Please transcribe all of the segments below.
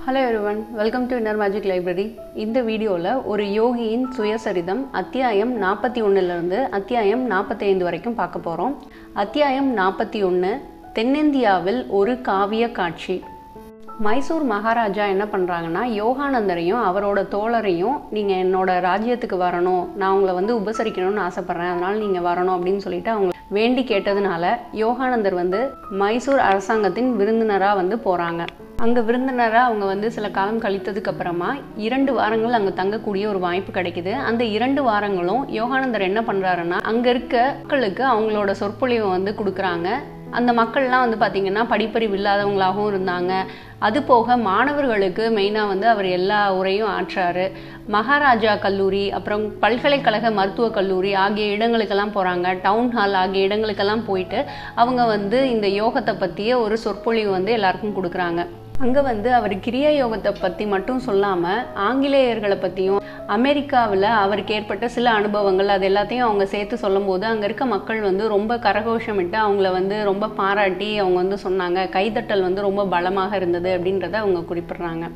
hello everyone welcome to inner magic library இந்த வீடியோவில் ஒரு யோகியின் சுயசரிதம் அத்தியாயம் நாற்பத்தி ஒன்றுலேருந்து அத்தியாயம் நாற்பத்தி ஐந்து வரைக்கும் பார்க்க போகிறோம் அத்தியாயம் நாற்பத்தி ஒன்று தென்னிந்தியாவில் ஒரு காவிய காட்சி மைசூர் மகாராஜா என்ன பண்ணுறாங்கன்னா யோகானந்தரையும் அவரோட தோழரையும் நீங்கள் என்னோட ராஜ்யத்துக்கு வரணும் நான் உங்களை வந்து உபசரிக்கணும்னு ஆசைப்பட்றேன் அதனால் நீங்கள் வரணும் அப்படின்னு சொல்லிட்டு அவங்க வேண்டி கேட்டதுனால யோகானந்தர் வந்து மைசூர் அரசாங்கத்தின் விருந்தினராக வந்து போகிறாங்க அங்கே விருந்தினராக அவங்க வந்து சில காலம் கழித்ததுக்கு அப்புறமா இரண்டு வாரங்கள் அங்கே தங்கக்கூடிய ஒரு வாய்ப்பு கிடைக்குது அந்த இரண்டு வாரங்களும் யோகானந்தர் என்ன பண்ணுறாருன்னா அங்கே இருக்க மக்களுக்கு அவங்களோட சொற்பொழிவை வந்து கொடுக்குறாங்க அந்த மக்கள்லாம் வந்து பார்த்திங்கன்னா படிப்பறிவு இல்லாதவங்களாகவும் இருந்தாங்க அது போக மாணவர்களுக்கு மெயினாக வந்து அவர் எல்லா உரையும் ஆற்றாரு மகாராஜா கல்லூரி அப்புறம் பல்கலைக்கழக மருத்துவக் கல்லூரி ஆகிய இடங்களுக்கெல்லாம் போகிறாங்க டவுன் ஹால் ஆகிய இடங்களுக்கெல்லாம் போயிட்டு அவங்க வந்து இந்த யோகத்தை பற்றிய ஒரு சொற்பொழிவு வந்து எல்லாருக்கும் கொடுக்குறாங்க அங்கே வந்து அவர் கிரியா யோகத்தை பற்றி மட்டும் சொல்லாமல் ஆங்கிலேயர்களை பற்றியும் அமெரிக்காவில் அவருக்கு ஏற்பட்ட சில அனுபவங்கள் அது எல்லாத்தையும் அவங்க சேர்த்து சொல்லும்போது அங்கே இருக்க மக்கள் வந்து ரொம்ப கரகோஷமிட்டு அவங்கள வந்து ரொம்ப பாராட்டி அவங்க வந்து சொன்னாங்க கைதட்டல் வந்து ரொம்ப பலமாக இருந்தது அப்படின்றத அவங்க குறிப்பிட்றாங்க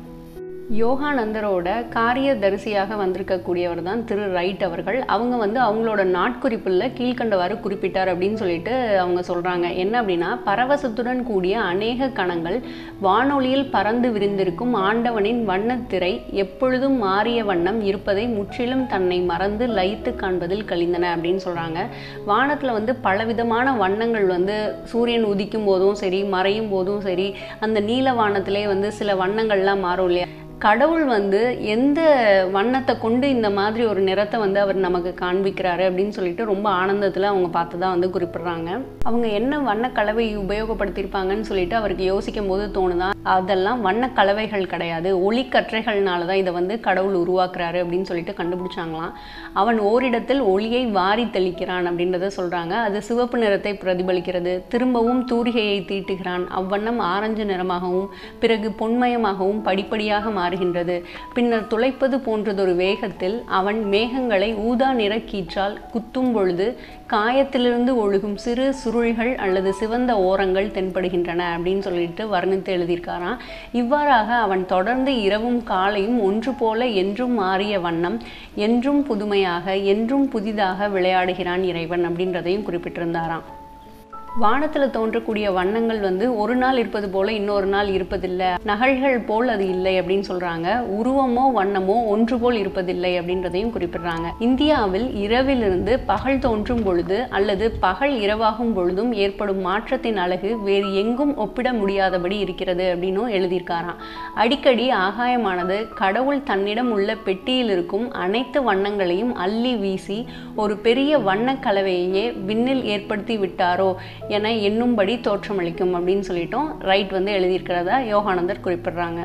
யோகானந்தரோட காரிய தரிசியாக வந்திருக்கக்கூடியவர் தான் திரு ரைட் அவர்கள் அவங்க வந்து அவங்களோட நாட்குறிப்பில் கீழ்கண்டவாறு குறிப்பிட்டார் அப்படின்னு சொல்லிட்டு அவங்க சொல்கிறாங்க என்ன அப்படின்னா பரவசத்துடன் கூடிய அநேக கணங்கள் வானொலியில் பறந்து விரிந்திருக்கும் ஆண்டவனின் வண்ணத்திரை எப்பொழுதும் மாறிய வண்ணம் இருப்பதை முற்றிலும் தன்னை மறந்து லயித்து காண்பதில் கழிந்தன அப்படின்னு சொல்கிறாங்க வானத்தில் வந்து பலவிதமான வண்ணங்கள் வந்து சூரியன் உதிக்கும் போதும் சரி மறையும் போதும் சரி அந்த நீல வானத்திலே வந்து சில வண்ணங்கள்லாம் மாறும் இல்லையா கடவுள் வந்து எந்த வண்ணத்தை கொண்டு இந்த மாதிரி ஒரு நிறத்தை வந்து அவர் நமக்கு காண்பிக்கிறாரு அப்படின்னு சொல்லிட்டு ரொம்ப ஆனந்தத்தில் அவங்க பார்த்து தான் வந்து குறிப்பிடுறாங்க அவங்க என்ன வண்ணக்கலவை உபயோகப்படுத்தியிருப்பாங்கன்னு சொல்லிட்டு அவருக்கு யோசிக்கும் போது தோணுதான் அதெல்லாம் வண்ணக்கலவைகள் கிடையாது ஒளிக்கற்றைகள்னால தான் இதை வந்து கடவுள் உருவாக்குறாரு அப்படின்னு சொல்லிட்டு கண்டுபிடிச்சாங்களாம் அவன் ஓரிடத்தில் ஒளியை வாரி தெளிக்கிறான் அப்படின்றத சொல்கிறாங்க அது சிவப்பு நிறத்தை பிரதிபலிக்கிறது திரும்பவும் தூரிகையை தீட்டுகிறான் அவ்வண்ணம் ஆரஞ்சு நிறமாகவும் பிறகு பொன்மயமாகவும் படிப்படியாக மாறி மாறுகின்றது பின்னர் துளைப்பது போன்றதொரு வேகத்தில் அவன் மேகங்களை ஊதா நிற கீற்றால் குத்தும் பொழுது காயத்திலிருந்து ஒழுகும் சிறு சுருள்கள் அல்லது சிவந்த ஓரங்கள் தென்படுகின்றன அப்படின்னு சொல்லிட்டு வர்ணித்து எழுதியிருக்காராம் இவ்வாறாக அவன் தொடர்ந்து இரவும் காலையும் ஒன்று போல என்றும் மாறிய வண்ணம் என்றும் புதுமையாக என்றும் புதிதாக விளையாடுகிறான் இறைவன் அப்படின்றதையும் குறிப்பிட்டிருந்தாராம் வானத்தில் தோன்றக்கூடிய வண்ணங்கள் வந்து ஒரு நாள் இருப்பது போல இன்னொரு நாள் இருப்பதில்லை நகல்கள் போல் அது இல்லை அப்படின்னு சொல்றாங்க உருவமோ வண்ணமோ ஒன்று போல் இருப்பதில்லை அப்படின்றதையும் குறிப்பிடுறாங்க இந்தியாவில் இரவிலிருந்து பகல் தோன்றும் பொழுது அல்லது பகல் இரவாகும் பொழுதும் ஏற்படும் மாற்றத்தின் அழகு வேறு எங்கும் ஒப்பிட முடியாதபடி இருக்கிறது அப்படின்னும் எழுதியிருக்காராம் அடிக்கடி ஆகாயமானது கடவுள் தன்னிடம் உள்ள பெட்டியில் இருக்கும் அனைத்து வண்ணங்களையும் அள்ளி வீசி ஒரு பெரிய வண்ணக் கலவையே விண்ணில் ஏற்படுத்தி விட்டாரோ என எண்ணும்படி தோற்றமளிக்கும் அப்படின்னு சொல்லிட்டோம் ரைட் வந்து எழுதியிருக்கிறதா யோகானந்தர் குறிப்பிடுறாங்க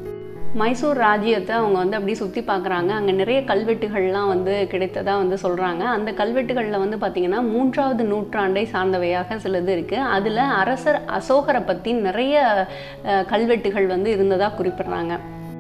மைசூர் ராஜ்யத்தை அவங்க வந்து அப்படி சுற்றி பார்க்குறாங்க அங்கே நிறைய கல்வெட்டுகள்லாம் வந்து கிடைத்ததாக வந்து சொல்கிறாங்க அந்த கல்வெட்டுகளில் வந்து பார்த்திங்கன்னா மூன்றாவது நூற்றாண்டை சார்ந்தவையாக சிலது இருக்குது அதில் அரசர் அசோகரை பற்றி நிறைய கல்வெட்டுகள் வந்து இருந்ததாக குறிப்பிட்றாங்க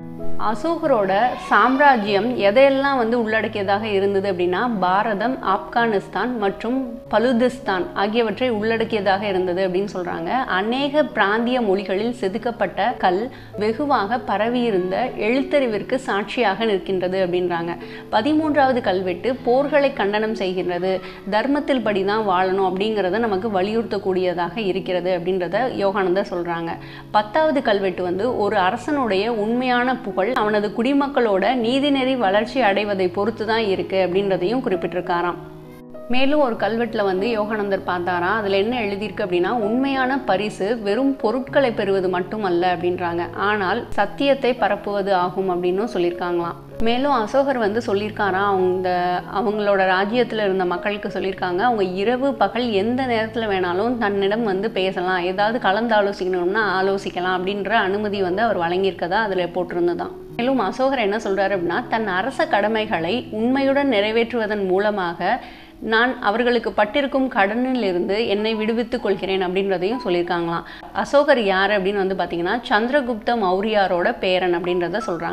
அசோகரோட சாம்ராஜ்யம் எதையெல்லாம் வந்து உள்ளடக்கியதாக இருந்தது அப்படின்னா பாரதம் ஆப்கானிஸ்தான் மற்றும் பலுதிஸ்தான் ஆகியவற்றை உள்ளடக்கியதாக இருந்தது அப்படின்னு சொல்றாங்க அநேக பிராந்திய மொழிகளில் செதுக்கப்பட்ட கல் வெகுவாக பரவியிருந்த எழுத்தறிவிற்கு சாட்சியாக நிற்கின்றது அப்படின்றாங்க பதிமூன்றாவது கல்வெட்டு போர்களை கண்டனம் செய்கின்றது தர்மத்தில் படி தான் வாழணும் அப்படிங்கிறத நமக்கு வலியுறுத்தக்கூடியதாக இருக்கிறது அப்படின்றத யோகானந்தர் சொல்றாங்க பத்தாவது கல்வெட்டு வந்து ஒரு அரசனுடைய உண்மையான புகழ் அவனது குடிமக்களோட நீதிநெறி வளர்ச்சி அடைவதை பொறுத்து தான் இருக்கு அப்படின்றதையும் குறிப்பிட்டிருக்காராம் மேலும் ஒரு கல்வெட்டில் வந்து யோகானந்தர் பார்த்தாராம் அதில் என்ன எழுதியிருக்கு அப்படின்னா உண்மையான பரிசு வெறும் பொருட்களை பெறுவது மட்டுமல்ல அப்படின்றாங்க ஆனால் சத்தியத்தை பரப்புவது ஆகும் அப்படின்னும் சொல்லியிருக்காங்களாம் மேலும் அசோகர் வந்து சொல்லியிருக்காராம் அவங்க அவங்களோட ராஜ்யத்தில் இருந்த மக்களுக்கு சொல்லியிருக்காங்க அவங்க இரவு பகல் எந்த நேரத்தில் வேணாலும் தன்னிடம் வந்து பேசலாம் ஏதாவது கலந்து ஆலோசிக்கணும்னா ஆலோசிக்கலாம் அப்படின்ற அனுமதி வந்து அவர் வழங்கியிருக்கதா அதில் போட்டிருந்ததான் மேலும் அசோகர் என்ன சொல்றாரு அப்படின்னா தன் அரச கடமைகளை உண்மையுடன் நிறைவேற்றுவதன் மூலமாக நான் அவர்களுக்கு பட்டிருக்கும் கடனில் இருந்து என்னை விடுவித்துக் கொள்கிறேன் அப்படின்றதையும் சொல்லியிருக்காங்களாம் அசோகர் யார் அப்படின்னு வந்து பார்த்தீங்கன்னா சந்திரகுப்த மௌரியாரோட பேரன் அப்படின்றத சொல்றாங்க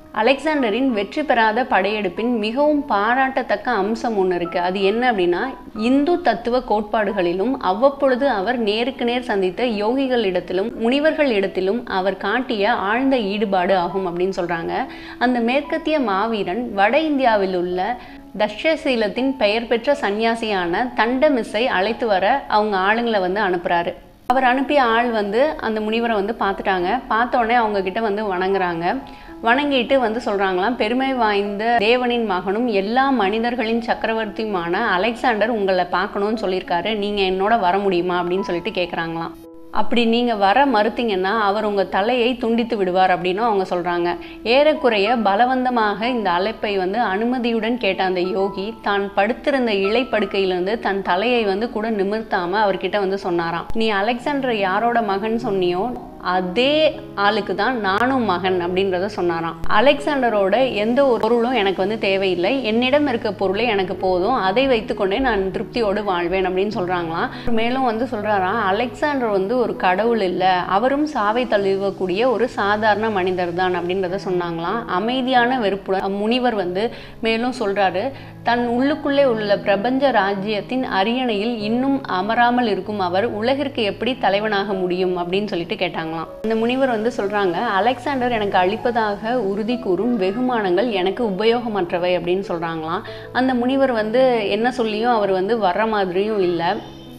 அலெக்சாண்டரின் வெற்றி பெறாத படையெடுப்பின் மிகவும் பாராட்டத்தக்க அம்சம் ஒன்று இருக்கு அது என்ன அப்படின்னா இந்து தத்துவ கோட்பாடுகளிலும் அவ்வப்பொழுது அவர் நேருக்கு நேர் சந்தித்த யோகிகளிடத்திலும் முனிவர்கள் இடத்திலும் அவர் காட்டிய ஆழ்ந்த ஈடுபாடு ஆகும் அப்படின்னு சொல்றாங்க அந்த மேற்கத்திய மாவீரன் வட இந்தியாவில் உள்ள தட்சசீலத்தின் பெயர் பெற்ற சன்னியாசியான தண்டமிஸ்ஸை அழைத்து வர அவங்க ஆளுங்களை வந்து அனுப்புறாரு அவர் அனுப்பிய ஆள் வந்து அந்த முனிவரை வந்து பார்த்துட்டாங்க பார்த்த உடனே அவங்க கிட்ட வந்து வணங்குறாங்க வணங்கிட்டு வந்து சொல்றாங்களாம் பெருமை வாய்ந்த தேவனின் மகனும் எல்லா மனிதர்களின் சக்கரவர்த்தியுமான அலெக்சாண்டர் உங்களை பார்க்கணும்னு சொல்லியிருக்காரு நீங்க என்னோட வர முடியுமா அப்படின்னு சொல்லிட்டு கேட்குறாங்களாம் அப்படி நீங்க வர மறுத்தீங்கன்னா அவர் உங்க தலையை துண்டித்து விடுவார் அப்படின்னு அவங்க சொல்றாங்க ஏறக்குறைய பலவந்தமாக இந்த அழைப்பை வந்து அனுமதியுடன் கேட்ட அந்த யோகி தான் படுத்திருந்த இலை படுக்கையிலிருந்து தன் தலையை வந்து கூட நிமிர்த்தாம அவர்கிட்ட வந்து சொன்னாராம் நீ அலெக்சாண்டர் யாரோட மகன் சொன்னியோ அதே ஆளுக்கு தான் நானும் மகன் அப்படின்றத சொன்னாராம் அலெக்சாண்டரோட எந்த ஒரு பொருளும் எனக்கு வந்து தேவையில்லை என்னிடம் இருக்க பொருளே எனக்கு போதும் அதை வைத்துக்கொண்டே நான் திருப்தியோடு வாழ்வேன் அப்படின்னு சொல்றாங்களாம் மேலும் வந்து சொல்றாராம் அலெக்சாண்டர் வந்து ஒரு கடவுள் இல்லை அவரும் சாவை தழுவக்கூடிய ஒரு சாதாரண மனிதர் தான் அப்படின்றத சொன்னாங்களாம் அமைதியான வெறுப்புடன் முனிவர் வந்து மேலும் சொல்றாரு தன் உள்ளுக்குள்ளே உள்ள பிரபஞ்ச ராஜ்யத்தின் அரியணையில் இன்னும் அமராமல் இருக்கும் அவர் உலகிற்கு எப்படி தலைவனாக முடியும் அப்படின்னு சொல்லிட்டு கேட்டாங்களாம் அந்த முனிவர் வந்து சொல்றாங்க அலெக்சாண்டர் எனக்கு அளிப்பதாக உறுதி கூறும் வெகுமானங்கள் எனக்கு உபயோகமற்றவை அப்படின்னு சொல்றாங்களாம் அந்த முனிவர் வந்து என்ன சொல்லியும் அவர் வந்து வர்ற மாதிரியும் இல்லை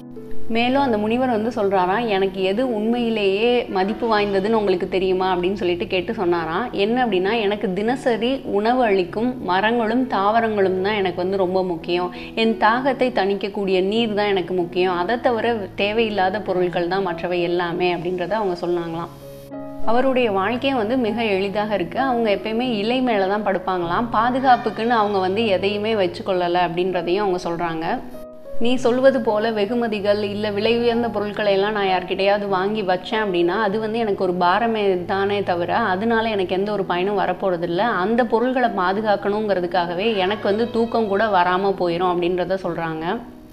மேலும் அந்த முனிவர் வந்து சொல்றாராம் எனக்கு எது உண்மையிலேயே மதிப்பு வாய்ந்ததுன்னு உங்களுக்கு தெரியுமா அப்படின்னு சொல்லிட்டு கேட்டு சொன்னாராம் என்ன அப்படின்னா எனக்கு தினசரி உணவு அளிக்கும் மரங்களும் தாவரங்களும் தான் எனக்கு வந்து ரொம்ப முக்கியம் என் தாகத்தை தணிக்கக்கூடிய நீர் தான் எனக்கு முக்கியம் அதை தவிர தேவையில்லாத பொருட்கள் தான் மற்றவை எல்லாமே அப்படின்றத அவங்க சொன்னாங்களாம் அவருடைய வாழ்க்கையும் வந்து மிக எளிதாக இருக்குது அவங்க எப்பயுமே இலை மேலே தான் படுப்பாங்களாம் பாதுகாப்புக்குன்னு அவங்க வந்து எதையுமே வச்சுக்கொள்ளலை அப்படின்றதையும் அவங்க சொல்கிறாங்க நீ சொல்வது போல வெகுமதிகள் இல்லை விலை உயர்ந்த பொருட்களை எல்லாம் நான் யார்கிட்டயாவது வாங்கி வச்சேன் அப்படின்னா அது வந்து எனக்கு ஒரு பாரமே தானே தவிர அதனால எனக்கு எந்த ஒரு பயனும் வரப்போறதில்ல அந்த பொருள்களை பாதுகாக்கணுங்கிறதுக்காகவே எனக்கு வந்து தூக்கம் கூட வராமல் போயிடும் அப்படின்றத சொல்கிறாங்க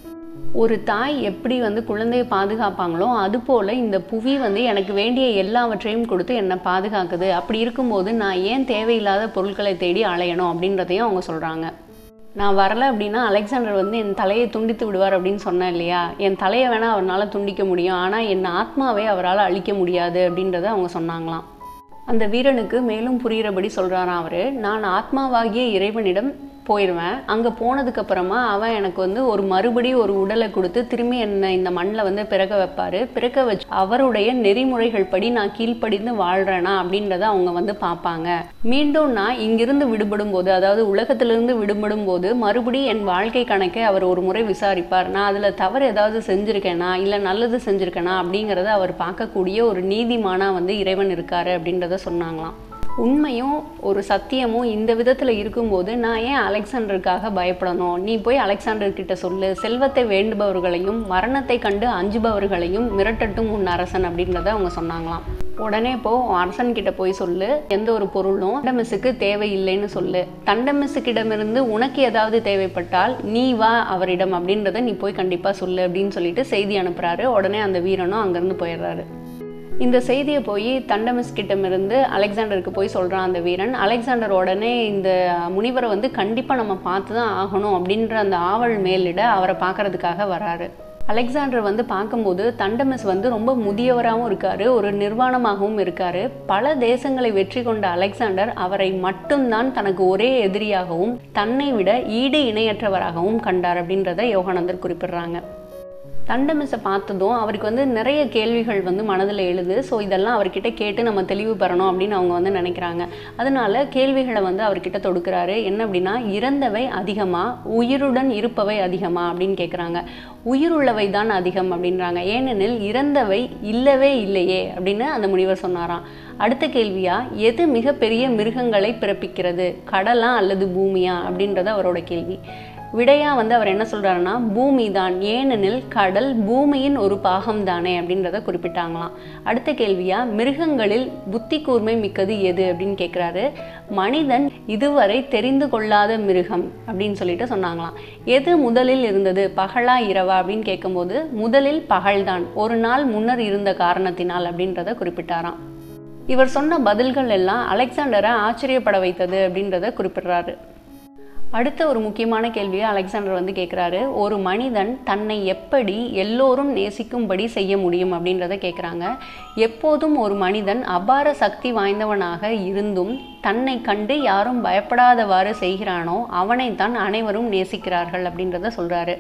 ஒரு தாய் எப்படி வந்து குழந்தையை பாதுகாப்பாங்களோ அது போல இந்த புவி வந்து எனக்கு வேண்டிய எல்லாவற்றையும் கொடுத்து என்னை பாதுகாக்குது அப்படி இருக்கும்போது நான் ஏன் தேவையில்லாத பொருட்களை தேடி அலையணும் அப்படின்றதையும் அவங்க சொல்கிறாங்க நான் வரல அப்படின்னா அலெக்சாண்டர் வந்து என் தலையை துண்டித்து விடுவார் அப்படின்னு சொன்னேன் இல்லையா என் தலையை வேணால் அவரால் துண்டிக்க முடியும் ஆனால் என் ஆத்மாவை அவரால் அழிக்க முடியாது அப்படின்றத அவங்க சொன்னாங்களாம் அந்த வீரனுக்கு மேலும் புரிகிறபடி சொல்கிறாராம் அவர் நான் ஆத்மாவாகிய இறைவனிடம் போயிடுவேன் அங்கே போனதுக்கு அப்புறமா அவன் எனக்கு வந்து ஒரு மறுபடியும் ஒரு உடலை கொடுத்து திரும்பி என்னை இந்த மண்ணில் வந்து பிறக்க வைப்பாரு பிறக்க வச்சு அவருடைய நெறிமுறைகள் படி நான் கீழ்ப்படிந்து வாழ்றேனா அப்படின்றத அவங்க வந்து பார்ப்பாங்க மீண்டும் நான் இங்கிருந்து விடுபடும் போது அதாவது உலகத்திலிருந்து விடுபடும் போது மறுபடியும் என் வாழ்க்கை கணக்கை அவர் ஒரு முறை விசாரிப்பார் நான் அதில் தவறு ஏதாவது செஞ்சுருக்கேனா இல்லை நல்லது செஞ்சுருக்கேனா அப்படிங்கிறத அவர் பார்க்கக்கூடிய ஒரு நீதிமானா வந்து இறைவன் இருக்காரு அப்படின்றத சொன்னாங்களாம் உண்மையும் ஒரு சத்தியமும் இந்த விதத்தில் இருக்கும்போது நான் ஏன் அலெக்சாண்டருக்காக பயப்படணும் நீ போய் அலெக்சாண்டர் கிட்ட சொல்லு செல்வத்தை வேண்டுபவர்களையும் மரணத்தை கண்டு அஞ்சுபவர்களையும் மிரட்டட்டும் உன் அரசன் அப்படின்றத அவங்க சொன்னாங்களாம் உடனே இப்போ அரசன் கிட்ட போய் சொல்லு எந்த ஒரு பொருளும் தண்டமிஸுக்கு தேவையில்லைன்னு சொல்லு தண்டமிஸுக்கிடமிருந்து உனக்கு ஏதாவது தேவைப்பட்டால் நீ வா அவரிடம் அப்படின்றத நீ போய் கண்டிப்பா சொல்லு அப்படின்னு சொல்லிட்டு செய்தி அனுப்புறாரு உடனே அந்த வீரனும் அங்கிருந்து போயிடுறாரு இந்த செய்தியை போய் தண்டமிஸ் கிட்டமிருந்து அலெக்சாண்டருக்கு போய் சொல்கிறான் அந்த வீரன் அலெக்சாண்டர் உடனே இந்த முனிவரை வந்து கண்டிப்பாக நம்ம பார்த்து தான் ஆகணும் அப்படின்ற அந்த ஆவல் மேலிட அவரை பார்க்கறதுக்காக வராரு அலெக்சாண்டர் வந்து பார்க்கும்போது தண்டமிஸ் வந்து ரொம்ப முதியவராகவும் இருக்காரு ஒரு நிர்வாணமாகவும் இருக்காரு பல தேசங்களை வெற்றி கொண்ட அலெக்சாண்டர் அவரை மட்டும்தான் தனக்கு ஒரே எதிரியாகவும் தன்னை விட ஈடு இணையற்றவராகவும் கண்டார் அப்படின்றத யோகானந்தர் குறிப்பிடுறாங்க தண்டமிஸை பார்த்ததும் அவருக்கு வந்து நிறைய கேள்விகள் வந்து மனதில் எழுது ஸோ இதெல்லாம் அவர்கிட்ட கேட்டு நம்ம தெளிவு பெறணும் அப்படின்னு அவங்க வந்து நினைக்கிறாங்க அதனால கேள்விகளை வந்து அவர்கிட்ட தொடுக்கிறாரு என்ன அப்படின்னா இறந்தவை அதிகமா உயிருடன் இருப்பவை அதிகமா அப்படின்னு கேட்குறாங்க உயிருள்ளவை தான் அதிகம் அப்படின்றாங்க ஏனெனில் இறந்தவை இல்லவே இல்லையே அப்படின்னு அந்த முனிவர் சொன்னாராம் அடுத்த கேள்வியா எது மிகப்பெரிய மிருகங்களை பிறப்பிக்கிறது கடலா அல்லது பூமியா அப்படின்றது அவரோட கேள்வி விடையா வந்து அவர் என்ன சொல்றாருன்னா பூமி தான் ஏனெனில் கடல் பூமியின் ஒரு பாகம் தானே அப்படின்றத குறிப்பிட்டாங்களாம் அடுத்த கேள்வியா மிருகங்களில் புத்தி கூர்மை மிக்கது எது அப்படின்னு கேட்குறாரு மனிதன் இதுவரை தெரிந்து கொள்ளாத மிருகம் அப்படின்னு சொல்லிட்டு சொன்னாங்களாம் எது முதலில் இருந்தது பகலா இரவா அப்படின்னு கேட்கும்போது முதலில் பகல்தான் ஒரு நாள் முன்னர் இருந்த காரணத்தினால் அப்படின்றத குறிப்பிட்டாராம் இவர் சொன்ன பதில்கள் எல்லாம் அலெக்சாண்டரை ஆச்சரியப்பட வைத்தது அப்படின்றத குறிப்பிடுறாரு அடுத்த ஒரு முக்கியமான கேள்வியை அலெக்சாண்டர் வந்து கேட்குறாரு ஒரு மனிதன் தன்னை எப்படி எல்லோரும் நேசிக்கும்படி செய்ய முடியும் அப்படின்றத கேட்குறாங்க எப்போதும் ஒரு மனிதன் அபார சக்தி வாய்ந்தவனாக இருந்தும் தன்னை கண்டு யாரும் பயப்படாதவாறு செய்கிறானோ அவனைத்தான் அனைவரும் நேசிக்கிறார்கள் அப்படின்றத சொல்கிறாரு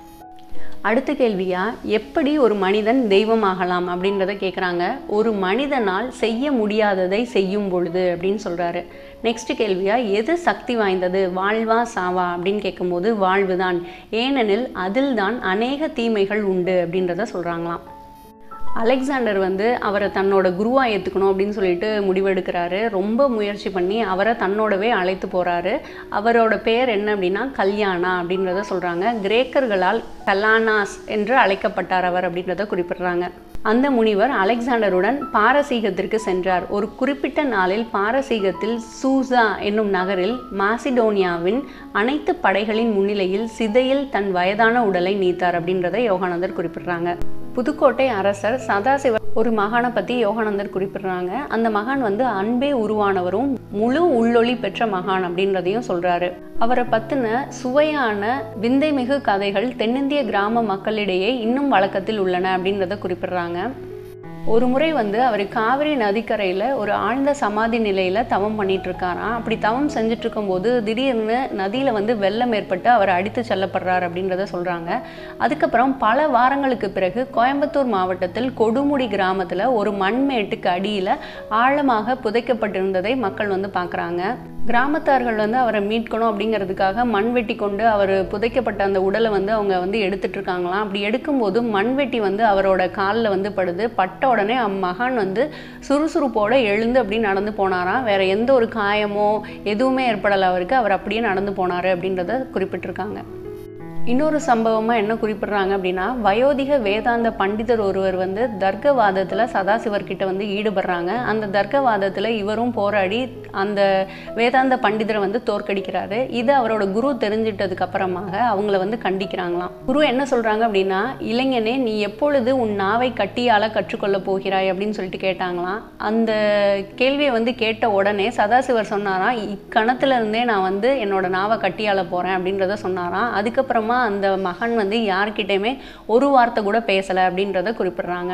அடுத்த கேள்வியா எப்படி ஒரு மனிதன் தெய்வமாகலாம் அப்படின்றத கேட்குறாங்க ஒரு மனிதனால் செய்ய முடியாததை செய்யும் பொழுது அப்படின்னு சொல்கிறாரு நெக்ஸ்ட் கேள்வியா எது சக்தி வாய்ந்தது வாழ்வா சாவா அப்படின்னு கேட்கும்போது வாழ்வு தான் ஏனெனில் அதில்தான் அநேக தீமைகள் உண்டு அப்படின்றத சொல்கிறாங்களாம் அலெக்சாண்டர் வந்து அவரை தன்னோட குருவா ஏற்றுக்கணும் அப்படின்னு சொல்லிட்டு முடிவெடுக்கிறாரு ரொம்ப முயற்சி பண்ணி அவரை தன்னோடவே அழைத்து போகிறாரு அவரோட பேர் என்ன அப்படின்னா கல்யாணா அப்படின்றத சொல்கிறாங்க கிரேக்கர்களால் கல்லானாஸ் என்று அழைக்கப்பட்டார் அவர் அப்படின்றத குறிப்பிடுறாங்க அந்த முனிவர் அலெக்சாண்டருடன் பாரசீகத்திற்கு சென்றார் ஒரு குறிப்பிட்ட நாளில் பாரசீகத்தில் சூசா என்னும் நகரில் மாசிடோனியாவின் அனைத்து படைகளின் முன்னிலையில் சிதையில் தன் வயதான உடலை நீத்தார் அப்படின்றத யோகானந்தர் குறிப்பிடுறாங்க புதுக்கோட்டை அரசர் சதாசிவ ஒரு மகானை பற்றி யோகானந்தர் குறிப்பிடுறாங்க அந்த மகான் வந்து அன்பே உருவானவரும் முழு உள்ளொளி பெற்ற மகான் அப்படின்றதையும் சொல்றாரு அவரை பத்தின சுவையான விந்தைமிகு கதைகள் தென்னிந்திய கிராம மக்களிடையே இன்னும் வழக்கத்தில் உள்ளன அப்படின்றத குறிப்பிடுறாங்க ஒரு முறை வந்து அவர் காவிரி நதிக்கரையில் ஒரு ஆழ்ந்த சமாதி நிலையில் தவம் பண்ணிட்டு இருக்காராம் அப்படி தவம் செஞ்சுட்டு இருக்கும்போது திடீர்னு நதியில் வந்து வெள்ளம் ஏற்பட்டு அவர் அடித்து செல்லப்படுறார் அப்படின்றத சொல்கிறாங்க அதுக்கப்புறம் பல வாரங்களுக்கு பிறகு கோயம்புத்தூர் மாவட்டத்தில் கொடுமுடி கிராமத்தில் ஒரு மண்மேட்டுக்கு அடியில் ஆழமாக புதைக்கப்பட்டிருந்ததை மக்கள் வந்து பார்க்குறாங்க கிராமத்தார்கள் வந்து அவரை மீட்கணும் அப்படிங்கிறதுக்காக மண் வெட்டி கொண்டு அவர் புதைக்கப்பட்ட அந்த உடலை வந்து அவங்க வந்து எடுத்துட்டு இருக்காங்களாம் அப்படி எடுக்கும்போது மண்வெட்டி வந்து அவரோட காலில் வந்து படுது பட்ட உடனே அம்மகான் வந்து சுறுசுறுப்போட எழுந்து அப்படி நடந்து போனாராம் வேற எந்த ஒரு காயமோ எதுவுமே ஏற்படலை அவருக்கு அவர் அப்படியே நடந்து போனார் அப்படின்றத குறிப்பிட்டிருக்காங்க இன்னொரு சம்பவமாக என்ன குறிப்பிடுறாங்க அப்படின்னா வயோதிக வேதாந்த பண்டிதர் ஒருவர் வந்து தர்க்கவாதத்தில் சதாசிவர்கிட்ட வந்து ஈடுபடுறாங்க அந்த தர்க்கவாதத்தில் இவரும் போராடி அந்த வேதாந்த பண்டிதரை வந்து தோற்கடிக்கிறாரு இது அவரோட குரு தெரிஞ்சிட்டதுக்கு அப்புறமாக அவங்கள வந்து கண்டிக்கிறாங்களாம் குரு என்ன சொல்கிறாங்க அப்படின்னா இளைஞனே நீ எப்பொழுது உன் நாவை கட்டியால கற்றுக்கொள்ள போகிறாய் அப்படின்னு சொல்லிட்டு கேட்டாங்களாம் அந்த கேள்வியை வந்து கேட்ட உடனே சதாசிவர் சொன்னாராம் இக்கணத்துல இருந்தே நான் வந்து என்னோட நாவை கட்டியால போகிறேன் அப்படின்றத சொன்னாராம் அதுக்கப்புறமா அந்த மகன் வந்து யார்கிட்டயுமே ஒரு வார்த்தை கூட பேசலை அப்படின்றத குறிப்பிடுறாங்க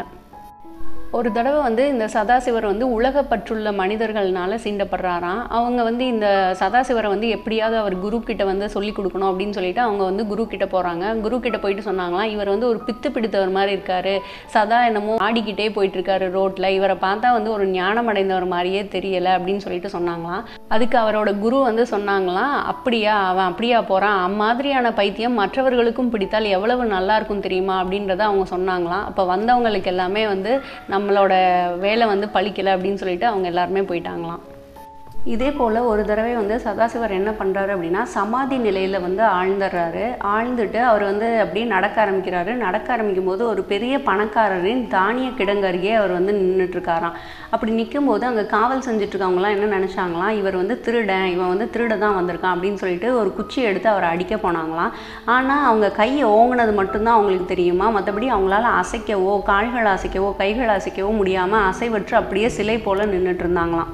ஒரு தடவை வந்து இந்த சதாசிவர் வந்து உலகப்பற்றுள்ள மனிதர்கள்னால சீண்டப்படுறாராம் அவங்க வந்து இந்த சதாசிவரை வந்து எப்படியாவது அவர் குரு கிட்ட வந்து சொல்லி கொடுக்கணும் அப்படின்னு சொல்லிட்டு அவங்க வந்து குரு கிட்ட போறாங்க குரு கிட்ட போயிட்டு சொன்னாங்களாம் இவர் வந்து ஒரு பித்து பிடித்தவர் மாதிரி இருக்காரு சதா என்னமோ ஆடிக்கிட்டே போயிட்டு இருக்காரு ரோட்ல இவரை பார்த்தா வந்து ஒரு ஞானம் அடைந்தவர் மாதிரியே தெரியல அப்படின்னு சொல்லிட்டு சொன்னாங்களாம் அதுக்கு அவரோட குரு வந்து சொன்னாங்களாம் அப்படியா அவன் அப்படியா போறான் அம்மாதிரியான பைத்தியம் மற்றவர்களுக்கும் பிடித்தால் எவ்வளவு நல்லா இருக்கும் தெரியுமா அப்படின்றத அவங்க சொன்னாங்களாம் அப்போ வந்தவங்களுக்கு எல்லாமே வந்து நம்மளோட வேலை வந்து பழிக்கலை அப்படின்னு சொல்லிட்டு அவங்க எல்லாருமே போயிட்டாங்களாம் இதே போல் ஒரு தடவை வந்து சதாசிவர் என்ன பண்ணுறாரு அப்படின்னா சமாதி நிலையில் வந்து ஆழ்ந்துடுறாரு ஆழ்ந்துட்டு அவர் வந்து அப்படியே நடக்க ஆரம்பிக்கிறாரு நடக்க ஆரம்பிக்கும் போது ஒரு பெரிய பணக்காரரின் தானிய கிடங்கு அருகே அவர் வந்து நின்றுட்டு இருக்காராம் அப்படி நிற்கும் போது அங்கே காவல் செஞ்சுட்டு இருக்கவங்களாம் என்ன நினச்சாங்களாம் இவர் வந்து திருடன் இவன் வந்து திருட தான் வந்திருக்கான் அப்படின்னு சொல்லிட்டு ஒரு குச்சி எடுத்து அவரை அடிக்க போனாங்களாம் ஆனால் அவங்க கையை ஓங்கினது மட்டும்தான் அவங்களுக்கு தெரியுமா மற்றபடி அவங்களால அசைக்கவோ கால்கள் அசைக்கவோ கைகள் அசைக்கவோ முடியாமல் அசைவற்று அப்படியே சிலை போல் நின்றுட்டு இருந்தாங்களாம்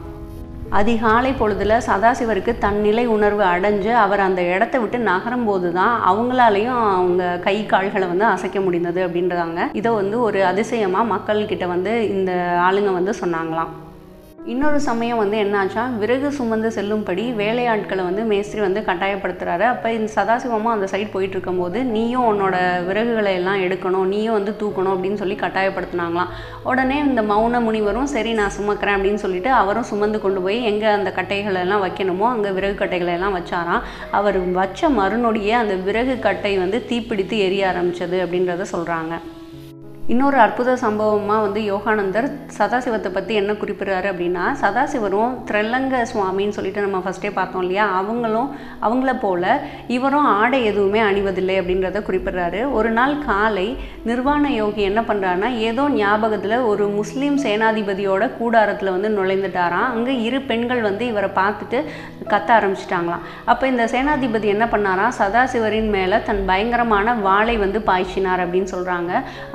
அதிகாலை பொழுதுல சதாசிவருக்கு தன் நிலை உணர்வு அடைஞ்சு அவர் அந்த இடத்த விட்டு நகரும் போது தான் அவங்களாலையும் அவங்க கை கால்களை வந்து அசைக்க முடிந்தது அப்படின்றாங்க இதை வந்து ஒரு அதிசயமாக மக்கள்கிட்ட வந்து இந்த ஆளுங்க வந்து சொன்னாங்களாம் இன்னொரு சமயம் வந்து என்னாச்சா விறகு சுமந்து செல்லும்படி வேலையாட்களை வந்து மேஸ்திரி வந்து கட்டாயப்படுத்துறாரு அப்போ இந்த சதாசிவமும் அந்த சைடு போயிட்டு இருக்கும்போது நீயும் உன்னோட விறகுகளை எல்லாம் எடுக்கணும் நீயும் வந்து தூக்கணும் அப்படின்னு சொல்லி கட்டாயப்படுத்தினாங்களாம் உடனே இந்த மௌன முனிவரும் சரி நான் சுமக்கிறேன் அப்படின்னு சொல்லிட்டு அவரும் சுமந்து கொண்டு போய் எங்கே அந்த கட்டைகளை எல்லாம் வைக்கணுமோ அங்கே விறகு கட்டைகளை எல்லாம் வச்சாராம் அவர் வச்ச மறுநொடியே அந்த விறகு கட்டை வந்து தீப்பிடித்து எரிய ஆரம்பிச்சது அப்படின்றத சொல்கிறாங்க இன்னொரு அற்புத சம்பவமாக வந்து யோகானந்தர் சதாசிவத்தை பற்றி என்ன குறிப்பிடுறாரு அப்படின்னா சதாசிவரும் திரல்லங்க சுவாமின்னு சொல்லிட்டு நம்ம ஃபஸ்ட்டே பார்த்தோம் இல்லையா அவங்களும் அவங்கள போல இவரும் ஆடை எதுவுமே அணிவதில்லை அப்படின்றத குறிப்பிடுறாரு ஒரு நாள் காலை நிர்வாண யோகி என்ன பண்ணுறாருன்னா ஏதோ ஞாபகத்தில் ஒரு முஸ்லீம் சேனாதிபதியோட கூடாரத்தில் வந்து நுழைந்துட்டாராம் அங்கே இரு பெண்கள் வந்து இவரை பார்த்துட்டு கத்த ஆரம்பிச்சிட்டாங்களாம் அப்போ இந்த சேனாதிபதி என்ன பண்ணாராம் சதாசிவரின் மேலே தன் பயங்கரமான வாளை வந்து பாய்ச்சினார் அப்படின்னு சொல்கிறாங்க அவரோட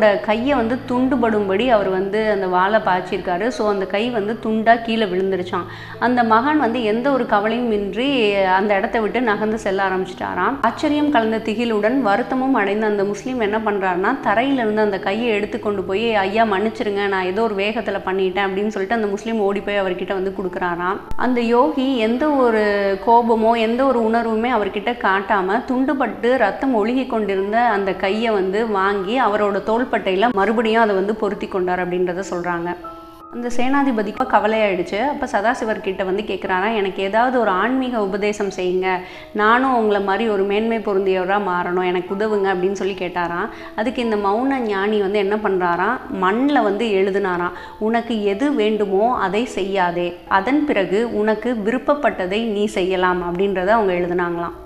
அவரோட கையை வந்து துண்டுபடும்படி அவர் வந்து அந்த வாழை பாய்ச்சிருக்காரு ஸோ அந்த கை வந்து துண்டாக கீழே விழுந்துருச்சான் அந்த மகான் வந்து எந்த ஒரு கவலையும் இன்றி அந்த இடத்த விட்டு நகர்ந்து செல்ல ஆரம்பிச்சிட்டாராம் ஆச்சரியம் கலந்த திகிலுடன் வருத்தமும் அடைந்த அந்த முஸ்லீம் என்ன பண்ணுறாருனா தரையிலிருந்து அந்த கையை எடுத்து கொண்டு போய் ஐயா மன்னிச்சிருங்க நான் ஏதோ ஒரு வேகத்தில் பண்ணிட்டேன் அப்படின்னு சொல்லிட்டு அந்த முஸ்லீம் ஓடி போய் அவர்கிட்ட வந்து கொடுக்குறாராம் அந்த யோகி எந்த ஒரு கோபமோ எந்த ஒரு உணர்வுமே அவர்கிட்ட காட்டாம துண்டுபட்டு ரத்தம் ஒழுகி கொண்டிருந்த அந்த கையை வந்து வாங்கி அவரோட தோள்பட்டையில் மறுபடியும் அதை வந்து பொருத்தி கொண்டார் அப்படின்றத சொல்கிறாங்க அந்த சேனாதிபதிக்கு கவலையாயிடுச்சு அப்போ சதாசிவர்கிட்ட வந்து கேட்குறாரா எனக்கு ஏதாவது ஒரு ஆன்மீக உபதேசம் செய்யுங்க நானும் உங்களை மாதிரி ஒரு மேன்மை பொருந்தியவராக மாறணும் எனக்கு உதவுங்க அப்படின்னு சொல்லி கேட்டாராம் அதுக்கு இந்த மௌன ஞானி வந்து என்ன பண்ணுறாராம் மண்ணில் வந்து எழுதுனாராம் உனக்கு எது வேண்டுமோ அதை செய்யாதே அதன் பிறகு உனக்கு விருப்பப்பட்டதை நீ செய்யலாம் அப்படின்றத அவங்க எழுதுனாங்களாம்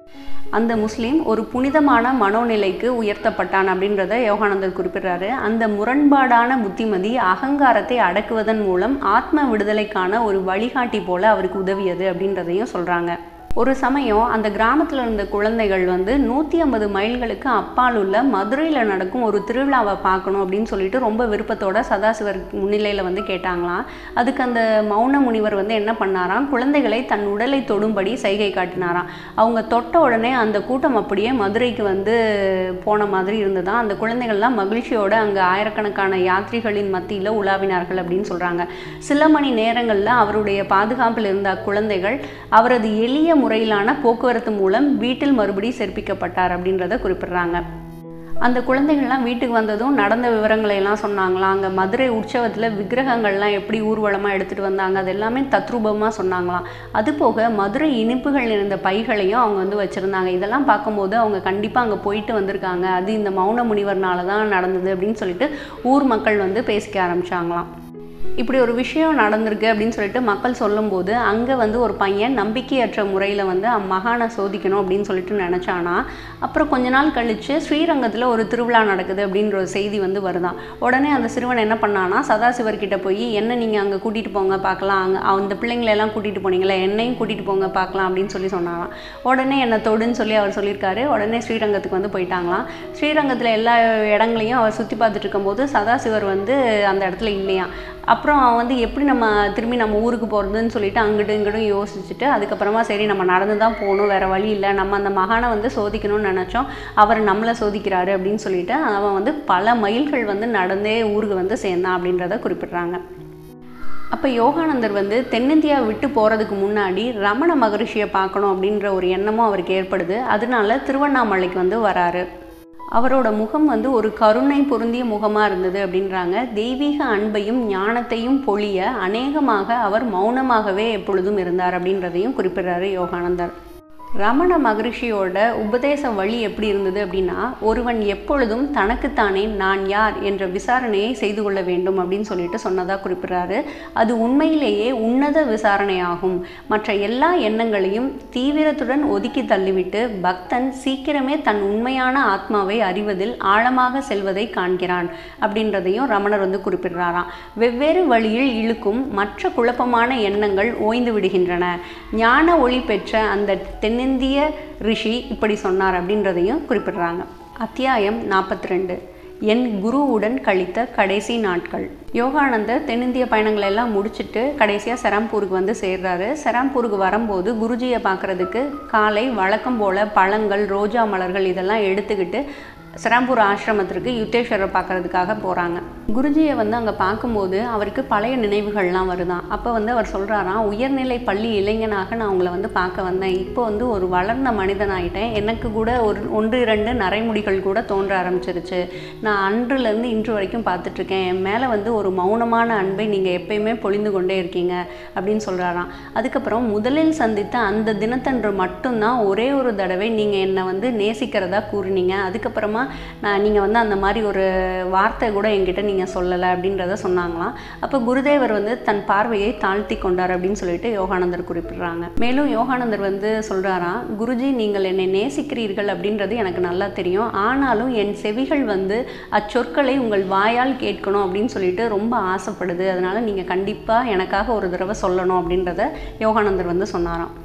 அந்த முஸ்லீம் ஒரு புனிதமான மனோநிலைக்கு உயர்த்தப்பட்டான் அப்படின்றத யோகானந்தர் குறிப்பிடுறாரு அந்த முரண்பாடான புத்திமதி அகங்காரத்தை அடக்குவதன் மூலம் ஆத்ம விடுதலைக்கான ஒரு வழிகாட்டி போல அவருக்கு உதவியது அப்படின்றதையும் சொல்றாங்க ஒரு சமயம் அந்த கிராமத்தில் இருந்த குழந்தைகள் வந்து நூற்றி ஐம்பது மைல்களுக்கு அப்பால் உள்ள மதுரையில் நடக்கும் ஒரு திருவிழாவை பார்க்கணும் அப்படின்னு சொல்லிட்டு ரொம்ப விருப்பத்தோட சதாசிவர் முன்னிலையில் வந்து கேட்டாங்களாம் அதுக்கு அந்த மௌன முனிவர் வந்து என்ன பண்ணாராம் குழந்தைகளை தன் உடலை தொடும்படி சைகை காட்டினாராம் அவங்க தொட்ட உடனே அந்த கூட்டம் அப்படியே மதுரைக்கு வந்து போன மாதிரி இருந்ததா அந்த குழந்தைகள்லாம் மகிழ்ச்சியோட அங்கே ஆயிரக்கணக்கான யாத்ரிகளின் மத்தியில் உலாவினார்கள் அப்படின்னு சொல்கிறாங்க சில மணி நேரங்களில் அவருடைய பாதுகாப்பில் இருந்த அக்குழந்தைகள் அவரது எளிய முறையிலான போக்குவரத்து மூலம் வீட்டில் மறுபடி சேர்ப்பிக்கப்பட்டார் அப்படின்றத குறிப்பிடுறாங்க அந்த குழந்தைகள்லாம் வீட்டுக்கு வந்ததும் நடந்த விவரங்களை எல்லாம் சொன்னாங்களாம் அங்கே மதுரை உற்சவத்தில் விக்கிரகங்கள்லாம் எப்படி ஊர்வலமாக எடுத்துகிட்டு வந்தாங்க அது எல்லாமே தத்ரூபமாக சொன்னாங்களாம் அது போக மதுரை இனிப்புகள் இருந்த பைகளையும் அவங்க வந்து வச்சுருந்தாங்க இதெல்லாம் பார்க்கும்போது அவங்க கண்டிப்பாக அங்கே போயிட்டு வந்திருக்காங்க அது இந்த மௌன முனிவர்னால தான் நடந்தது அப்படின்னு சொல்லிட்டு ஊர் மக்கள் வந்து பேசிக்க ஆரம்பிச்சாங்களாம் இப்படி ஒரு விஷயம் நடந்திருக்கு அப்படின்னு சொல்லிட்டு மக்கள் சொல்லும்போது அங்கே வந்து ஒரு பையன் நம்பிக்கையற்ற முறையில் வந்து அம்மகானை சோதிக்கணும் அப்படின்னு சொல்லிட்டு நினச்சானா அப்புறம் கொஞ்ச நாள் கழித்து ஸ்ரீரங்கத்தில் ஒரு திருவிழா நடக்குது அப்படின்ற ஒரு செய்தி வந்து வருதான் உடனே அந்த சிறுவன் என்ன பண்ணானா சதாசிவர்கிட்ட போய் என்ன நீங்கள் அங்கே கூட்டிகிட்டு போங்க பார்க்கலாம் அங்கே அந்த பிள்ளைங்களெல்லாம் கூட்டிகிட்டு போனீங்களே என்னையும் கூட்டிகிட்டு போங்க பார்க்கலாம் அப்படின்னு சொல்லி சொன்னாராம் உடனே என்னை தொடுன்னு சொல்லி அவர் சொல்லியிருக்காரு உடனே ஸ்ரீரங்கத்துக்கு வந்து போயிட்டாங்களாம் ஸ்ரீரங்கத்தில் எல்லா இடங்களையும் அவர் சுற்றி பார்த்துட்டு இருக்கும்போது சதாசிவர் வந்து அந்த இடத்துல இல்லையா அப்புறம் அவன் வந்து எப்படி நம்ம திரும்பி நம்ம ஊருக்கு போகிறதுன்னு சொல்லிட்டு அங்கிட்டும் இங்கிட்டும் யோசிச்சுட்டு அதுக்கப்புறமா சரி நம்ம நடந்து தான் போகணும் வேறு வழி இல்லை நம்ம அந்த மகானை வந்து சோதிக்கணும்னு நினச்சோம் அவர் நம்மளை சோதிக்கிறாரு அப்படின்னு சொல்லிட்டு அவன் வந்து பல மைல்கள் வந்து நடந்தே ஊருக்கு வந்து சேர்ந்தான் அப்படின்றத குறிப்பிட்றாங்க அப்போ யோகானந்தர் வந்து தென்னிந்தியா விட்டு போகிறதுக்கு முன்னாடி ரமண மகரிஷியை பார்க்கணும் அப்படின்ற ஒரு எண்ணமும் அவருக்கு ஏற்படுது அதனால திருவண்ணாமலைக்கு வந்து வராரு அவரோட முகம் வந்து ஒரு கருணை பொருந்திய முகமாக இருந்தது அப்படின்றாங்க தெய்வீக அன்பையும் ஞானத்தையும் பொழிய அநேகமாக அவர் மௌனமாகவே எப்பொழுதும் இருந்தார் அப்படின்றதையும் குறிப்பிடுறாரு யோகானந்தர் ரமண மகரிஷியோட உபதேச வழி எப்படி இருந்தது அப்படின்னா ஒருவன் எப்பொழுதும் தனக்குத்தானே நான் யார் என்ற விசாரணையை செய்து கொள்ள வேண்டும் அப்படின்னு சொல்லிட்டு சொன்னதாக குறிப்பிடுறாரு அது உண்மையிலேயே உன்னத விசாரணையாகும் மற்ற எல்லா எண்ணங்களையும் தீவிரத்துடன் ஒதுக்கி தள்ளிவிட்டு பக்தன் சீக்கிரமே தன் உண்மையான ஆத்மாவை அறிவதில் ஆழமாக செல்வதை காண்கிறான் அப்படின்றதையும் ரமணர் வந்து குறிப்பிடுறாராம் வெவ்வேறு வழியில் இழுக்கும் மற்ற குழப்பமான எண்ணங்கள் ஓய்ந்து விடுகின்றன ஞான ஒளி பெற்ற அந்த தென்னிந்திய ரிஷி இப்படி சொன்னார் அப்படின்றதையும் குறிப்பிடுறாங்க அத்தியாயம் நாற்பத்தி ரெண்டு என் குருவுடன் கழித்த கடைசி நாட்கள் யோகானந்தர் தென்னிந்திய பயணங்களை எல்லாம் முடிச்சுட்டு கடைசியாக செராம்பூருக்கு வந்து சேர்றாரு செராம்பூருக்கு வரும்போது குருஜியை பார்க்குறதுக்கு காலை வழக்கம் போல் பழங்கள் ரோஜா மலர்கள் இதெல்லாம் எடுத்துக்கிட்டு செராம்பூர் ஆசிரமத்திற்கு யுத்தேஸ்வரரை பார்க்கறதுக்காக போகிறாங்க குருஜியை வந்து அங்கே பார்க்கும்போது அவருக்கு பழைய நினைவுகள்லாம் வருதான் அப்போ வந்து அவர் சொல்கிறாராம் உயர்நிலை பள்ளி இளைஞனாக நான் உங்களை வந்து பார்க்க வந்தேன் இப்போ வந்து ஒரு வளர்ந்த மனிதனாயிட்டேன் எனக்கு கூட ஒரு ஒன்று இரண்டு நரைமுடிகள் கூட தோன்ற ஆரம்பிச்சிருச்சு நான் அன்றுலேருந்து இன்று வரைக்கும் பார்த்துட்ருக்கேன் என் மேலே வந்து ஒரு மௌனமான அன்பை நீங்கள் எப்பயுமே பொழிந்து கொண்டே இருக்கீங்க அப்படின்னு சொல்கிறாராம் அதுக்கப்புறம் முதலில் சந்தித்த அந்த தினத்தன்று மட்டும்தான் ஒரே ஒரு தடவை நீங்கள் என்னை வந்து நேசிக்கிறதா கூறினீங்க அதுக்கப்புறமா நான் நீங்கள் வந்து அந்த மாதிரி ஒரு வார்த்தை கூட என்கிட்ட நீங்கள் சொல்லலை அப்படின்றத சொன்னாங்களாம் அப்போ குருதேவர் வந்து தன் பார்வையை தாழ்த்தி கொண்டார் அப்படின்னு சொல்லிட்டு யோகானந்தர் குறிப்பிடுறாங்க மேலும் யோகானந்தர் வந்து சொல்கிறாராம் குருஜி நீங்கள் என்னை நேசிக்கிறீர்கள் அப்படின்றது எனக்கு நல்லா தெரியும் ஆனாலும் என் செவிகள் வந்து அச்சொற்களை உங்கள் வாயால் கேட்கணும் அப்படின்னு சொல்லிட்டு ரொம்ப ஆசைப்படுது அதனால் நீங்கள் கண்டிப்பாக எனக்காக ஒரு தடவை சொல்லணும் அப்படின்றத யோகானந்தர் வந்து சொன்னாராம்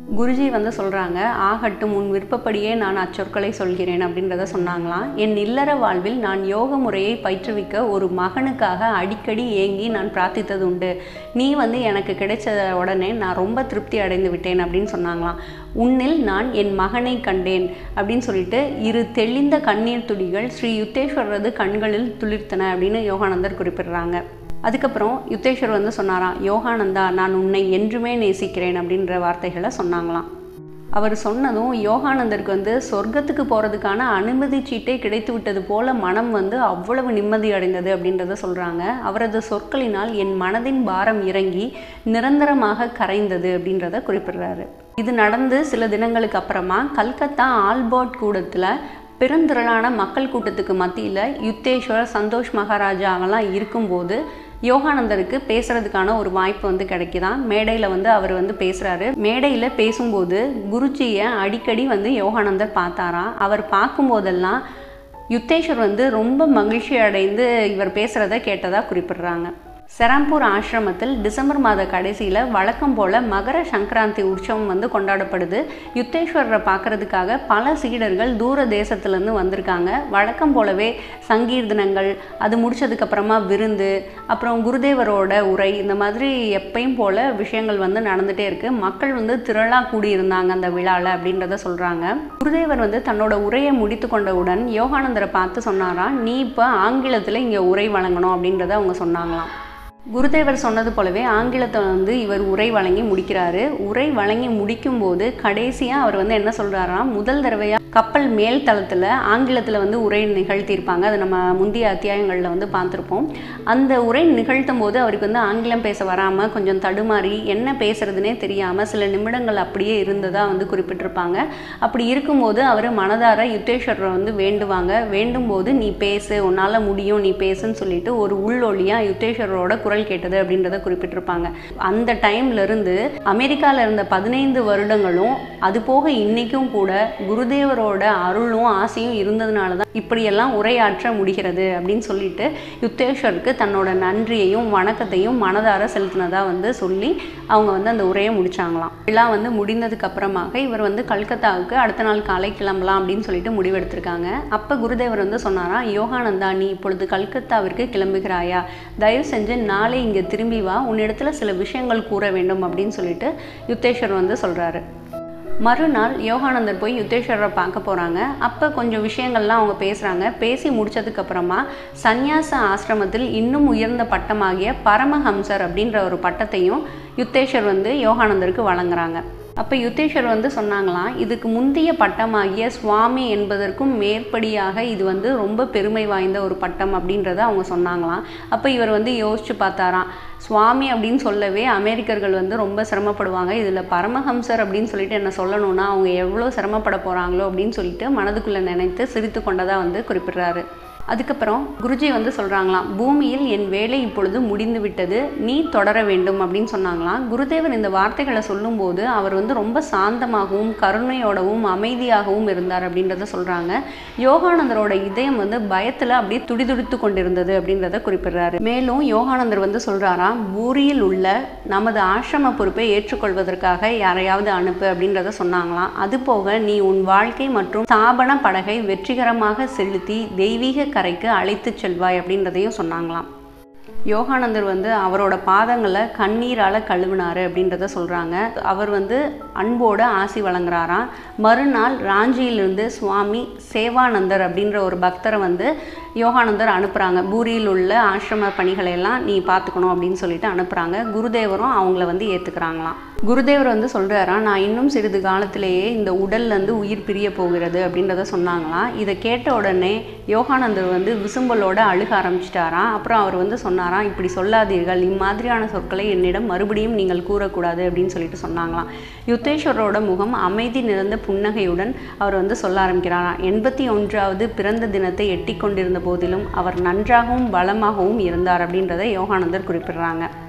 குருஜி வந்து சொல்கிறாங்க ஆகட்டும் உன் விருப்பப்படியே நான் அச்சொற்களை சொல்கிறேன் அப்படின்றத சொன்னாங்களாம் என் இல்லற வாழ்வில் நான் யோக முறையை பயிற்றுவிக்க ஒரு மகனுக்காக அடிக்கடி ஏங்கி நான் பிரார்த்தித்தது உண்டு நீ வந்து எனக்கு கிடைச்ச உடனே நான் ரொம்ப திருப்தி அடைந்து விட்டேன் அப்படின்னு சொன்னாங்களாம் உன்னில் நான் என் மகனை கண்டேன் அப்படின்னு சொல்லிட்டு இரு தெளிந்த கண்ணீர் துளிகள் ஸ்ரீ யுத்தேஸ்வரரது கண்களில் துளிர்த்தன அப்படின்னு யோகானந்தர் குறிப்பிடுறாங்க அதுக்கப்புறம் யுத்தேஸ்வர் வந்து சொன்னாராம் யோகானந்தா நான் உன்னை என்றுமே நேசிக்கிறேன் அப்படின்ற வார்த்தைகளை சொன்னாங்களாம் அவர் சொன்னதும் யோகானந்தருக்கு வந்து சொர்க்கத்துக்கு போகிறதுக்கான அனுமதி சீட்டே கிடைத்து விட்டது போல மனம் வந்து அவ்வளவு நிம்மதி அடைந்தது அப்படின்றத சொல்கிறாங்க அவரது சொற்களினால் என் மனதின் பாரம் இறங்கி நிரந்தரமாக கரைந்தது அப்படின்றத குறிப்பிடுறாரு இது நடந்து சில தினங்களுக்கு அப்புறமா கல்கத்தா ஆல்பர்ட் கூடத்தில் பெருந்திரளான மக்கள் கூட்டத்துக்கு மத்தியில் யுத்தேஸ்வர் சந்தோஷ் மகாராஜா அவெல்லாம் இருக்கும்போது யோகானந்தருக்கு பேசுறதுக்கான ஒரு வாய்ப்பு வந்து கிடைக்குதான் மேடையில் வந்து அவர் வந்து பேசுகிறாரு மேடையில் பேசும்போது குருஜியை அடிக்கடி வந்து யோகானந்தர் பார்த்தாராம் அவர் பார்க்கும்போதெல்லாம் யுத்தேஸ்வர் வந்து ரொம்ப மகிழ்ச்சி அடைந்து இவர் பேசுகிறத கேட்டதாக குறிப்பிடுறாங்க செராம்பூர் ஆசிரமத்தில் டிசம்பர் மாத கடைசியில் வழக்கம் போல் மகர சங்கராந்தி உற்சவம் வந்து கொண்டாடப்படுது யுத்தேஸ்வரரை பார்க்கறதுக்காக பல சீடர்கள் தூர தேசத்துலேருந்து வந்திருக்காங்க வழக்கம் போலவே சங்கீர்த்தனங்கள் அது முடிச்சதுக்கப்புறமா விருந்து அப்புறம் குருதேவரோட உரை இந்த மாதிரி எப்பயும் போல் விஷயங்கள் வந்து நடந்துகிட்டே இருக்குது மக்கள் வந்து திரளாக கூடியிருந்தாங்க அந்த விழாவில் அப்படின்றத சொல்கிறாங்க குருதேவர் வந்து தன்னோட உரையை முடித்து கொண்டவுடன் யோகானந்தரை பார்த்து சொன்னாராம் நீ இப்போ ஆங்கிலத்தில் இங்கே உரை வழங்கணும் அப்படின்றத அவங்க சொன்னாங்களாம் குருதேவர் சொன்னது போலவே ஆங்கிலத்தை வந்து இவர் உரை வழங்கி முடிக்கிறாரு உரை வழங்கி முடிக்கும்போது கடைசியாக அவர் வந்து என்ன சொல்கிறாராம் முதல் தடவையாக கப்பல் மேல் தளத்தில் ஆங்கிலத்தில் வந்து உரை நிகழ்த்தியிருப்பாங்க அதை நம்ம முந்தைய அத்தியாயங்களில் வந்து பார்த்துருப்போம் அந்த உரை நிகழ்த்தும் போது அவருக்கு வந்து ஆங்கிலம் பேச வராமல் கொஞ்சம் தடுமாறி என்ன பேசுறதுனே தெரியாமல் சில நிமிடங்கள் அப்படியே இருந்ததாக வந்து குறிப்பிட்டிருப்பாங்க அப்படி இருக்கும்போது அவர் மனதார யுத்தேஸ்வரரை வந்து வேண்டுவாங்க வேண்டும் போது நீ பேசு உன்னால் முடியும் நீ பேசுன்னு சொல்லிட்டு ஒரு உள்ளொளியாக யுத்தேஸ்வரரோட குரல் கேட்டது அப்படின்றத குறிப்பிட்டிருப்பாங்க அந்த டைம்ல இருந்து அமெரிக்காவில் இருந்த பதினைந்து வருடங்களும் அது போக இன்னைக்கும் கூட குருதேவரோட அருளும் ஆசையும் இருந்ததுனால தான் இப்படியெல்லாம் உரையாற்ற முடிகிறது அப்படின்னு சொல்லிட்டு யுத்தேஸ்வருக்கு தன்னோட நன்றியையும் வணக்கத்தையும் மனதார செலுத்தினதா வந்து சொல்லி அவங்க வந்து அந்த உரையை முடிச்சாங்களாம் விழா வந்து முடிந்ததுக்கு அப்புறமாக இவர் வந்து கல்கத்தாவுக்கு அடுத்த நாள் காலை கிளம்பலாம் அப்படின்னு சொல்லிட்டு முடிவெடுத்திருக்காங்க அப்போ குருதேவர் வந்து சொன்னாரா யோகானந்தா நீ இப்பொழுது கல்கத்தாவிற்கு கிளம்புகிறாயா தயவு செஞ்சு நாளை இங்கே திரும்பி வா உன்னிடத்துல சில விஷயங்கள் கூற வேண்டும் அப்படின்னு சொல்லிட்டு யுத்தேஸ்வர் வந்து சொல்கிறாரு மறுநாள் யோகானந்தர் போய் யுத்தேஸ்வரரை பார்க்க போகிறாங்க அப்போ கொஞ்சம் விஷயங்கள்லாம் அவங்க பேசுகிறாங்க பேசி முடிச்சதுக்கப்புறமா சந்நியாச ஆசிரமத்தில் இன்னும் உயர்ந்த பட்டமாகிய பரமஹம்சர் அப்படின்ற ஒரு பட்டத்தையும் யுத்தேஸ்வர் வந்து யோகானந்தருக்கு வழங்குறாங்க அப்போ யுத்தேஸ்வர் வந்து சொன்னாங்களாம் இதுக்கு முந்தைய பட்டமாகிய சுவாமி என்பதற்கும் மேற்படியாக இது வந்து ரொம்ப பெருமை வாய்ந்த ஒரு பட்டம் அப்படின்றத அவங்க சொன்னாங்களாம் அப்போ இவர் வந்து யோசிச்சு பார்த்தாராம் சுவாமி அப்படின்னு சொல்லவே அமெரிக்கர்கள் வந்து ரொம்ப சிரமப்படுவாங்க இதில் பரமஹம்சர் அப்படின்னு சொல்லிட்டு என்ன சொல்லணும்னா அவங்க எவ்வளோ சிரமப்பட போகிறாங்களோ அப்படின்னு சொல்லிட்டு மனதுக்குள்ளே நினைத்து சிரித்து கொண்டதாக வந்து குறிப்பிடுறாரு அதுக்கப்புறம் குருஜி வந்து சொல்கிறாங்களாம் பூமியில் என் வேலை இப்பொழுது முடிந்து விட்டது நீ தொடர வேண்டும் அப்படின்னு சொன்னாங்களாம் குருதேவர் இந்த வார்த்தைகளை சொல்லும்போது அவர் வந்து ரொம்ப சாந்தமாகவும் கருணையோடவும் அமைதியாகவும் இருந்தார் அப்படின்றத சொல்கிறாங்க யோகானந்தரோட இதயம் வந்து பயத்தில் அப்படியே துடிதுடித்து கொண்டிருந்தது அப்படின்றத குறிப்பிடுறாரு மேலும் யோகானந்தர் வந்து சொல்கிறாராம் பூரியில் உள்ள நமது ஆசிரம பொறுப்பை ஏற்றுக்கொள்வதற்காக யாரையாவது அனுப்பு அப்படின்றத சொன்னாங்களாம் அது போக நீ உன் வாழ்க்கை மற்றும் ஸ்தாபன படகை வெற்றிகரமாக செலுத்தி தெய்வீக கரைக்கு அழைத்து செல்வாய் அப்படின்றதையும் சொன்னாங்களாம் யோகானந்தர் வந்து அவரோட பாதங்களை கண்ணீரால் கழுவினாரு அப்படின்றத சொல்கிறாங்க அவர் வந்து அன்போடு ஆசி வழங்குறாராம் மறுநாள் ராஞ்சியிலிருந்து சுவாமி சேவானந்தர் அப்படின்ற ஒரு பக்தரை வந்து யோகானந்தர் அனுப்புகிறாங்க பூரியில் உள்ள ஆசிரம பணிகளை எல்லாம் நீ பார்த்துக்கணும் அப்படின்னு சொல்லிட்டு அனுப்புகிறாங்க குருதேவரும் அவங்கள வந்து ஏற்றுக்கிறாங்களாம் குருதேவர் வந்து சொல்கிறாராம் நான் இன்னும் சிறிது காலத்திலேயே இந்த உடல்லேருந்து உயிர் பிரிய போகிறது அப்படின்றத சொன்னாங்களாம் இதை கேட்ட உடனே யோகானந்தர் வந்து விசும்பலோட அழுக ஆரம்பிச்சிட்டாராம் அப்புறம் அவர் வந்து சொன்னாராம் இப்படி சொல்லாதீர்கள் இம்மாதிரியான சொற்களை என்னிடம் மறுபடியும் நீங்கள் கூறக்கூடாது அப்படின்னு சொல்லிட்டு சொன்னாங்களாம் யுத்தேஸ்வரோட முகம் அமைதி நிறைந்த புன்னகையுடன் அவர் வந்து சொல்ல ஆரம்பிக்கிறாராம் எண்பத்தி ஒன்றாவது பிறந்த தினத்தை எட்டி கொண்டிருந்த போதிலும் அவர் நன்றாகவும் பலமாகவும் இருந்தார் அப்படின்றத யோகானந்தர் குறிப்பிடுறாங்க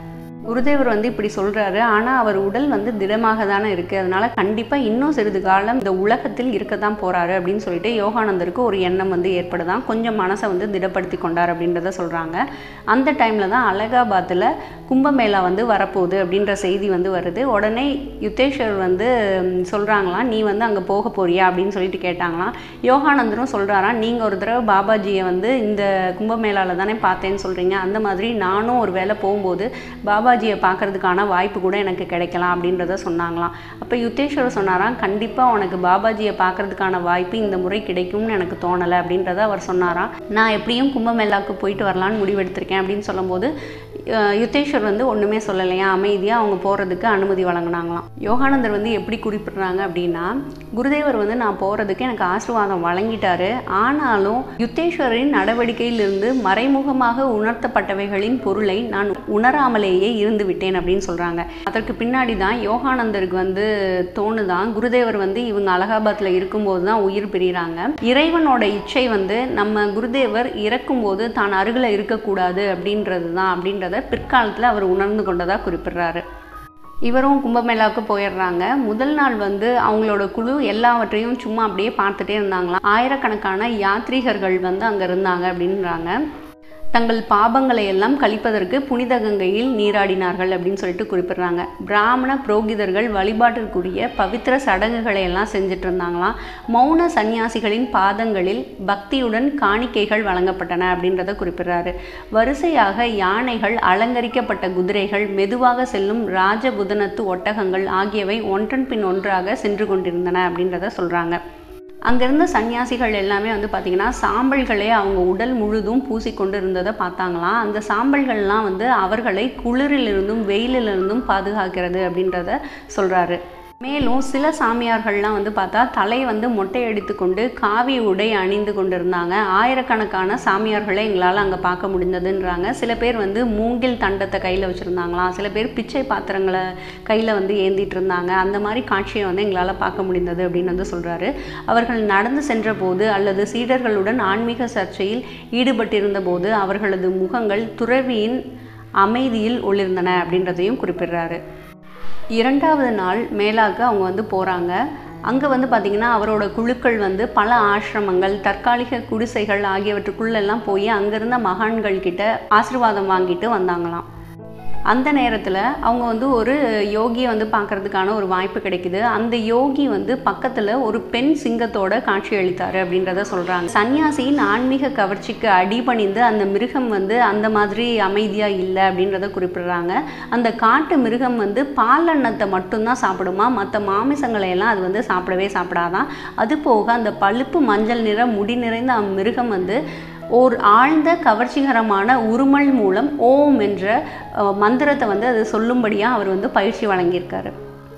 குருதேவர் வந்து இப்படி சொல்கிறாரு ஆனால் அவர் உடல் வந்து திடமாக தானே இருக்குது அதனால் கண்டிப்பாக இன்னும் சிறிது காலம் இந்த உலகத்தில் இருக்க தான் போகிறாரு அப்படின்னு சொல்லிட்டு யோகானந்தருக்கு ஒரு எண்ணம் வந்து ஏற்படுதான் கொஞ்சம் மனசை வந்து திடப்படுத்தி கொண்டார் அப்படின்றத சொல்கிறாங்க அந்த டைமில் தான் அலகாபாத்தில் கும்பமேளா வந்து வரப்போகுது அப்படின்ற செய்தி வந்து வருது உடனே யுத்தேஸ்வர் வந்து சொல்கிறாங்களாம் நீ வந்து அங்கே போக போறியா அப்படின்னு சொல்லிட்டு கேட்டாங்களாம் யோகானந்தரும் சொல்கிறாராம் நீங்கள் ஒரு தடவை பாபாஜியை வந்து இந்த கும்பமேளாவில் தானே பார்த்தேன்னு சொல்கிறீங்க அந்த மாதிரி நானும் ஒரு வேளை போகும்போது பாபா பாபாஜியை பார்க்கறதுக்கான வாய்ப்பு கூட எனக்கு கிடைக்கலாம் அப்படின்றத சொன்னாங்களாம் அப்போ யுத்தேஸ்வர் சொன்னாராம் கண்டிப்பாக உனக்கு பாபாஜியை பார்க்கறதுக்கான வாய்ப்பு இந்த முறை கிடைக்கும்னு எனக்கு தோணலை அப்படின்றத அவர் சொன்னாராம் நான் எப்படியும் கும்பமேளாவுக்கு போயிட்டு வரலான்னு முடிவெடுத்திருக்கேன் அப்படின்னு சொல்லும்போது யுத்தேஸ்வர் வந்து ஒன்றுமே சொல்லலையா அமைதியாக அவங்க போகிறதுக்கு அனுமதி வழங்கினாங்களாம் யோகானந்தர் வந்து எப்படி குறிப்பிட்றாங்க அப்படின்னா குருதேவர் வந்து நான் போகிறதுக்கு எனக்கு ஆசீர்வாதம் வழங்கிட்டாரு ஆனாலும் யுத்தேஸ்வரின் நடவடிக்கையிலிருந்து மறைமுகமாக உணர்த்தப்பட்டவைகளின் பொருளை நான் உணராமலேயே இருந்து விட்டேன் அப்படின்னு சொல்கிறாங்க அதற்கு பின்னாடி தான் யோகானந்தருக்கு வந்து தோணுதான் குருதேவர் வந்து இவங்க அலகாபாத்தில் இருக்கும்போது தான் உயிர் பிரிகிறாங்க இறைவனோட இச்சை வந்து நம்ம குருதேவர் இறக்கும்போது தான் அருகில் இருக்கக்கூடாது அப்படின்றது தான் அப்படின்றத பிற்காலத்தில் அவர் உணர்ந்து கொண்டதாக குறிப்பிடுறாரு இவரும் கும்பமேளாவுக்கு போயிடுறாங்க முதல் நாள் வந்து அவங்களோட குழு எல்லாவற்றையும் சும்மா அப்படியே பார்த்துட்டே இருந்தாங்களாம் ஆயிரக்கணக்கான யாத்ரீகர்கள் வந்து அங்கே இருந்தாங்க அப்படின்றாங்க தங்கள் பாபங்களை எல்லாம் கழிப்பதற்கு புனித கங்கையில் நீராடினார்கள் அப்படின்னு சொல்லிட்டு குறிப்பிடுறாங்க பிராமண புரோகிதர்கள் வழிபாட்டிற்குரிய பவித்திர சடங்குகளை எல்லாம் செஞ்சுட்டு இருந்தாங்களாம் மௌன சந்நியாசிகளின் பாதங்களில் பக்தியுடன் காணிக்கைகள் வழங்கப்பட்டன அப்படின்றத குறிப்பிடுறாரு வரிசையாக யானைகள் அலங்கரிக்கப்பட்ட குதிரைகள் மெதுவாக செல்லும் ராஜபுதனத்து ஒட்டகங்கள் ஆகியவை ஒன்றன் பின் ஒன்றாக சென்று கொண்டிருந்தன அப்படின்றத சொல்கிறாங்க அங்கிருந்த சன்னியாசிகள் எல்லாமே வந்து பார்த்திங்கன்னா சாம்பல்களே அவங்க உடல் முழுதும் பூசிக்கொண்டு இருந்ததை பார்த்தாங்களாம் அந்த சாம்பல்கள்லாம் வந்து அவர்களை குளிரிலிருந்தும் வெயிலிலிருந்தும் பாதுகாக்கிறது அப்படின்றத சொல்கிறாரு மேலும் சில சாமியார்கள்லாம் வந்து பார்த்தா தலையை வந்து மொட்டை அடித்து கொண்டு காவி உடை அணிந்து கொண்டு இருந்தாங்க ஆயிரக்கணக்கான சாமியார்களை எங்களால் அங்கே பார்க்க முடிஞ்சதுன்றாங்க சில பேர் வந்து மூங்கில் தண்டத்தை கையில் வச்சுருந்தாங்களாம் சில பேர் பிச்சை பாத்திரங்களை கையில் வந்து ஏந்திட்டு இருந்தாங்க அந்த மாதிரி காட்சியை வந்து எங்களால் பார்க்க முடிந்தது அப்படின்னு வந்து சொல்கிறாரு அவர்கள் நடந்து சென்ற போது அல்லது சீடர்களுடன் ஆன்மீக சர்ச்சையில் ஈடுபட்டிருந்த போது அவர்களது முகங்கள் துறவியின் அமைதியில் ஒளிர்ந்தன அப்படின்றதையும் குறிப்பிடுறாரு இரண்டாவது நாள் மேலாக அவங்க வந்து போகிறாங்க அங்கே வந்து பார்த்திங்கன்னா அவரோட குழுக்கள் வந்து பல ஆசிரமங்கள் தற்காலிக குடிசைகள் ஆகியவற்றுக்குள்ளெல்லாம் போய் அங்கேருந்த மகான்கள் கிட்ட ஆசீர்வாதம் வாங்கிட்டு வந்தாங்களாம் அந்த நேரத்தில் அவங்க வந்து ஒரு யோகியை வந்து பார்க்கறதுக்கான ஒரு வாய்ப்பு கிடைக்குது அந்த யோகி வந்து பக்கத்தில் ஒரு பெண் சிங்கத்தோட காட்சி அளித்தார் அப்படின்றத சொல்கிறாங்க சன்னியாசியின் ஆன்மீக கவர்ச்சிக்கு அடிபணிந்து அந்த மிருகம் வந்து அந்த மாதிரி அமைதியாக இல்லை அப்படின்றத குறிப்பிடுறாங்க அந்த காட்டு மிருகம் வந்து பாலெண்ணத்தை மட்டும்தான் சாப்பிடுமா மற்ற மாமிசங்களை எல்லாம் அது வந்து சாப்பிடவே சாப்பிடாதான் அது போக அந்த பழுப்பு மஞ்சள் நிற முடி நிறைந்த அம்மிருகம் வந்து ஓர் ஆழ்ந்த கவர்ச்சிகரமான உருமல் மூலம் ஓம் என்ற அஹ், மந்திரத்தை வந்து அது சொல்லும்படியாக அவர் வந்து பயிற்சி வழங்கியிருக்காரு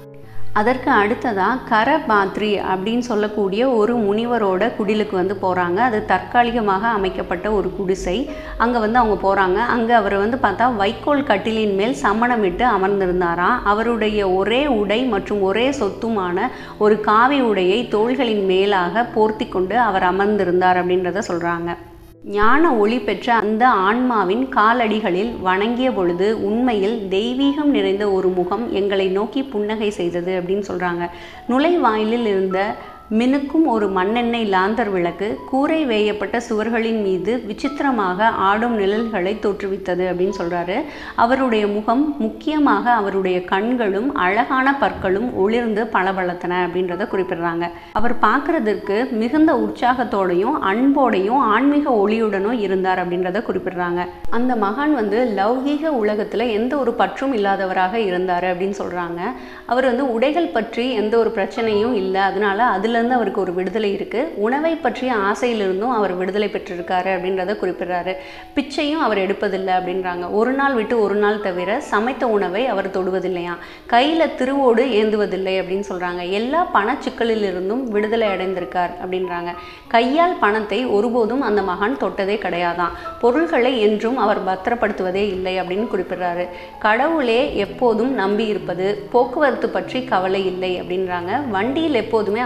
அதற்கு அடுத்ததாக கரபாத்ரி அப்படின்னு சொல்லக்கூடிய ஒரு முனிவரோட குடிலுக்கு வந்து போகிறாங்க அது தற்காலிகமாக அமைக்கப்பட்ட ஒரு குடிசை அங்கே வந்து அவங்க போகிறாங்க அங்கே அவர் வந்து பார்த்தா வைக்கோல் கட்டிலின் மேல் சமணமிட்டு அமர்ந்திருந்தாராம் அவருடைய ஒரே உடை மற்றும் ஒரே சொத்துமான ஒரு காவி உடையை தோள்களின் மேலாக போர்த்தி கொண்டு அவர் அமர்ந்திருந்தார் அப்படின்றத சொல்கிறாங்க ஞான ஒளி பெற்ற அந்த ஆன்மாவின் காலடிகளில் வணங்கிய பொழுது உண்மையில் தெய்வீகம் நிறைந்த ஒரு முகம் எங்களை நோக்கி புன்னகை செய்தது அப்படின்னு சொல்கிறாங்க நுழைவாயிலில் இருந்த மினுக்கும் ஒரு மண்ணெண்ணெய் லாந்தர் விளக்கு கூரை வேயப்பட்ட சுவர்களின் மீது விசித்திரமாக ஆடும் நிழல்களை தோற்றுவித்தது அப்படின்னு சொல்றாரு அவருடைய முகம் முக்கியமாக அவருடைய கண்களும் அழகான பற்களும் ஒளிர்ந்து பளபளத்தன அப்படின்றத குறிப்பிடுறாங்க அவர் பார்க்கறதற்கு மிகுந்த உற்சாகத்தோடையும் அன்போடையும் ஆன்மீக ஒளியுடனும் இருந்தார் அப்படின்றத குறிப்பிடுறாங்க அந்த மகான் வந்து லௌகீக உலகத்துல எந்த ஒரு பற்றும் இல்லாதவராக இருந்தார் அப்படின்னு சொல்றாங்க அவர் வந்து உடைகள் பற்றி எந்த ஒரு பிரச்சனையும் இல்லை அதனால அதுலேருந்து அவருக்கு ஒரு விடுதலை இருக்கு உணவை பற்றிய ஆசையிலிருந்தும் அவர் விடுதலை பெற்றிருக்காரு அப்படின்றத குறிப்பிடுறாரு பிச்சையும் அவர் எடுப்பதில்லை அப்படின்றாங்க ஒரு நாள் விட்டு ஒரு நாள் தவிர சமைத்த உணவை அவர் தொடுவதில்லையா கையில திருவோடு ஏந்துவதில்லை அப்படின்னு சொல்றாங்க எல்லா பணச்சிக்கலிலிருந்தும் விடுதலை அடைந்திருக்கார் அப்படின்றாங்க கையால் பணத்தை ஒருபோதும் அந்த மகான் தொட்டதே கிடையாதாம் பொருள்களை என்றும் அவர் பத்திரப்படுத்துவதே இல்லை அப்படின்னு குறிப்பிடுறாரு கடவுளே எப்போதும் நம்பி இருப்பது போக்குவரத்து பற்றி கவலை இல்லை அப்படின்றாங்க வண்டியில் எப்போதுமே அவர் சவாரி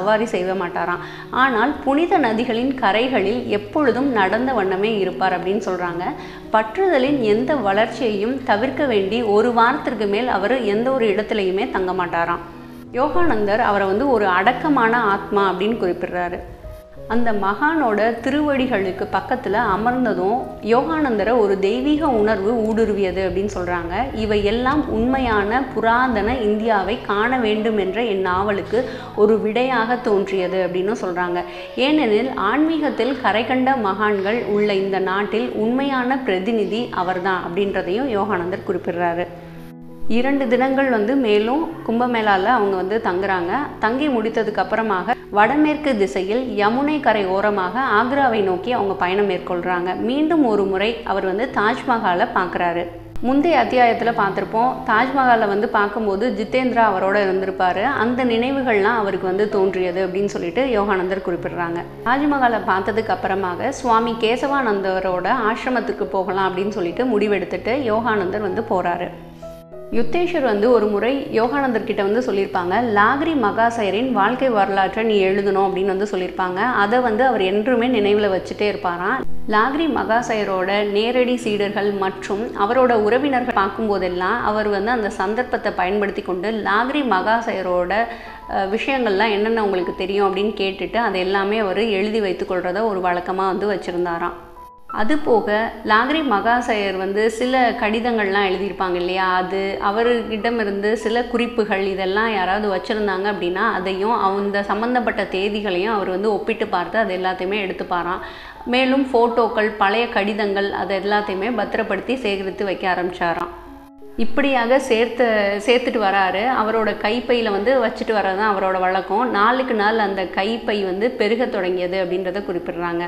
சவாரி செய்ய மாட்டாராம் ஆனால் புனித நதிகளின் கரைகளில் எப்பொழுதும் நடந்த வண்ணமே இருப்பார் அப்படின்னு சொல்கிறாங்க பற்றுதலின் எந்த வளர்ச்சியையும் தவிர்க்க வேண்டி ஒரு வாரத்திற்கு மேல் அவர் எந்த ஒரு இடத்துலையுமே தங்க மாட்டாராம் யோகானந்தர் அவரை வந்து ஒரு அடக்கமான ஆத்மா அப்படின்னு குறிப்பிடுறாரு அந்த மகானோட திருவடிகளுக்கு பக்கத்தில் அமர்ந்ததும் யோகானந்தரை ஒரு தெய்வீக உணர்வு ஊடுருவியது அப்படின்னு சொல்கிறாங்க இவை எல்லாம் உண்மையான புராதன இந்தியாவை காண வேண்டும் என்ற என் நாவலுக்கு ஒரு விடையாக தோன்றியது அப்படின்னு சொல்கிறாங்க ஏனெனில் ஆன்மீகத்தில் கரை கண்ட மகான்கள் உள்ள இந்த நாட்டில் உண்மையான பிரதிநிதி அவர்தான் அப்படின்றதையும் யோகானந்தர் குறிப்பிடுறாரு இரண்டு தினங்கள் வந்து மேலும் கும்பமேளாவில் அவங்க வந்து தங்குறாங்க தங்கி முடித்ததுக்கு அப்புறமாக வடமேற்கு திசையில் யமுனை கரை ஓரமாக ஆக்ராவை நோக்கி அவங்க பயணம் மேற்கொள்கிறாங்க மீண்டும் ஒரு முறை அவர் வந்து தாஜ்மஹாலை பார்க்குறாரு முந்தைய அத்தியாயத்தில் பார்த்துருப்போம் தாஜ்மஹாலை வந்து பார்க்கும்போது ஜிதேந்திரா அவரோட இருந்திருப்பாரு அந்த நினைவுகள்லாம் அவருக்கு வந்து தோன்றியது அப்படின்னு சொல்லிட்டு யோகானந்தர் குறிப்பிடுறாங்க தாஜ்மஹாலை பார்த்ததுக்கு அப்புறமாக சுவாமி கேசவானந்தரோட ஆசிரமத்துக்கு போகலாம் அப்படின்னு சொல்லிட்டு முடிவெடுத்துட்டு யோகானந்தர் வந்து போகிறாரு யுத்தேஸ்வர் வந்து ஒரு முறை யோகானந்தர் கிட்ட வந்து சொல்லியிருப்பாங்க லாகிரி மகாசயரின் வாழ்க்கை வரலாற்றை நீ எழுதணும் அப்படின்னு வந்து சொல்லியிருப்பாங்க அதை வந்து அவர் என்றுமே நினைவில் வச்சுட்டே இருப்பாராம் லாகிரி மகாசயரோட நேரடி சீடர்கள் மற்றும் அவரோட உறவினர்கள் பார்க்கும்போதெல்லாம் அவர் வந்து அந்த சந்தர்ப்பத்தை பயன்படுத்தி கொண்டு லாகிரி மகாசயரோட விஷயங்கள்லாம் என்னென்ன உங்களுக்கு தெரியும் அப்படின்னு கேட்டுட்டு அதை எல்லாமே அவர் எழுதி வைத்துக்கொள்கிறத ஒரு வழக்கமாக வந்து வச்சுருந்தாராம் அது போக லாகிரி மகாசயர் வந்து சில கடிதங்கள்லாம் எழுதியிருப்பாங்க இல்லையா அது அவர்கிட்டமிருந்து சில குறிப்புகள் இதெல்லாம் யாராவது வச்சுருந்தாங்க அப்படின்னா அதையும் அந்த சம்மந்தப்பட்ட தேதிகளையும் அவர் வந்து ஒப்பிட்டு பார்த்து அது எல்லாத்தையுமே எடுத்துப்பாராம் மேலும் ஃபோட்டோக்கள் பழைய கடிதங்கள் அதை எல்லாத்தையுமே பத்திரப்படுத்தி சேகரித்து வைக்க ஆரம்பிச்சாராம் இப்படியாக சேர்த்து சேர்த்துட்டு வராரு அவரோட கைப்பையில் வந்து வச்சுட்டு வர்றது தான் அவரோட வழக்கம் நாளுக்கு நாள் அந்த கைப்பை வந்து பெருக தொடங்கியது அப்படின்றத குறிப்பிடுறாங்க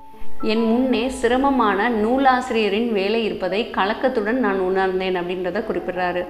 என் முன்னே சிரமமான நூலாசிரியரின் வேலை இருப்பதை கலக்கத்துடன் நான் உணர்ந்தேன் அப்படின்றத குறிப்பிடுறாரு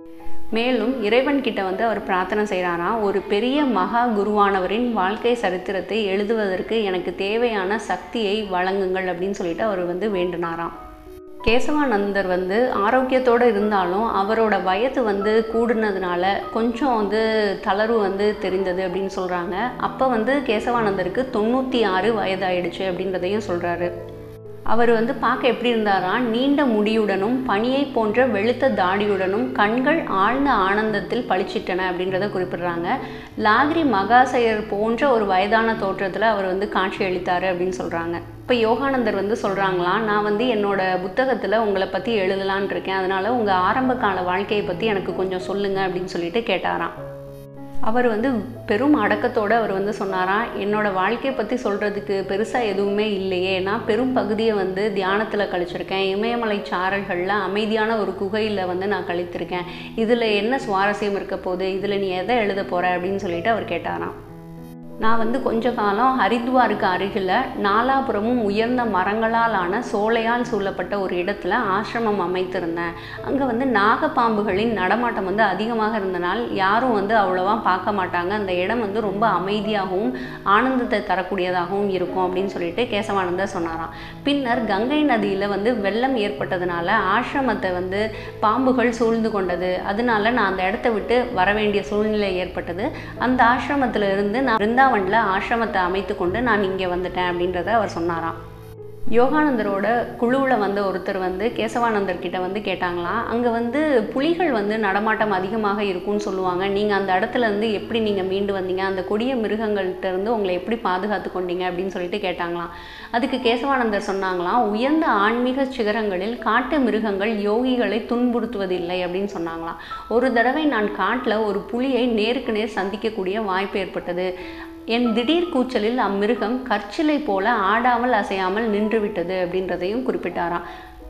மேலும் இறைவன்கிட்ட வந்து அவர் பிரார்த்தனை செய்கிறாராம் ஒரு பெரிய மகா குருவானவரின் வாழ்க்கை சரித்திரத்தை எழுதுவதற்கு எனக்கு தேவையான சக்தியை வழங்குங்கள் அப்படின்னு சொல்லிட்டு அவர் வந்து வேண்டினாராம் கேசவானந்தர் வந்து ஆரோக்கியத்தோடு இருந்தாலும் அவரோட வயது வந்து கூடுனதுனால கொஞ்சம் வந்து தளர்வு வந்து தெரிந்தது அப்படின்னு சொல்கிறாங்க அப்போ வந்து கேசவானந்தருக்கு தொண்ணூற்றி ஆறு வயதாயிடுச்சு அப்படின்றதையும் சொல்கிறாரு அவர் வந்து பார்க்க எப்படி இருந்தாராம் நீண்ட முடியுடனும் பனியை போன்ற வெளுத்த தாடியுடனும் கண்கள் ஆழ்ந்த ஆனந்தத்தில் பளிச்சிட்டன அப்படின்றத குறிப்பிடுறாங்க லாகிரி மகாசயர் போன்ற ஒரு வயதான தோற்றத்தில் அவர் வந்து காட்சி அளித்தார் அப்படின்னு சொல்கிறாங்க இப்போ யோகானந்தர் வந்து சொல்கிறாங்களாம் நான் வந்து என்னோட புத்தகத்தில் உங்களை பற்றி எழுதலான் இருக்கேன் அதனால் உங்கள் ஆரம்ப கால வாழ்க்கையை பற்றி எனக்கு கொஞ்சம் சொல்லுங்கள் அப்படின்னு சொல்லிட்டு கேட்டாராம் அவர் வந்து பெரும் அடக்கத்தோடு அவர் வந்து சொன்னாராம் என்னோட வாழ்க்கையை பற்றி சொல்கிறதுக்கு பெருசாக எதுவுமே இல்லையே நான் பெரும் பகுதியை வந்து தியானத்தில் கழிச்சிருக்கேன் இமயமலை சாரல்களில் அமைதியான ஒரு குகையில் வந்து நான் கழித்திருக்கேன் இதில் என்ன சுவாரஸ்யம் இருக்க போகுது இதில் நீ எதை எழுத போகிற அப்படின்னு சொல்லிட்டு அவர் கேட்டாராம் நான் வந்து கொஞ்ச காலம் ஹரித்வாருக்கு அருகில் நாலாபுரமும் உயர்ந்த மரங்களால் ஆன சோலையால் சூழப்பட்ட ஒரு இடத்துல ஆசிரமம் அமைத்திருந்தேன் அங்கே வந்து நாகப்பாம்புகளின் நடமாட்டம் வந்து அதிகமாக இருந்தனால் யாரும் வந்து அவ்வளோவா பார்க்க மாட்டாங்க அந்த இடம் வந்து ரொம்ப அமைதியாகவும் ஆனந்தத்தை தரக்கூடியதாகவும் இருக்கும் அப்படின்னு சொல்லிட்டு கேசவானந்தர் சொன்னாராம் பின்னர் கங்கை நதியில் வந்து வெள்ளம் ஏற்பட்டதுனால ஆசிரமத்தை வந்து பாம்புகள் சூழ்ந்து கொண்டது அதனால நான் அந்த இடத்த விட்டு வர வேண்டிய சூழ்நிலை ஏற்பட்டது அந்த ஆசிரமத்தில் இருந்து நான் பிருந்தாவனில் ஆசிரமத்தை அமைத்து கொண்டு நான் இங்கே வந்துட்டேன் அப்படின்றத அவர் சொன்னாராம் யோகானந்தரோட குழுவில் வந்த ஒருத்தர் வந்து கேசவானந்தர் கிட்ட வந்து கேட்டாங்களாம் அங்கே வந்து புலிகள் வந்து நடமாட்டம் அதிகமாக இருக்கும்னு சொல்லுவாங்க நீங்கள் அந்த இடத்துல இருந்து எப்படி நீங்கள் மீண்டு வந்தீங்க அந்த கொடிய மிருகங்கள்கிட்ட இருந்து உங்களை எப்படி பாதுகாத்து கொண்டீங்க அப்படின்னு சொல்லிட்டு கேட்டாங்களாம் அதுக்கு கேசவானந்தர் சொன்னாங்களாம் உயர்ந்த ஆன்மீக சிகரங்களில் காட்டு மிருகங்கள் யோகிகளை துன்புறுத்துவதில்லை அப்படின்னு சொன்னாங்களாம் ஒரு தடவை நான் காட்டில் ஒரு புலியை நேருக்கு நேர் சந்திக்கக்கூடிய வாய்ப்பு ஏற்பட்டது என் திடீர் கூச்சலில் அம்மிருகம் கற்சிலை போல ஆடாமல் அசையாமல் நின்றுவிட்டது அப்படின்றதையும் குறிப்பிட்டாராம்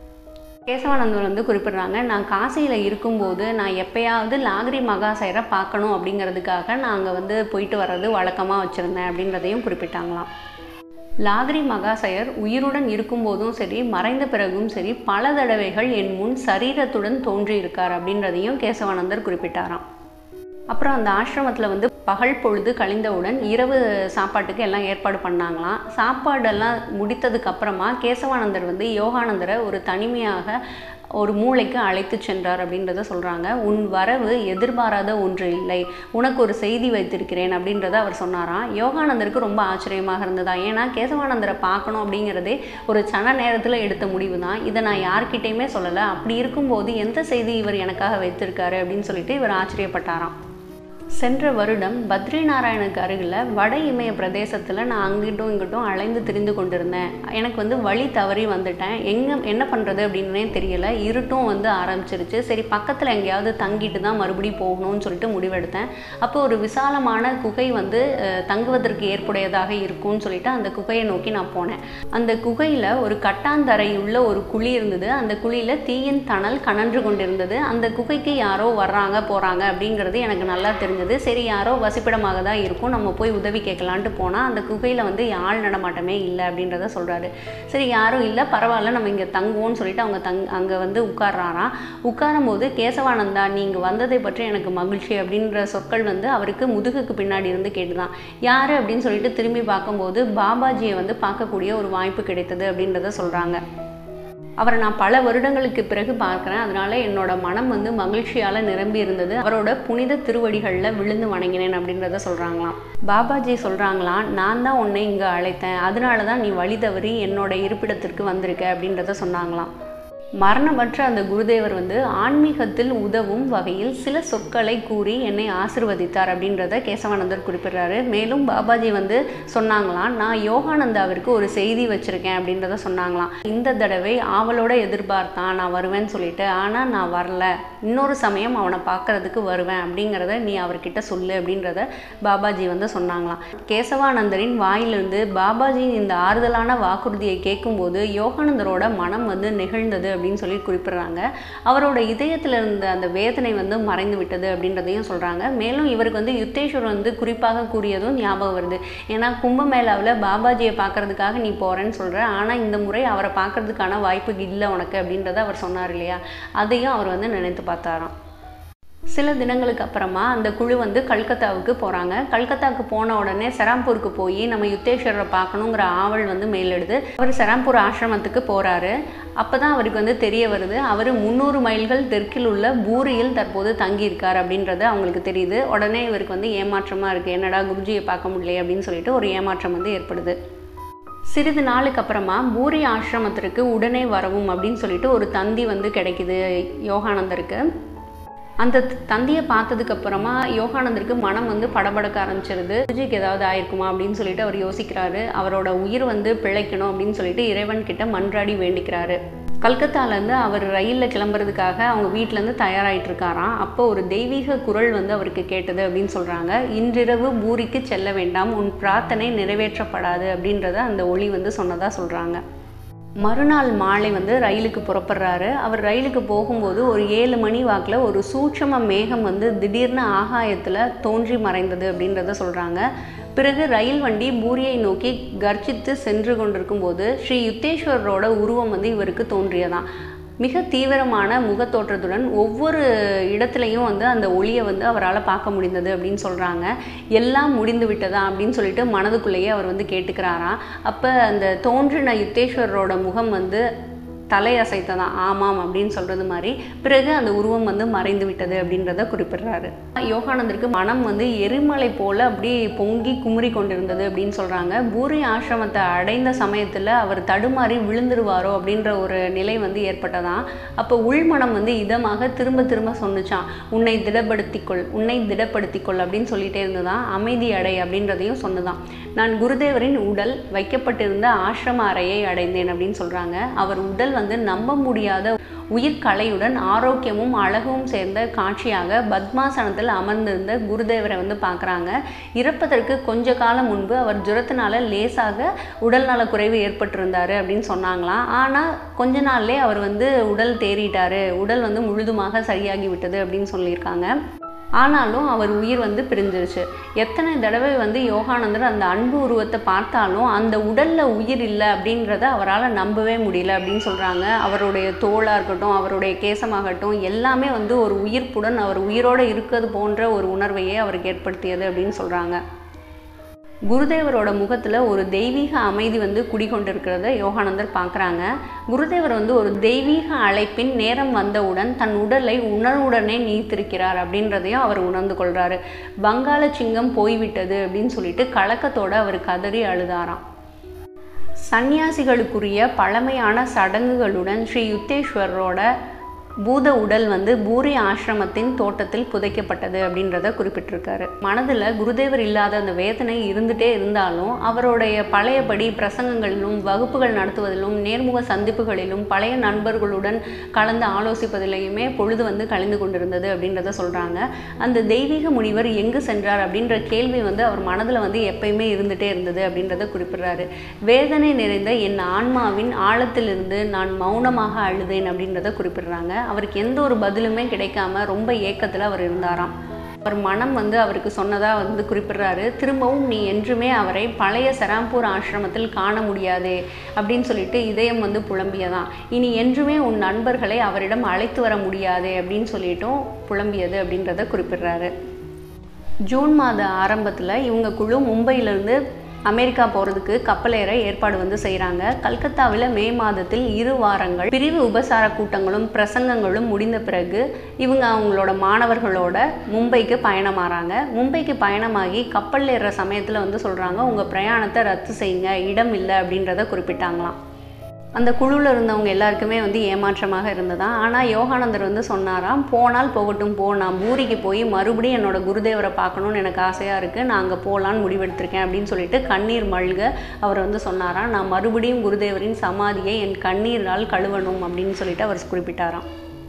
கேசவானந்தர் வந்து குறிப்பிடுறாங்க நான் காசியில் இருக்கும்போது நான் எப்பயாவது லாகிரி மகாசயரை பார்க்கணும் அப்படிங்கிறதுக்காக நான் அங்கே வந்து போயிட்டு வர்றது வழக்கமாக வச்சுருந்தேன் அப்படின்றதையும் குறிப்பிட்டாங்களாம் லாகிரி மகாசயர் உயிருடன் இருக்கும்போதும் சரி மறைந்த பிறகும் சரி பல தடவைகள் என் முன் சரீரத்துடன் தோன்றியிருக்கார் அப்படின்றதையும் கேசவானந்தர் குறிப்பிட்டாராம் அப்புறம் அந்த ஆசிரமத்தில் வந்து பகல் பொழுது கழிந்தவுடன் இரவு சாப்பாட்டுக்கு எல்லாம் ஏற்பாடு பண்ணாங்களாம் சாப்பாடெல்லாம் முடித்ததுக்கு அப்புறமா கேசவானந்தர் வந்து யோகானந்தரை ஒரு தனிமையாக ஒரு மூளைக்கு அழைத்து சென்றார் அப்படின்றத சொல்கிறாங்க உன் வரவு எதிர்பாராத ஒன்று இல்லை உனக்கு ஒரு செய்தி வைத்திருக்கிறேன் அப்படின்றத அவர் சொன்னாராம் யோகானந்தருக்கு ரொம்ப ஆச்சரியமாக இருந்ததா ஏன்னா கேசவானந்தரை பார்க்கணும் அப்படிங்கிறதே ஒரு சன நேரத்தில் எடுத்த முடிவு தான் இதை நான் யார்கிட்டையுமே சொல்லலை அப்படி இருக்கும்போது எந்த செய்தி இவர் எனக்காக வைத்திருக்காரு அப்படின்னு சொல்லிட்டு இவர் ஆச்சரியப்பட்டாராம் சென்ற வருடம் பத்ரி நாராயணுக்கு அருகில் வட இமய பிரதேசத்தில் நான் அங்கிட்டும் இங்கிட்டும் அலைந்து திரிந்து கொண்டிருந்தேன் எனக்கு வந்து வழி தவறி வந்துட்டேன் எங்கே என்ன பண்ணுறது அப்படின்னே தெரியல இருட்டும் வந்து ஆரம்பிச்சிருச்சு சரி பக்கத்தில் எங்கேயாவது தங்கிட்டு தான் மறுபடியும் போகணும்னு சொல்லிட்டு முடிவெடுத்தேன் அப்போ ஒரு விசாலமான குகை வந்து அஹ், தங்குவதற்கு ஏற்புடையதாக இருக்கும்னு சொல்லிட்டு அந்த குகையை நோக்கி நான் போனேன் அந்த குகையில் ஒரு கட்டாந்தரையுள்ள ஒரு குழி இருந்தது அந்த குழியில் தீயின் தணல் கனன்று கொண்டிருந்தது அந்த குகைக்கு யாரோ வர்றாங்க போகிறாங்க அப்படிங்கிறது எனக்கு நல்லா தெரிஞ்சது சரி யாரோ வசிப்பிடமாக தான் இருக்கும் நம்ம போய் உதவி கேட்கலான்ட்டு போனால் அந்த குகையில் வந்து ஆள் நடமாட்டமே இல்லை அப்படின்றத சொல்கிறாரு சரி யாரும் இல்லை பரவாயில்ல நம்ம இங்கே தங்குவோம்னு சொல்லிட்டு அவங்க தங் அங்கே வந்து உட்கார்றாராம் உட்காரும் போது கேசவானந்தா நீங்கள் வந்ததை பற்றி எனக்கு மகிழ்ச்சி அப்படின்ற சொற்கள் வந்து அவருக்கு முதுகுக்கு பின்னாடி இருந்து கேட்டுதான் யார் அப்படின்னு சொல்லிட்டு திரும்பி பார்க்கும்போது பாபாஜியை வந்து பார்க்கக்கூடிய ஒரு வாய்ப்பு கிடைத்தது அப்படின்றத சொல்கிறாங்க அவரை நான் பல வருடங்களுக்கு பிறகு பார்க்குறேன் அதனால என்னோட மனம் வந்து மகிழ்ச்சியால் நிரம்பி இருந்தது அவரோட புனித திருவடிகளில் விழுந்து வணங்கினேன் அப்படின்றத சொல்கிறாங்களாம் பாபாஜி சொல்கிறாங்களாம் நான் தான் உன்னை இங்கே அழைத்தேன் அதனால தான் நீ வழி தவறி என்னோட இருப்பிடத்திற்கு வந்திருக்க அப்படின்றத சொன்னாங்களாம் மரணமற்ற அந்த குருதேவர் வந்து ஆன்மீகத்தில் உதவும் வகையில் சில சொற்களை கூறி என்னை ஆசிர்வதித்தார் அப்படின்றத கேசவானந்தர் குறிப்பிடுறாரு மேலும் பாபாஜி வந்து சொன்னாங்களாம் நான் யோகானந்தாவிற்கு ஒரு செய்தி வச்சிருக்கேன் அப்படின்றத சொன்னாங்களாம் இந்த தடவை ஆவலோட எதிர்பார்த்தான் நான் வருவேன்னு சொல்லிட்டு ஆனால் நான் வரல இன்னொரு சமயம் அவனை பார்க்கறதுக்கு வருவேன் அப்படிங்கிறத நீ அவர்கிட்ட சொல்லு அப்படின்றத பாபாஜி வந்து சொன்னாங்களாம் கேசவானந்தரின் வாயிலிருந்து பாபாஜியின் இந்த ஆறுதலான வாக்குறுதியை கேட்கும்போது யோகானந்தரோட மனம் வந்து நிகழ்ந்தது அப்படின்னு சொல்லி குறிப்பிடுறாங்க அவரோட இதயத்தில் இருந்த அந்த வேதனை வந்து மறைந்து விட்டது அப்படின்றதையும் சொல்கிறாங்க மேலும் இவருக்கு வந்து யுத்தேஸ்வர் வந்து குறிப்பாக கூறியதும் ஞாபகம் வருது ஏன்னா கும்பமேளாவில் பாபாஜியை பார்க்கறதுக்காக நீ போகிறேன்னு சொல்கிற ஆனால் இந்த முறை அவரை பார்க்கறதுக்கான வாய்ப்பு இல்லை உனக்கு அப்படின்றத அவர் சொன்னார் இல்லையா அதையும் அவர் வந்து நினைத்து பார்த்தாராம் சில தினங்களுக்கு அப்புறமா அந்த குழு வந்து கல்கத்தாவுக்கு போகிறாங்க கல்கத்தாவுக்கு போன உடனே செராம்பூருக்கு போய் நம்ம யுத்தேஸ்வரரை பார்க்கணுங்கிற ஆவல் வந்து மேலெடுது அவர் செராம்பூர் ஆசிரமத்துக்கு போகிறாரு அப்போ தான் அவருக்கு வந்து தெரிய வருது அவர் முந்நூறு மைல்கள் தெற்கில் உள்ள பூரியில் தற்போது தங்கியிருக்கார் அப்படின்றது அவங்களுக்கு தெரியுது உடனே இவருக்கு வந்து ஏமாற்றமாக இருக்குது என்னடா குருஜியை பார்க்க முடியல அப்படின்னு சொல்லிட்டு ஒரு ஏமாற்றம் வந்து ஏற்படுது சிறிது நாளுக்கு அப்புறமா பூரி ஆசிரமத்திற்கு உடனே வரவும் அப்படின்னு சொல்லிட்டு ஒரு தந்தி வந்து கிடைக்குது யோகானந்தருக்கு அந்த தந்தியை பார்த்ததுக்கு அப்புறமா யோகானந்தருக்கு மனம் வந்து படபடக்க ஆரம்பிச்சிருது குருஜிக்கு ஏதாவது ஆயிருக்குமா அப்படின்னு சொல்லிட்டு அவர் யோசிக்கிறாரு அவரோட உயிர் வந்து பிழைக்கணும் அப்படின்னு சொல்லிட்டு இறைவன் கிட்ட மன்றாடி வேண்டிக்கிறாரு கல்கத்தாலேருந்து அவர் ரயிலில் கிளம்புறதுக்காக அவங்க வீட்டிலேருந்து தயாராகிட்டு இருக்காராம் அப்போ ஒரு தெய்வீக குரல் வந்து அவருக்கு கேட்டது அப்படின்னு சொல்கிறாங்க இன்றிரவு பூரிக்கு செல்ல வேண்டாம் உன் பிரார்த்தனை நிறைவேற்றப்படாது அப்படின்றத அந்த ஒளி வந்து சொன்னதாக சொல்கிறாங்க மறுநாள் மாலை வந்து ரயிலுக்கு புறப்படுறாரு அவர் ரயிலுக்கு போகும்போது ஒரு ஏழு மணி வாக்கில் ஒரு சூட்சம மேகம் வந்து திடீர்னு ஆகாயத்தில் தோன்றி மறைந்தது அப்படின்றத சொல்கிறாங்க பிறகு ரயில் வண்டி பூரியை நோக்கி கர்ஜித்து சென்று கொண்டிருக்கும்போது ஸ்ரீ யுத்தேஸ்வரரோட உருவம் வந்து இவருக்கு தோன்றியதான் மிக தீவிரமான முகத்தோற்றத்துடன் ஒவ்வொரு இடத்துலையும் வந்து அந்த ஒளியை வந்து அவரால் பார்க்க முடிந்தது அப்படின்னு சொல்கிறாங்க எல்லாம் முடிந்து விட்டதா அப்படின்னு சொல்லிட்டு மனதுக்குள்ளேயே அவர் வந்து கேட்டுக்கிறாராம் அப்போ அந்த தோன்றின யுத்தேஸ்வரரோட முகம் வந்து தலை அசைத்ததான் ஆமாம் அப்படின்னு சொல்கிறது மாதிரி பிறகு அந்த உருவம் வந்து மறைந்து விட்டது அப்படின்றத குறிப்பிடுறாரு யோகானந்தருக்கு மனம் வந்து எரிமலை போல அப்படி பொங்கி குமுறி கொண்டிருந்தது அப்படின்னு சொல்கிறாங்க பூரி ஆசிரமத்தை அடைந்த சமயத்தில் அவர் தடுமாறி விழுந்துருவாரோ அப்படின்ற ஒரு நிலை வந்து ஏற்பட்டதாம் அப்போ உள்மனம் வந்து இதமாக திரும்ப திரும்ப சொன்னுச்சான் உன்னை திடப்படுத்திக்கொள் உன்னை திடப்படுத்திக்கொள் அப்படின்னு சொல்லிட்டே இருந்ததான் அமைதி அடை அப்படின்றதையும் சொன்னதான் நான் குருதேவரின் உடல் வைக்கப்பட்டிருந்த ஆசிரம அறையை அடைந்தேன் அப்படின்னு சொல்கிறாங்க அவர் உடல் வந்து நம்ப முடியாத உயிர்கலையுடன் ஆரோக்கியமும் அழகும் சேர்ந்த காட்சியாக பத்மாசனத்தில் அமர்ந்திருந்த குருதேவரை வந்து பார்க்குறாங்க இறப்பதற்கு கொஞ்ச காலம் முன்பு அவர் ஜுரத்தினால லேசாக உடல்நல குறைவு ஏற்பட்டிருந்தாரு அப்படின்னு சொன்னாங்களாம் ஆனால் கொஞ்ச நாள்லே அவர் வந்து உடல் தேறிட்டாரு உடல் வந்து முழுதுமாக சரியாகி விட்டது அப்படின்னு சொல்லியிருக்காங்க ஆனாலும் அவர் உயிர் வந்து பிரிஞ்சிருச்சு எத்தனை தடவை வந்து யோகானந்தர் அந்த அன்பு உருவத்தை பார்த்தாலும் அந்த உடல்ல உயிர் இல்லை அப்படின்றத அவரால் நம்பவே முடியல அப்படின்னு சொல்றாங்க அவருடைய தோளாக இருக்கட்டும் அவருடைய கேசமாகட்டும் எல்லாமே வந்து ஒரு உயிர்ப்புடன் அவர் உயிரோடு இருக்கிறது போன்ற ஒரு உணர்வையே அவருக்கு ஏற்படுத்தியது அப்படின்னு சொல்றாங்க குருதேவரோட முகத்தில் ஒரு தெய்வீக அமைதி வந்து குடிகொண்டிருக்கிறத யோகானந்தர் பார்க்குறாங்க குருதேவர் வந்து ஒரு தெய்வீக அழைப்பின் நேரம் வந்தவுடன் தன் உடலை உணர்வுடனே நீத்திருக்கிறார் அப்படின்றதையும் அவர் உணர்ந்து கொள்கிறாரு வங்காள சிங்கம் போய்விட்டது அப்படின்னு சொல்லிட்டு கலக்கத்தோடு அவர் கதறி அழுதாராம் சந்நியாசிகளுக்குரிய பழமையான சடங்குகளுடன் ஸ்ரீ யுத்தேஸ்வரரோட பூத உடல் வந்து பூரி ஆசிரமத்தின் தோட்டத்தில் புதைக்கப்பட்டது அப்படின்றத குறிப்பிட்டிருக்காரு மனதில் குருதேவர் இல்லாத அந்த வேதனை இருந்துகிட்டே இருந்தாலும் அவருடைய பழையபடி பிரசங்கங்களிலும் வகுப்புகள் நடத்துவதிலும் நேர்முக சந்திப்புகளிலும் பழைய நண்பர்களுடன் கலந்து ஆலோசிப்பதிலையுமே பொழுது வந்து கழிந்து கொண்டிருந்தது அப்படின்றத சொல்கிறாங்க அந்த தெய்வீக முனிவர் எங்கு சென்றார் அப்படின்ற கேள்வி வந்து அவர் மனதில் வந்து எப்பயுமே இருந்துகிட்டே இருந்தது அப்படின்றத குறிப்பிடுறாரு வேதனை நிறைந்த என் ஆன்மாவின் ஆழத்திலிருந்து நான் மௌனமாக அழுதேன் அப்படின்றத குறிப்பிடுறாங்க அவருக்கு எந்த ஒரு பதிலுமே கிடைக்காம ரொம்ப ஏக்கத்தில் அவர் இருந்தாராம் அவர் மனம் வந்து அவருக்கு சொன்னதாக வந்து குறிப்பிடுறாரு திரும்பவும் நீ என்றுமே அவரை பழைய சராம்பூர் ஆசிரமத்தில் காண முடியாதே அப்படின்னு சொல்லிட்டு இதயம் வந்து புலம்பியதான் இனி என்றுமே உன் நண்பர்களை அவரிடம் அழைத்து வர முடியாதே அப்படின்னு சொல்லிட்டும் புலம்பியது அப்படின்றத குறிப்பிடுறாரு ஜூன் மாத ஆரம்பத்தில் இவங்க குழு மும்பையிலேருந்து அமெரிக்கா போகிறதுக்கு கப்பலேற ஏற்பாடு வந்து செய்கிறாங்க கல்கத்தாவில் மே மாதத்தில் இரு வாரங்கள் பிரிவு உபசார கூட்டங்களும் பிரசங்கங்களும் முடிந்த பிறகு இவங்க அவங்களோட மாணவர்களோட மும்பைக்கு பயணமாகறாங்க மும்பைக்கு பயணமாகி கப்பல் ஏறுற சமயத்தில் வந்து சொல்கிறாங்க உங்கள் பிரயாணத்தை ரத்து செய்யுங்க இடம் இல்லை அப்படின்றத குறிப்பிட்டாங்களாம் அந்த குழுவில் இருந்தவங்க எல்லாருக்குமே வந்து ஏமாற்றமாக இருந்ததான் ஆனால் யோகானந்தர் வந்து சொன்னாராம் போனால் போகட்டும் போ நான் பூரிக்கு போய் மறுபடியும் என்னோட குருதேவரை பார்க்கணுன்னு எனக்கு ஆசையாக இருக்குது நான் அங்கே போகலான்னு முடிவெடுத்திருக்கேன் அப்படின்னு சொல்லிட்டு கண்ணீர் மல்க அவர் வந்து சொன்னாராம் நான் மறுபடியும் குருதேவரின் சமாதியை என் கண்ணீரால் கழுவணும் அப்படின்னு சொல்லிட்டு அவர் குறிப்பிட்டாராம்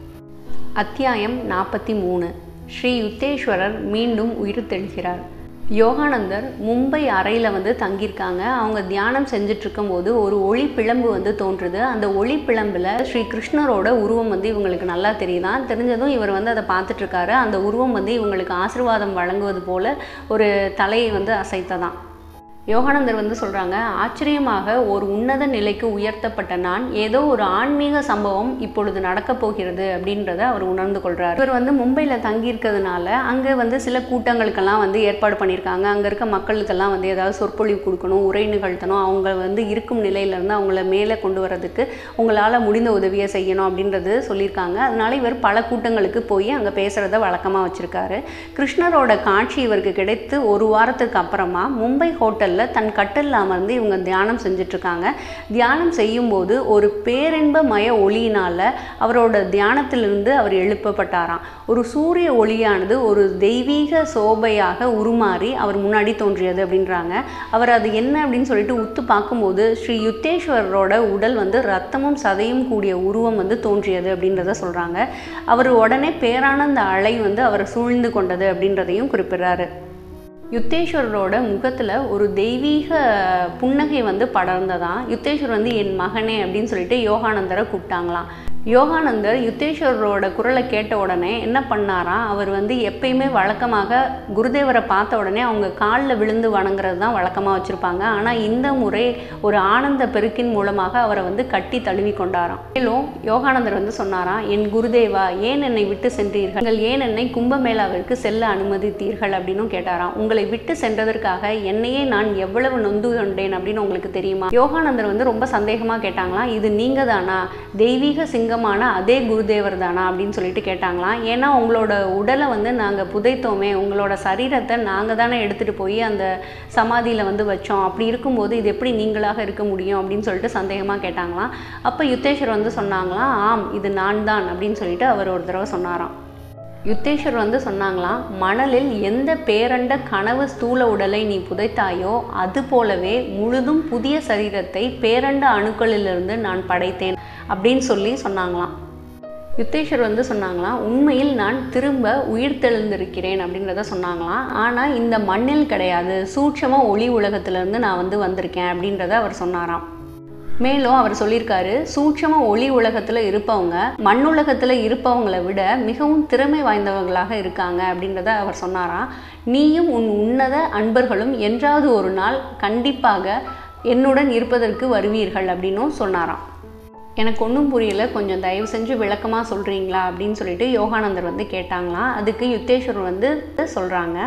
அத்தியாயம் நாற்பத்தி மூணு ஸ்ரீ யுத்தேஸ்வரர் மீண்டும் உயிர் தெழுகிறார் யோகானந்தர் மும்பை அறையில் வந்து தங்கியிருக்காங்க அவங்க தியானம் செஞ்சுட்டு இருக்கும்போது ஒரு ஒளி பிளம்பு வந்து தோன்றுது அந்த ஒளி பிளம்பில் ஸ்ரீ கிருஷ்ணரோட உருவம் வந்து இவங்களுக்கு நல்லா தெரியுதான் தெரிஞ்சதும் இவர் வந்து அதை பார்த்துட்டு இருக்காரு அந்த உருவம் வந்து இவங்களுக்கு ஆசிர்வாதம் வழங்குவது போல ஒரு தலையை வந்து அசைத்ததான் யோகானந்தர் வந்து சொல்கிறாங்க ஆச்சரியமாக ஒரு உன்னத நிலைக்கு உயர்த்தப்பட்ட நான் ஏதோ ஒரு ஆன்மீக சம்பவம் இப்பொழுது நடக்கப் போகிறது அப்படின்றத அவர் உணர்ந்து கொள்கிறார் இவர் வந்து மும்பையில் தங்கியிருக்கிறதுனால அங்கே வந்து சில கூட்டங்களுக்கெல்லாம் வந்து ஏற்பாடு பண்ணியிருக்காங்க அங்கே இருக்க மக்களுக்கெல்லாம் வந்து ஏதாவது சொற்பொழிவு கொடுக்கணும் உரை நிகழ்த்தணும் அவங்க வந்து இருக்கும் நிலையிலேருந்து அவங்கள மேலே கொண்டு வரதுக்கு உங்களால் முடிந்த உதவியை செய்யணும் அப்படின்றது சொல்லியிருக்காங்க அதனால இவர் பல கூட்டங்களுக்கு போய் அங்கே பேசுகிறத வழக்கமாக வச்சுருக்காரு கிருஷ்ணரோட காட்சி இவருக்கு கிடைத்து ஒரு வாரத்துக்கு அப்புறமா மும்பை ஹோட்டல் ஹோட்டலில் தன் கட்டில் அமர்ந்து இவங்க தியானம் செஞ்சிட்ருக்காங்க தியானம் செய்யும்போது ஒரு பேரின்ப மய ஒளியினால் அவரோட தியானத்திலிருந்து அவர் எழுப்பப்பட்டாராம் ஒரு சூரிய ஒளியானது ஒரு தெய்வீக சோபையாக உருமாறி அவர் முன்னாடி தோன்றியது அப்படின்றாங்க அவர் அது என்ன அப்படின்னு சொல்லிட்டு உத்து பார்க்கும்போது ஸ்ரீ யுத்தேஸ்வரரோட உடல் வந்து ரத்தமும் சதையும் கூடிய உருவம் வந்து தோன்றியது அப்படின்றத சொல்கிறாங்க அவர் உடனே பேரானந்த அலை வந்து அவரை சூழ்ந்து கொண்டது அப்படின்றதையும் குறிப்பிடுறாரு யுத்தேஸ்வரரோட முகத்தில் ஒரு தெய்வீக புன்னகை வந்து படர்ந்ததான் யுத்தேஸ்வர் வந்து என் மகனே அப்படின்னு சொல்லிட்டு யோகானந்தரை கூப்பிட்டாங்களாம் யோகானந்தர் யுத்தேஸ்வரரோட குரலை கேட்ட உடனே என்ன பண்ணாராம் அவர் வந்து எப்பயுமே வழக்கமாக குருதேவரை பார்த்த உடனே அவங்க காலில் விழுந்து வணங்குறது தான் வழக்கமாக வச்சுருப்பாங்க ஆனால் இந்த முறை ஒரு ஆனந்த பெருக்கின் மூலமாக அவரை வந்து கட்டி தழுவி கொண்டாராம் மேலும் யோகானந்தர் வந்து சொன்னாராம் என் குருதேவா ஏன் என்னை விட்டு சென்றீர்கள் நீங்கள் ஏன் என்னை கும்பமேளாவிற்கு செல்ல அனுமதித்தீர்கள் அப்படின்னும் கேட்டாராம் உங்களை விட்டு சென்றதற்காக என்னையே நான் எவ்வளவு நொந்து கொண்டேன் அப்படின்னு உங்களுக்கு தெரியுமா யோகானந்தர் வந்து ரொம்ப சந்தேகமாக கேட்டாங்களாம் இது நீங்கள் தானா தெய்வீக சிங்க சிங்கமான அதே குருதேவர் தானா அப்படின்னு சொல்லிட்டு கேட்டாங்களாம் ஏன்னா உங்களோட உடலை வந்து நாங்கள் புதைத்தோமே உங்களோட சரீரத்தை நாங்கள் தானே எடுத்துகிட்டு போய் அந்த சமாதியில் வந்து வச்சோம் அப்படி இருக்கும்போது இது எப்படி நீங்களாக இருக்க முடியும் அப்படின்னு சொல்லிட்டு சந்தேகமாக கேட்டாங்களாம் அப்போ யுத்தேஸ்வர் வந்து சொன்னாங்களாம் ஆம் இது நான் தான் அப்படின்னு சொல்லிட்டு அவர் ஒரு தடவை சொன்னாராம் யுத்தேஸ்வர் வந்து சொன்னாங்களாம் மணலில் எந்த பேரண்ட கனவு ஸ்தூல உடலை நீ புதைத்தாயோ அது போலவே முழுதும் புதிய சரீரத்தை பேரண்ட அணுக்களிலிருந்து நான் படைத்தேன் அப்படின்னு சொல்லி சொன்னாங்களாம் யுத்தேஸ்வர் வந்து சொன்னாங்களாம் உண்மையில் நான் திரும்ப உயிர் தெழுந்திருக்கிறேன் அப்படின்றத சொன்னாங்களாம் ஆனால் இந்த மண்ணில் கிடையாது சூட்சமாக ஒளி உலகத்திலேருந்து நான் வந்து வந்திருக்கேன் அப்படின்றத அவர் சொன்னாராம் மேலும் அவர் சொல்லியிருக்காரு சூட்சம ஒளி உலகத்தில் இருப்பவங்க மண் உலகத்தில் இருப்பவங்களை விட மிகவும் திறமை வாய்ந்தவர்களாக இருக்காங்க அப்படின்றத அவர் சொன்னாராம் நீயும் உன் உன்னத அன்பர்களும் என்றாவது ஒரு நாள் கண்டிப்பாக என்னுடன் இருப்பதற்கு வருவீர்கள் அப்படின்னும் சொன்னாராம் எனக்கு ஒன்றும் புரியல கொஞ்சம் தயவு செஞ்சு விளக்கமாக சொல்கிறீங்களா அப்படின்னு சொல்லிட்டு யோகானந்தர் வந்து கேட்டாங்களாம் அதுக்கு யுத்தேஸ்வர் வந்து சொல்கிறாங்க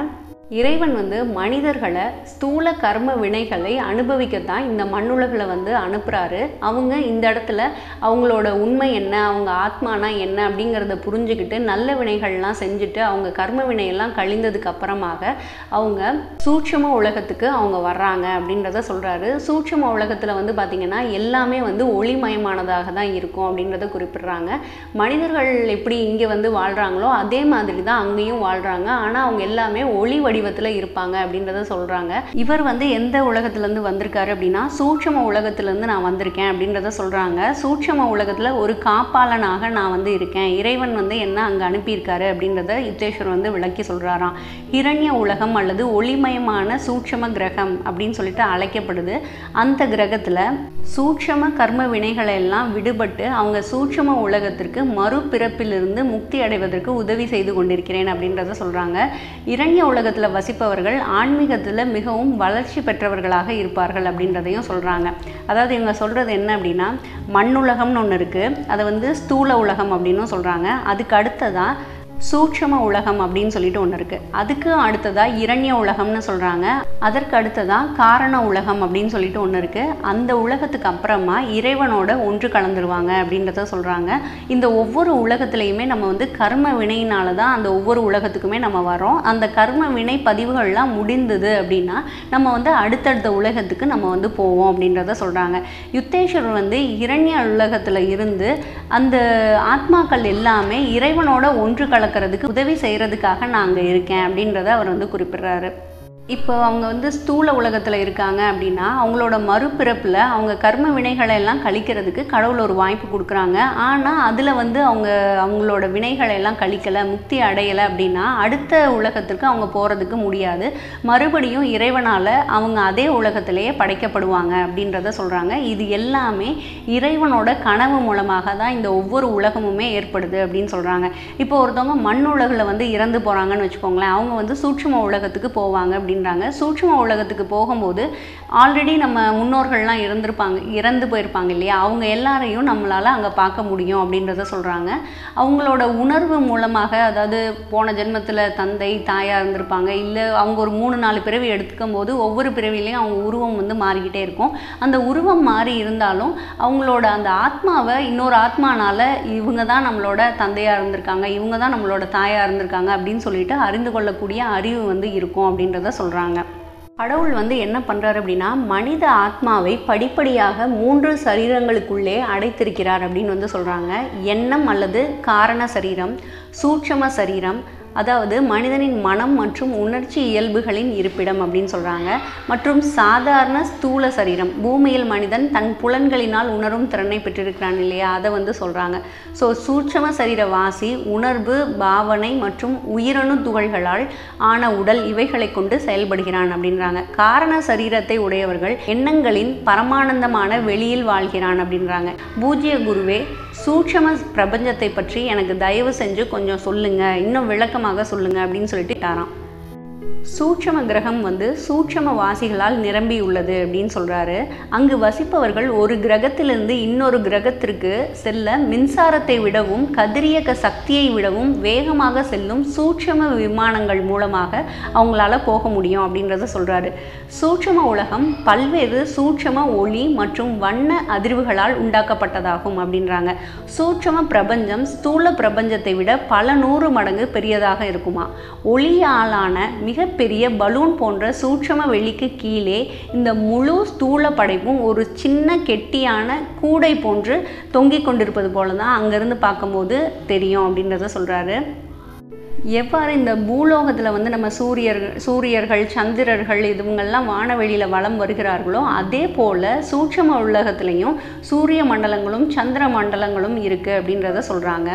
இறைவன் வந்து மனிதர்களை ஸ்தூல கர்ம வினைகளை அனுபவிக்கத்தான் இந்த மண்ணுலகில் வந்து அனுப்புகிறாரு அவங்க இந்த இடத்துல அவங்களோட உண்மை என்ன அவங்க ஆத்மானா என்ன அப்படிங்கிறத புரிஞ்சுக்கிட்டு நல்ல வினைகள்லாம் செஞ்சுட்டு அவங்க கர்ம வினையெல்லாம் கழிந்ததுக்கு அப்புறமாக அவங்க சூட்சம உலகத்துக்கு அவங்க வர்றாங்க அப்படின்றத சொல்கிறாரு சூட்சம உலகத்தில் வந்து பார்த்திங்கன்னா எல்லாமே வந்து ஒளிமயமானதாக தான் இருக்கும் அப்படின்றத குறிப்பிடுறாங்க மனிதர்கள் எப்படி இங்கே வந்து வாழ்கிறாங்களோ அதே மாதிரி தான் அங்கேயும் வாழ்கிறாங்க ஆனால் அவங்க எல்லாமே ஒளி வடிவத்தில் இருப்பாங்க அப்படின்றத சொல்கிறாங்க இவர் வந்து எந்த உலகத்துலேருந்து வந்திருக்காரு அப்படின்னா சூட்சம உலகத்துலேருந்து நான் வந்திருக்கேன் அப்படின்றத சொல்கிறாங்க சூட்சம உலகத்தில் ஒரு காப்பாளனாக நான் வந்து இருக்கேன் இறைவன் வந்து என்ன அங்கே அனுப்பியிருக்காரு அப்படின்றத யுத்தேஸ்வர் வந்து விளக்கி சொல்கிறாராம் ஹிரண்ய உலகம் அல்லது ஒளிமயமான சூட்சம கிரகம் அப்படின்னு சொல்லிட்டு அழைக்கப்படுது அந்த கிரகத்தில் சூட்சம கர்ம வினைகளை எல்லாம் விடுபட்டு அவங்க சூட்சம உலகத்திற்கு மறுபிறப்பிலிருந்து முக்தி அடைவதற்கு உதவி செய்து கொண்டிருக்கிறேன் அப்படின்றத சொல்கிறாங்க இரண்ய உலகத்தில் வசிப்பவர்கள் ஆன்மீகத்தில் மிகவும் வளர்ச்சி பெற்றவர்களாக இருப்பார்கள் அப்படின்றதையும் சொல்கிறாங்க அதாவது இவங்க சொல்கிறது என்ன அப்படின்னா மண்ணுலகம்னு ஒன்று இருக்குது அதை வந்து ஸ்தூல உலகம் அப்படின்னும் சொல்கிறாங்க அதுக்கு அடுத்ததாக சூட்சம உலகம் அப்படின்னு சொல்லிட்டு ஒன்று இருக்குது அதுக்கு அடுத்ததாக இரண்ய உலகம்னு சொல்கிறாங்க அதற்கு அடுத்ததாக காரண உலகம் அப்படின்னு சொல்லிட்டு ஒன்று இருக்குது அந்த உலகத்துக்கு அப்புறமா இறைவனோட ஒன்று கலந்துருவாங்க அப்படின்றத சொல்கிறாங்க இந்த ஒவ்வொரு உலகத்துலேயுமே நம்ம வந்து கர்ம வினையினால தான் அந்த ஒவ்வொரு உலகத்துக்குமே நம்ம வரோம் அந்த கர்ம வினை பதிவுகள்லாம் முடிந்தது அப்படின்னா நம்ம வந்து அடுத்தடுத்த உலகத்துக்கு நம்ம வந்து போவோம் அப்படின்றத சொல்கிறாங்க யுத்தேஸ்வரர் வந்து இரண்ய உலகத்தில் இருந்து அந்த ஆத்மாக்கள் எல்லாமே இறைவனோட ஒன்று கலக்கிறதுக்கு உதவி செய்கிறதுக்காக நான் அங்கே இருக்கேன் அப்படின்றத அவர் வந்து குறிப்பிடுறாரு இப்போ அவங்க வந்து ஸ்தூல உலகத்தில் இருக்காங்க அப்படின்னா அவங்களோட மறுபிறப்பில் அவங்க கர்ம வினைகளை எல்லாம் கழிக்கிறதுக்கு கடவுள் ஒரு வாய்ப்பு கொடுக்குறாங்க ஆனால் அதில் வந்து அவங்க அவங்களோட வினைகளை எல்லாம் கழிக்கலை முக்தி அடையலை அப்படின்னா அடுத்த உலகத்திற்கு அவங்க போகிறதுக்கு முடியாது மறுபடியும் இறைவனால் அவங்க அதே உலகத்திலேயே படைக்கப்படுவாங்க அப்படின்றத சொல்கிறாங்க இது எல்லாமே இறைவனோட கனவு மூலமாக தான் இந்த ஒவ்வொரு உலகமுமே ஏற்படுது அப்படின்னு சொல்கிறாங்க இப்போ ஒருத்தவங்க மண் உலகில் வந்து இறந்து போகிறாங்கன்னு வச்சுக்கோங்களேன் அவங்க வந்து சூட்சும உலகத்துக்கு போவாங்க அப்படின்னு அப்படின்றாங்க சூட்சும உலகத்துக்கு போகும்போது ஆல்ரெடி நம்ம முன்னோர்கள்லாம் இறந்துருப்பாங்க இறந்து போயிருப்பாங்க இல்லையா அவங்க எல்லாரையும் நம்மளால் அங்கே பார்க்க முடியும் அப்படின்றத சொல்கிறாங்க அவங்களோட உணர்வு மூலமாக அதாவது போன ஜென்மத்தில் தந்தை தாயாக இருந்திருப்பாங்க இல்லை அவங்க ஒரு மூணு நாலு பிறவி எடுத்துக்கும் போது ஒவ்வொரு பிறவிலையும் அவங்க உருவம் வந்து மாறிக்கிட்டே இருக்கும் அந்த உருவம் மாறி இருந்தாலும் அவங்களோட அந்த ஆத்மாவை இன்னொரு ஆத்மானால இவங்க தான் நம்மளோட தந்தையாக இருந்திருக்காங்க இவங்க தான் நம்மளோட தாயாக இருந்திருக்காங்க அப்படின்னு சொல்லிட்டு அறிந்து கொள்ளக்கூடிய அறிவு வந்து இருக்கும் அப்படின்றத சொல்கிறாங்க சொல்கிறாங்க கடவுள் வந்து என்ன பண்ணுறாரு அப்படின்னா மனித ஆத்மாவை படிப்படியாக மூன்று சரீரங்களுக்குள்ளே அடைத்திருக்கிறார் அப்படின்னு வந்து சொல்கிறாங்க எண்ணம் அல்லது காரண சரீரம் சூட்சம சரீரம் அதாவது மனிதனின் மனம் மற்றும் உணர்ச்சி இயல்புகளின் இருப்பிடம் அப்படின்னு சொல்கிறாங்க மற்றும் சாதாரண ஸ்தூல சரீரம் பூமியில் மனிதன் தன் புலன்களினால் உணரும் திறனை பெற்றிருக்கிறான் இல்லையா அதை வந்து சொல்கிறாங்க ஸோ சூட்சம சரீர வாசி உணர்வு பாவனை மற்றும் உயிரணு துகள்களால் ஆன உடல் இவைகளை கொண்டு செயல்படுகிறான் அப்படின்றாங்க காரண சரீரத்தை உடையவர்கள் எண்ணங்களின் பரமானந்தமான வெளியில் வாழ்கிறான் அப்படின்றாங்க பூஜ்ய குருவே சூட்சம பிரபஞ்சத்தை பற்றி எனக்கு தயவு செஞ்சு கொஞ்சம் சொல்லுங்க இன்னும் விளக்கமாக சொல்லுங்க அப்படின்னு சொல்லிட்டு டாராம் சூட்சம கிரகம் வந்து சூட்சம வாசிகளால் நிரம்பியுள்ளது அப்படின்னு சொல்கிறாரு அங்கு வசிப்பவர்கள் ஒரு கிரகத்திலிருந்து இன்னொரு கிரகத்திற்கு செல்ல மின்சாரத்தை விடவும் கதிரியக்க சக்தியை விடவும் வேகமாக செல்லும் சூட்சம விமானங்கள் மூலமாக அவங்களால போக முடியும் அப்படின்றத சொல்கிறாரு சூட்சம உலகம் பல்வேறு சூட்சம ஒளி மற்றும் வண்ண அதிர்வுகளால் உண்டாக்கப்பட்டதாகும் அப்படின்றாங்க சூட்சம பிரபஞ்சம் ஸ்தூல பிரபஞ்சத்தை விட பல நூறு மடங்கு பெரியதாக இருக்குமா ஒளியாலான மிக பெரிய பலூன் போன்ற சூட்சம வெளிக்கு கீழே இந்த முழு ஸ்தூல படைப்பும் ஒரு சின்ன கெட்டியான கூடை போன்று தொங்கிக் கொண்டிருப்பது போல தான் அங்கேருந்து பார்க்கும்போது தெரியும் அப்படின்றத சொல்கிறாரு எவ்வாறு இந்த பூலோகத்தில் வந்து நம்ம சூரியர்கள் சூரியர்கள் சந்திரர்கள் இதுவங்கெல்லாம் வானவெளியில் வலம் வருகிறார்களோ அதே போல் சூட்சம உலகத்துலேயும் சூரிய மண்டலங்களும் சந்திர மண்டலங்களும் இருக்குது அப்படின்றத சொல்கிறாங்க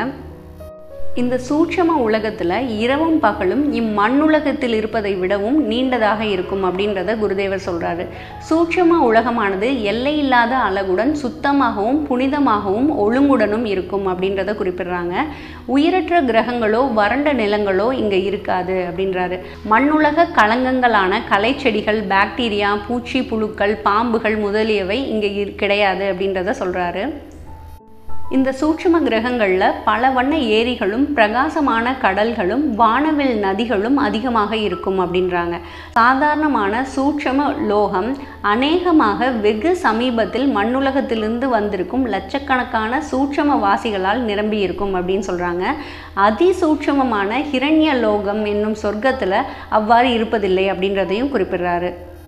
இந்த சூட்சம உலகத்தில் இரவும் பகலும் இம்மண்ணுலகத்தில் இருப்பதை விடவும் நீண்டதாக இருக்கும் அப்படின்றத குருதேவர் சொல்கிறாரு சூட்சம உலகமானது எல்லையில்லாத அழகுடன் சுத்தமாகவும் புனிதமாகவும் ஒழுங்குடனும் இருக்கும் அப்படின்றத குறிப்பிடுறாங்க உயிரற்ற கிரகங்களோ வறண்ட நிலங்களோ இங்கே இருக்காது அப்படின்றாரு மண்ணுலக களங்கங்களான களைச்செடிகள் பாக்டீரியா பூச்சி புழுக்கள் பாம்புகள் முதலியவை இங்கே கிடையாது அப்படின்றத சொல்கிறாரு இந்த சூட்சும கிரகங்களில் பல வண்ண ஏரிகளும் பிரகாசமான கடல்களும் வானவில் நதிகளும் அதிகமாக இருக்கும் அப்படின்றாங்க சாதாரணமான சூட்சம லோகம் அநேகமாக வெகு சமீபத்தில் மண்ணுலகத்திலிருந்து வந்திருக்கும் லட்சக்கணக்கான சூட்சம வாசிகளால் நிரம்பி இருக்கும் அப்படின்னு சொல்கிறாங்க அதிசூட்சமமான ஹிரண்ய லோகம் என்னும் சொர்க்கத்தில் அவ்வாறு இருப்பதில்லை அப்படின்றதையும் குறிப்பிடுறாரு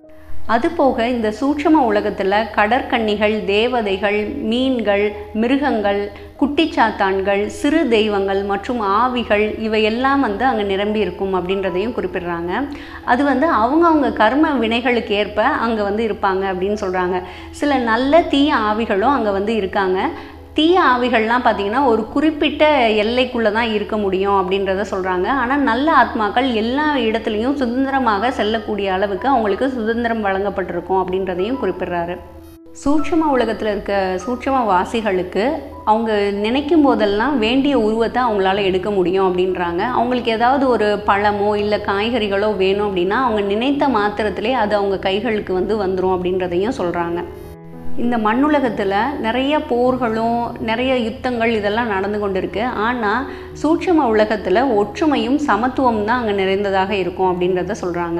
அதுபோக இந்த சூட்சம உலகத்தில் கடற்கன்னிகள் தேவதைகள் மீன்கள் மிருகங்கள் குட்டிச்சாத்தான்கள் சிறு தெய்வங்கள் மற்றும் ஆவிகள் இவையெல்லாம் வந்து அங்கே நிரம்பி இருக்கும் அப்படின்றதையும் குறிப்பிடுறாங்க அது வந்து அவங்கவுங்க கர்ம வினைகளுக்கு ஏற்ப அங்கே வந்து இருப்பாங்க அப்படின்னு சொல்கிறாங்க சில நல்ல தீய ஆவிகளும் அங்கே வந்து இருக்காங்க தீய ஆவிகள்லாம் பார்த்தீங்கன்னா ஒரு குறிப்பிட்ட எல்லைக்குள்ளே தான் இருக்க முடியும் அப்படின்றத சொல்கிறாங்க ஆனால் நல்ல ஆத்மாக்கள் எல்லா இடத்துலையும் சுதந்திரமாக செல்லக்கூடிய அளவுக்கு அவங்களுக்கு சுதந்திரம் வழங்கப்பட்டிருக்கும் அப்படின்றதையும் குறிப்பிடுறாரு சூட்சம உலகத்தில் இருக்க சூட்சம வாசிகளுக்கு அவங்க நினைக்கும் போதெல்லாம் வேண்டிய உருவத்தை அவங்களால எடுக்க முடியும் அப்படின்றாங்க அவங்களுக்கு ஏதாவது ஒரு பழமோ இல்லை காய்கறிகளோ வேணும் அப்படின்னா அவங்க நினைத்த மாத்திரத்திலே அது அவங்க கைகளுக்கு வந்து வந்துடும் அப்படின்றதையும் சொல்கிறாங்க இந்த மண்ணுலகத்தில் நிறைய போர்களும் நிறைய யுத்தங்கள் இதெல்லாம் நடந்து கொண்டு இருக்கு ஆனால் சூட்சம உலகத்தில் ஒற்றுமையும் சமத்துவம் தான் அங்கே நிறைந்ததாக இருக்கும் அப்படின்றத சொல்கிறாங்க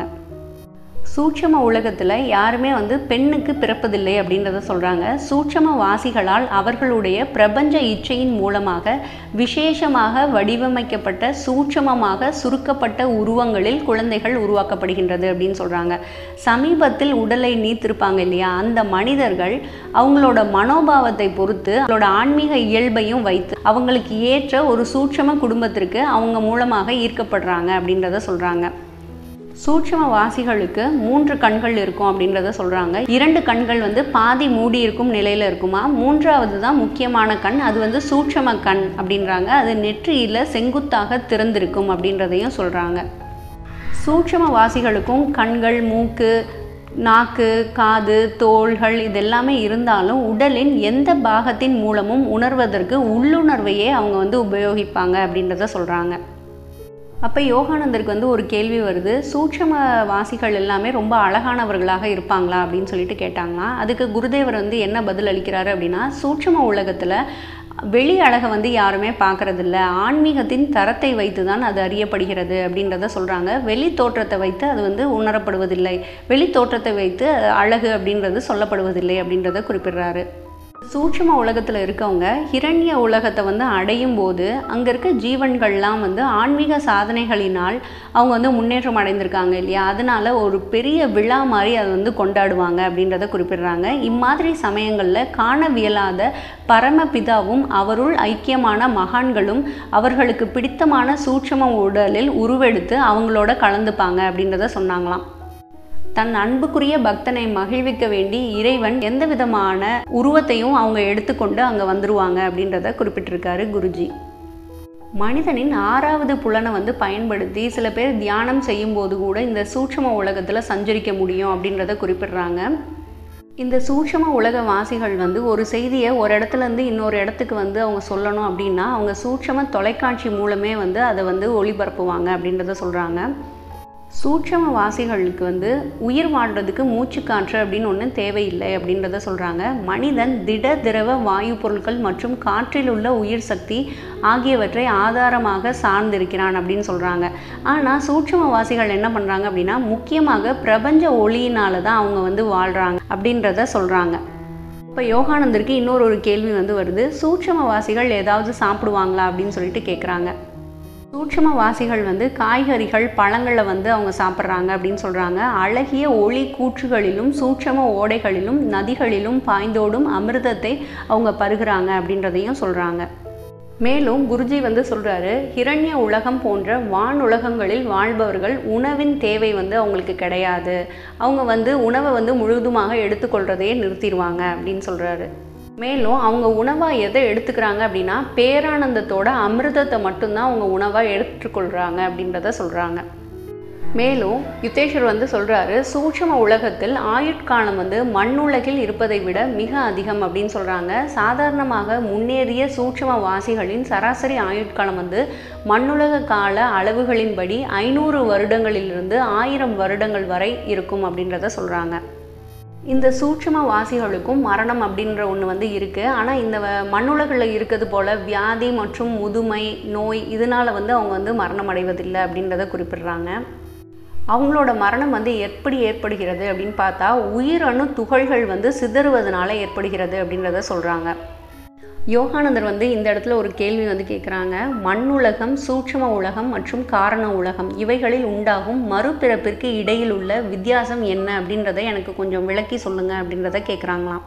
சூட்சம உலகத்தில் யாருமே வந்து பெண்ணுக்கு பிறப்பதில்லை அப்படின்றத சொல்கிறாங்க சூட்சம வாசிகளால் அவர்களுடைய பிரபஞ்ச இச்சையின் மூலமாக விசேஷமாக வடிவமைக்கப்பட்ட சூட்சமமாக சுருக்கப்பட்ட உருவங்களில் குழந்தைகள் உருவாக்கப்படுகின்றது அப்படின்னு சொல்கிறாங்க சமீபத்தில் உடலை நீத்திருப்பாங்க இல்லையா அந்த மனிதர்கள் அவங்களோட மனோபாவத்தை பொறுத்து அவங்களோட ஆன்மீக இயல்பையும் வைத்து அவங்களுக்கு ஏற்ற ஒரு சூட்சம குடும்பத்திற்கு அவங்க மூலமாக ஈர்க்கப்படுறாங்க அப்படின்றத சொல்கிறாங்க சூட்சம வாசிகளுக்கு மூன்று கண்கள் இருக்கும் அப்படின்றத சொல்கிறாங்க இரண்டு கண்கள் வந்து பாதி மூடி இருக்கும் நிலையில் இருக்குமா மூன்றாவது தான் முக்கியமான கண் அது வந்து சூட்சம கண் அப்படின்றாங்க அது நெற்றியில் செங்குத்தாக திறந்திருக்கும் அப்படின்றதையும் சொல்கிறாங்க சூட்சம வாசிகளுக்கும் கண்கள் மூக்கு நாக்கு காது தோள்கள் இதெல்லாமே இருந்தாலும் உடலின் எந்த பாகத்தின் மூலமும் உணர்வதற்கு உள்ளுணர்வையே அவங்க வந்து உபயோகிப்பாங்க அப்படின்றத சொல்கிறாங்க அப்போ யோகானந்தருக்கு வந்து ஒரு கேள்வி வருது சூட்சம வாசிகள் எல்லாமே ரொம்ப அழகானவர்களாக இருப்பாங்களா அப்படின்னு சொல்லிட்டு கேட்டாங்களாம் அதுக்கு குருதேவர் வந்து என்ன பதில் அளிக்கிறாரு அப்படின்னா சூட்சம உலகத்தில் வெளி அழகை வந்து யாருமே பார்க்கறதில்ல ஆன்மீகத்தின் தரத்தை வைத்து தான் அது அறியப்படுகிறது அப்படின்றத சொல்கிறாங்க வெளி தோற்றத்தை வைத்து அது வந்து உணரப்படுவதில்லை வெளி தோற்றத்தை வைத்து அழகு அப்படின்றது சொல்லப்படுவதில்லை அப்படின்றத குறிப்பிடுறாரு சூட்சம உலகத்தில் இருக்கவங்க ஹிரண்ய உலகத்தை வந்து அடையும் போது அங்கே இருக்க ஜீவன்கள்லாம் வந்து ஆன்மீக சாதனைகளினால் அவங்க வந்து முன்னேற்றம் அடைந்திருக்காங்க இல்லையா அதனால ஒரு பெரிய விழா மாதிரி அதை வந்து கொண்டாடுவாங்க அப்படின்றத குறிப்பிடுறாங்க இம்மாதிரி சமயங்களில் காணவியலாத பரமபிதாவும் அவருள் ஐக்கியமான மகான்களும் அவர்களுக்கு பிடித்தமான சூட்சம உடலில் உருவெடுத்து அவங்களோட கலந்துப்பாங்க அப்படின்றத சொன்னாங்களாம் தன் அன்புக்குரிய பக்தனை மகிழ்விக்க வேண்டி இறைவன் எந்த விதமான உருவத்தையும் அவங்க எடுத்துக்கொண்டு அங்கே வந்துருவாங்க அப்படின்றத குறிப்பிட்டிருக்காரு குருஜி மனிதனின் ஆறாவது புலனை வந்து பயன்படுத்தி சில பேர் தியானம் செய்யும்போது கூட இந்த சூட்சம உலகத்தில் சஞ்சரிக்க முடியும் அப்படின்றத குறிப்பிடுறாங்க இந்த சூட்சம உலக வாசிகள் வந்து ஒரு செய்தியை ஒரு இடத்துலேருந்து இன்னொரு இடத்துக்கு வந்து அவங்க சொல்லணும் அப்படின்னா அவங்க சூட்சம தொலைக்காட்சி மூலமே வந்து அதை வந்து ஒளிபரப்புவாங்க அப்படின்றத சொல்கிறாங்க சூட்சம வாசிகளுக்கு வந்து உயிர் வாழ்கிறதுக்கு மூச்சு காற்று அப்படின்னு ஒன்றும் தேவையில்லை அப்படின்றத சொல்கிறாங்க மனிதன் திட திரவ வாயு பொருட்கள் மற்றும் காற்றில் உள்ள உயிர் சக்தி ஆகியவற்றை ஆதாரமாக சார்ந்திருக்கிறான் அப்படின்னு சொல்கிறாங்க ஆனால் சூட்சம வாசிகள் என்ன பண்ணுறாங்க அப்படின்னா முக்கியமாக பிரபஞ்ச ஒளியினால தான் அவங்க வந்து வாழ்கிறாங்க அப்படின்றத சொல்கிறாங்க இப்போ யோகானந்தருக்கு இன்னொரு ஒரு கேள்வி வந்து வருது சூட்சம வாசிகள் ஏதாவது சாப்பிடுவாங்களா அப்படின்னு சொல்லிட்டு கேட்குறாங்க சூட்சம வாசிகள் வந்து காய்கறிகள் பழங்களை வந்து அவங்க சாப்பிட்றாங்க அப்படின்னு சொல்கிறாங்க அழகிய ஒளி கூற்றுகளிலும் சூட்சம ஓடைகளிலும் நதிகளிலும் பாய்ந்தோடும் அமிர்தத்தை அவங்க பருகுறாங்க அப்படின்றதையும் சொல்கிறாங்க மேலும் குருஜி வந்து சொல்கிறாரு ஹிரண்ய உலகம் போன்ற வான் உலகங்களில் வாழ்பவர்கள் உணவின் தேவை வந்து அவங்களுக்கு கிடையாது அவங்க வந்து உணவை வந்து முழுவதுமாக எடுத்துக்கொள்றதையே நிறுத்திடுவாங்க அப்படின்னு சொல்கிறாரு மேலும் அவங்க உணவாக எதை எடுத்துக்கிறாங்க அப்படின்னா பேரானந்தத்தோட அமிர்தத்தை மட்டும்தான் அவங்க உணவாக எடுத்துக்கொள்கிறாங்க அப்படின்றத சொல்கிறாங்க மேலும் யுத்தேஸ்வர் வந்து சொல்கிறாரு சூட்சம உலகத்தில் ஆயுட்காலம் வந்து மண்ணுலகில் இருப்பதை விட மிக அதிகம் அப்படின்னு சொல்கிறாங்க சாதாரணமாக முன்னேறிய சூட்சம வாசிகளின் சராசரி ஆயுட்காலம் வந்து மண்ணுலக கால அளவுகளின்படி ஐநூறு வருடங்களிலிருந்து ஆயிரம் வருடங்கள் வரை இருக்கும் அப்படின்றத சொல்கிறாங்க இந்த சூட்சும வாசிகளுக்கும் மரணம் அப்படின்ற ஒன்று வந்து இருக்குது ஆனால் இந்த வ- மண்ணுலகில் இருக்கிறது போல் வியாதி மற்றும் முதுமை நோய் இதனால் வந்து அவங்க வந்து மரணம் அடைவதில்லை அப்படின்றத குறிப்பிடுறாங்க அவங்களோட மரணம் வந்து எப்படி ஏற்படுகிறது அப்படின்னு பார்த்தா உயிரணு துகள்கள் வந்து சிதறுவதனால ஏற்படுகிறது அப்படின்றத சொல்கிறாங்க யோகானந்தர் வந்து இந்த இடத்துல ஒரு கேள்வி வந்து கேட்குறாங்க மண்ணுலகம் சூட்சும உலகம் மற்றும் காரண உலகம் இவைகளில் உண்டாகும் மறுபிறப்பிற்கு இடையில் உள்ள வித்தியாசம் என்ன அப்படின்றத எனக்கு கொஞ்சம் விளக்கி சொல்லுங்க அப்படின்றத கேட்குறாங்களாம்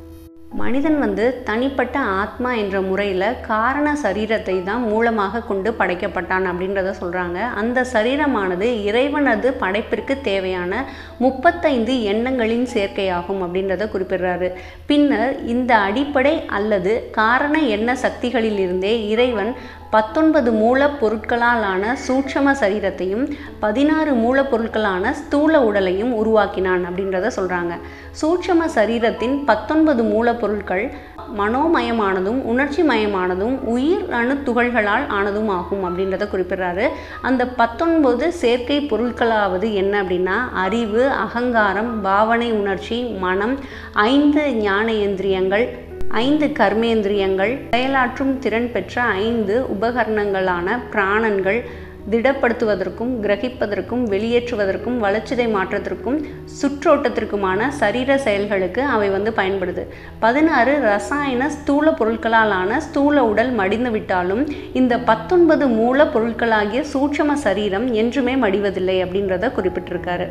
மனிதன் வந்து தனிப்பட்ட ஆத்மா என்ற முறையில் காரண சரீரத்தை தான் மூலமாக கொண்டு படைக்கப்பட்டான் அப்படின்றத சொல்கிறாங்க அந்த சரீரமானது இறைவனது படைப்பிற்கு தேவையான முப்பத்தைந்து எண்ணங்களின் சேர்க்கையாகும் அப்படின்றத குறிப்பிடுறாரு பின்னர் இந்த அடிப்படை அல்லது காரண எண்ண சக்திகளிலிருந்தே இறைவன் பத்தொன்பது மூலப்பொருட்களாலான சூட்சம சரீரத்தையும் பதினாறு மூலப்பொருட்களான ஸ்தூல உடலையும் உருவாக்கினான் அப்படின்றத சொல்கிறாங்க சூட்சம சரீரத்தின் பத்தொன்பது மூலப்பொருட்கள் மனோமயமானதும் உணர்ச்சி மயமானதும் உயிர் அணு துகள்களால் ஆனதும் ஆகும் அப்படின்றத குறிப்பிடுறாரு அந்த பத்தொன்பது செயற்கை பொருட்களாவது என்ன அப்படின்னா அறிவு அகங்காரம் பாவனை உணர்ச்சி மனம் ஐந்து ஞானேந்திரியங்கள் ஐந்து கர்மேந்திரியங்கள் செயலாற்றும் திறன் பெற்ற ஐந்து உபகரணங்களான பிராணன்கள் திடப்படுத்துவதற்கும் கிரகிப்பதற்கும் வெளியேற்றுவதற்கும் வளர்ச்சிதை மாற்றத்திற்கும் சுற்றோட்டத்திற்குமான சரீர செயல்களுக்கு அவை வந்து பயன்படுது பதினாறு ரசாயன ஸ்தூல பொருட்களாலான ஸ்தூல உடல் மடிந்து விட்டாலும் இந்த பத்தொன்பது மூல பொருட்களாகிய சூட்சம சரீரம் என்றுமே மடிவதில்லை அப்படின்றத குறிப்பிட்டிருக்காரு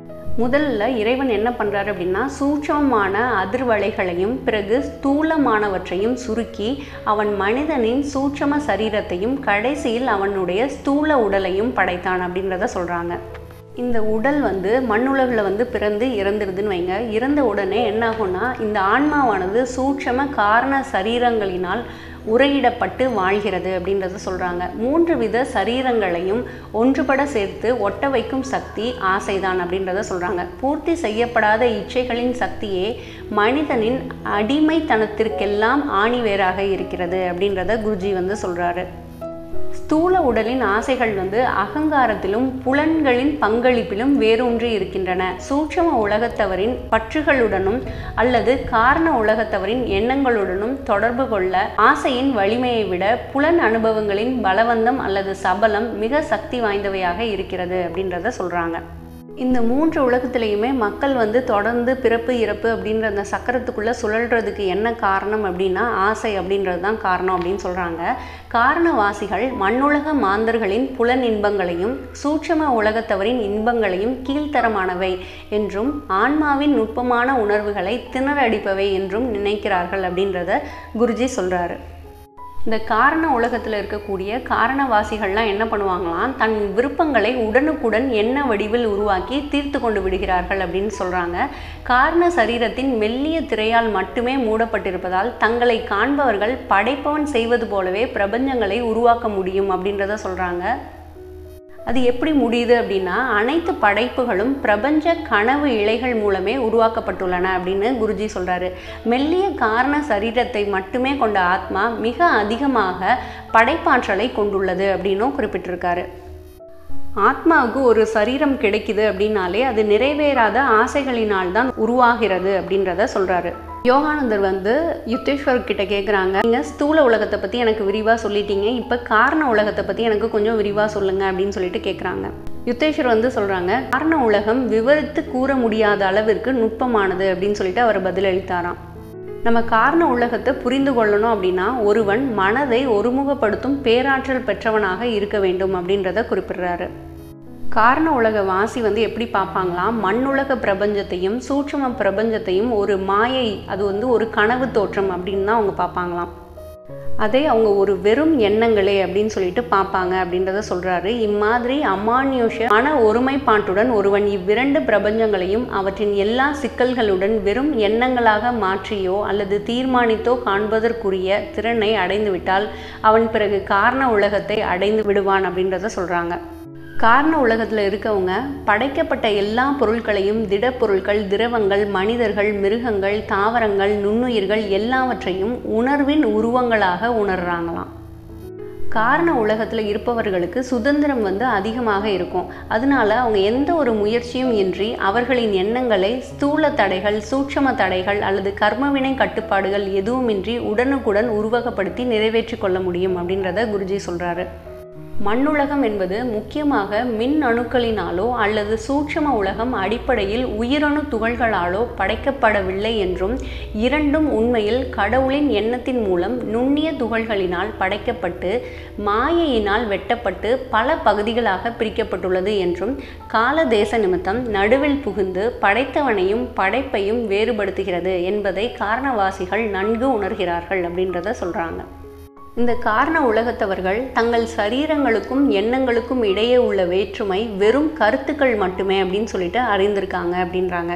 முதல்ல இறைவன் என்ன பண்றாரு அப்படின்னா சூட்சமமான அதிர்வலைகளையும் பிறகு ஸ்தூலமானவற்றையும் சுருக்கி அவன் மனிதனின் சூட்சம சரீரத்தையும் கடைசியில் அவனுடைய ஸ்தூல உடலையும் படைத்தான் அப்படின்றத சொல்றாங்க இந்த உடல் வந்து மண்ணுலகில் வந்து பிறந்து இறந்துடுதுன்னு வைங்க இறந்த உடனே என்ன ஆகும்னா இந்த ஆன்மாவானது சூட்சம காரண சரீரங்களினால் உரையிடப்பட்டு வாழ்கிறது அப்படின்றத சொல்கிறாங்க மூன்று வித சரீரங்களையும் ஒன்றுபட சேர்த்து ஒட்ட வைக்கும் சக்தி ஆசைதான் அப்படின்றத சொல்கிறாங்க பூர்த்தி செய்யப்படாத இச்சைகளின் சக்தியே மனிதனின் அடிமைத்தனத்திற்கெல்லாம் ஆணிவேராக இருக்கிறது அப்படின்றத குருஜி வந்து சொல்கிறாரு ஸ்தூல உடலின் ஆசைகள் வந்து அகங்காரத்திலும் புலன்களின் பங்களிப்பிலும் வேரூன்றி இருக்கின்றன சூட்சம உலகத்தவரின் பற்றுகளுடனும் அல்லது காரண உலகத்தவரின் எண்ணங்களுடனும் தொடர்பு கொள்ள ஆசையின் வலிமையை விட புலன் அனுபவங்களின் பலவந்தம் அல்லது சபலம் மிக சக்தி வாய்ந்தவையாக இருக்கிறது அப்படின்றத சொல்றாங்க இந்த மூன்று உலகத்திலையுமே மக்கள் வந்து தொடர்ந்து பிறப்பு இறப்பு அப்படின்ற அந்த சக்கரத்துக்குள்ளே சுழல்றதுக்கு என்ன காரணம் அப்படின்னா ஆசை அப்படின்றது தான் காரணம் அப்படின்னு சொல்கிறாங்க காரணவாசிகள் மண்ணுலக மாந்தர்களின் புலன் இன்பங்களையும் சூட்சம உலகத்தவரின் இன்பங்களையும் கீழ்த்தரமானவை என்றும் ஆன்மாவின் நுட்பமான உணர்வுகளை திணறடிப்பவை என்றும் நினைக்கிறார்கள் அப்படின்றத குருஜி சொல்கிறாரு இந்த காரண உலகத்தில் இருக்கக்கூடிய காரணவாசிகள்லாம் என்ன பண்ணுவாங்களாம் தன் விருப்பங்களை உடனுக்குடன் எண்ண வடிவில் உருவாக்கி தீர்த்து கொண்டு விடுகிறார்கள் அப்படின்னு சொல்கிறாங்க காரண சரீரத்தின் மெல்லிய திரையால் மட்டுமே மூடப்பட்டிருப்பதால் தங்களை காண்பவர்கள் படைப்பவன் செய்வது போலவே பிரபஞ்சங்களை உருவாக்க முடியும் அப்படின்றத சொல்கிறாங்க அது எப்படி முடியுது அப்படின்னா அனைத்து படைப்புகளும் பிரபஞ்ச கனவு இழைகள் மூலமே உருவாக்கப்பட்டுள்ளன அப்படின்னு குருஜி சொல்றாரு மெல்லிய காரண சரீரத்தை மட்டுமே கொண்ட ஆத்மா மிக அதிகமாக படைப்பாற்றலை கொண்டுள்ளது அப்படின்னும் குறிப்பிட்டிருக்காரு ஆத்மாவுக்கு ஒரு சரீரம் கிடைக்குது அப்படின்னாலே அது நிறைவேறாத ஆசைகளினால் தான் உருவாகிறது அப்படின்றத சொல்றாரு யோகானந்தர் வந்து யுத்தேஸ்வர் கிட்ட கேட்குறாங்க நீங்கள் ஸ்தூல உலகத்தை பற்றி எனக்கு விரிவாக சொல்லிட்டீங்க இப்போ காரண உலகத்தை பற்றி எனக்கு கொஞ்சம் விரிவாக சொல்லுங்க அப்படின்னு சொல்லிட்டு கேட்குறாங்க யுத்தேஸ்வர் வந்து சொல்கிறாங்க காரண உலகம் விவரித்து கூற முடியாத அளவிற்கு நுட்பமானது அப்படின்னு சொல்லிட்டு அவர் பதிலளித்தாராம் நம்ம காரண உலகத்தை புரிந்து கொள்ளணும் அப்படின்னா ஒருவன் மனதை ஒருமுகப்படுத்தும் பேராற்றல் பெற்றவனாக இருக்க வேண்டும் அப்படின்றத குறிப்பிடுறாரு காரண உலக வாசி வந்து எப்படி பார்ப்பாங்களாம் மண்ணுலக பிரபஞ்சத்தையும் சூட்சும பிரபஞ்சத்தையும் ஒரு மாயை அது வந்து ஒரு கனவு தோற்றம் அப்படின்னு தான் அவங்க பார்ப்பாங்களாம் அதை அவங்க ஒரு வெறும் எண்ணங்களே அப்படின்னு சொல்லிட்டு பார்ப்பாங்க அப்படின்றத சொல்றாரு இம்மாதிரி அமானுஷ மன ஒருமைப்பாட்டுடன் ஒருவன் இவ்விரண்டு பிரபஞ்சங்களையும் அவற்றின் எல்லா சிக்கல்களுடன் வெறும் எண்ணங்களாக மாற்றியோ அல்லது தீர்மானித்தோ காண்பதற்குரிய திறனை அடைந்துவிட்டால் அவன் பிறகு காரண உலகத்தை அடைந்து விடுவான் அப்படின்றத சொல்றாங்க காரண உலகத்தில் இருக்கவங்க படைக்கப்பட்ட எல்லா பொருட்களையும் திடப்பொருட்கள் திரவங்கள் மனிதர்கள் மிருகங்கள் தாவரங்கள் நுண்ணுயிர்கள் எல்லாவற்றையும் உணர்வின் உருவங்களாக உணர்றாங்களாம் காரண உலகத்தில் இருப்பவர்களுக்கு சுதந்திரம் வந்து அதிகமாக இருக்கும் அதனால அவங்க எந்த ஒரு முயற்சியும் இன்றி அவர்களின் எண்ணங்களை ஸ்தூல தடைகள் சூட்சம தடைகள் அல்லது கர்மவினை கட்டுப்பாடுகள் எதுவுமின்றி உடனுக்குடன் உருவகப்படுத்தி நிறைவேற்றி கொள்ள முடியும் அப்படின்றத குருஜி சொல்றாரு மண்ணுலகம் என்பது முக்கியமாக மின் அணுக்களினாலோ அல்லது சூட்சம உலகம் அடிப்படையில் உயிரணு துகள்களாலோ படைக்கப்படவில்லை என்றும் இரண்டும் உண்மையில் கடவுளின் எண்ணத்தின் மூலம் நுண்ணிய துகள்களினால் படைக்கப்பட்டு மாயையினால் வெட்டப்பட்டு பல பகுதிகளாக பிரிக்கப்பட்டுள்ளது என்றும் கால தேச நிமித்தம் நடுவில் புகுந்து படைத்தவனையும் படைப்பையும் வேறுபடுத்துகிறது என்பதை காரணவாசிகள் நன்கு உணர்கிறார்கள் அப்படின்றத சொல்றாங்க இந்த காரண உலகத்தவர்கள் தங்கள் சரீரங்களுக்கும் எண்ணங்களுக்கும் இடையே உள்ள வேற்றுமை வெறும் கருத்துக்கள் மட்டுமே அப்படின்னு சொல்லிட்டு அறிந்திருக்காங்க அப்படின்றாங்க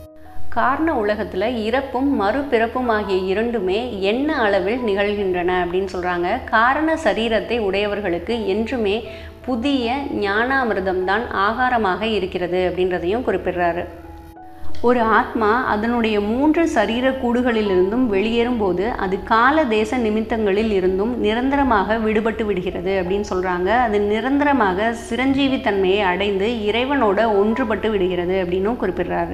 காரண உலகத்தில் இறப்பும் மறுபிறப்பும் ஆகிய இரண்டுமே எண்ண அளவில் நிகழ்கின்றன அப்படின்னு சொல்கிறாங்க காரண சரீரத்தை உடையவர்களுக்கு என்றுமே புதிய ஞானாமிர்தம் தான் ஆகாரமாக இருக்கிறது அப்படின்றதையும் குறிப்பிடுறாரு ஒரு ஆத்மா அதனுடைய மூன்று சரீர கூடுகளிலிருந்தும் வெளியேறும்போது அது கால தேச நிமித்தங்களில் இருந்தும் நிரந்தரமாக விடுபட்டு விடுகிறது அப்படின்னு சொல்கிறாங்க அது நிரந்தரமாக சிரஞ்சீவி தன்மையை அடைந்து இறைவனோட ஒன்றுபட்டு விடுகிறது அப்படின்னும் குறிப்பிடுறாரு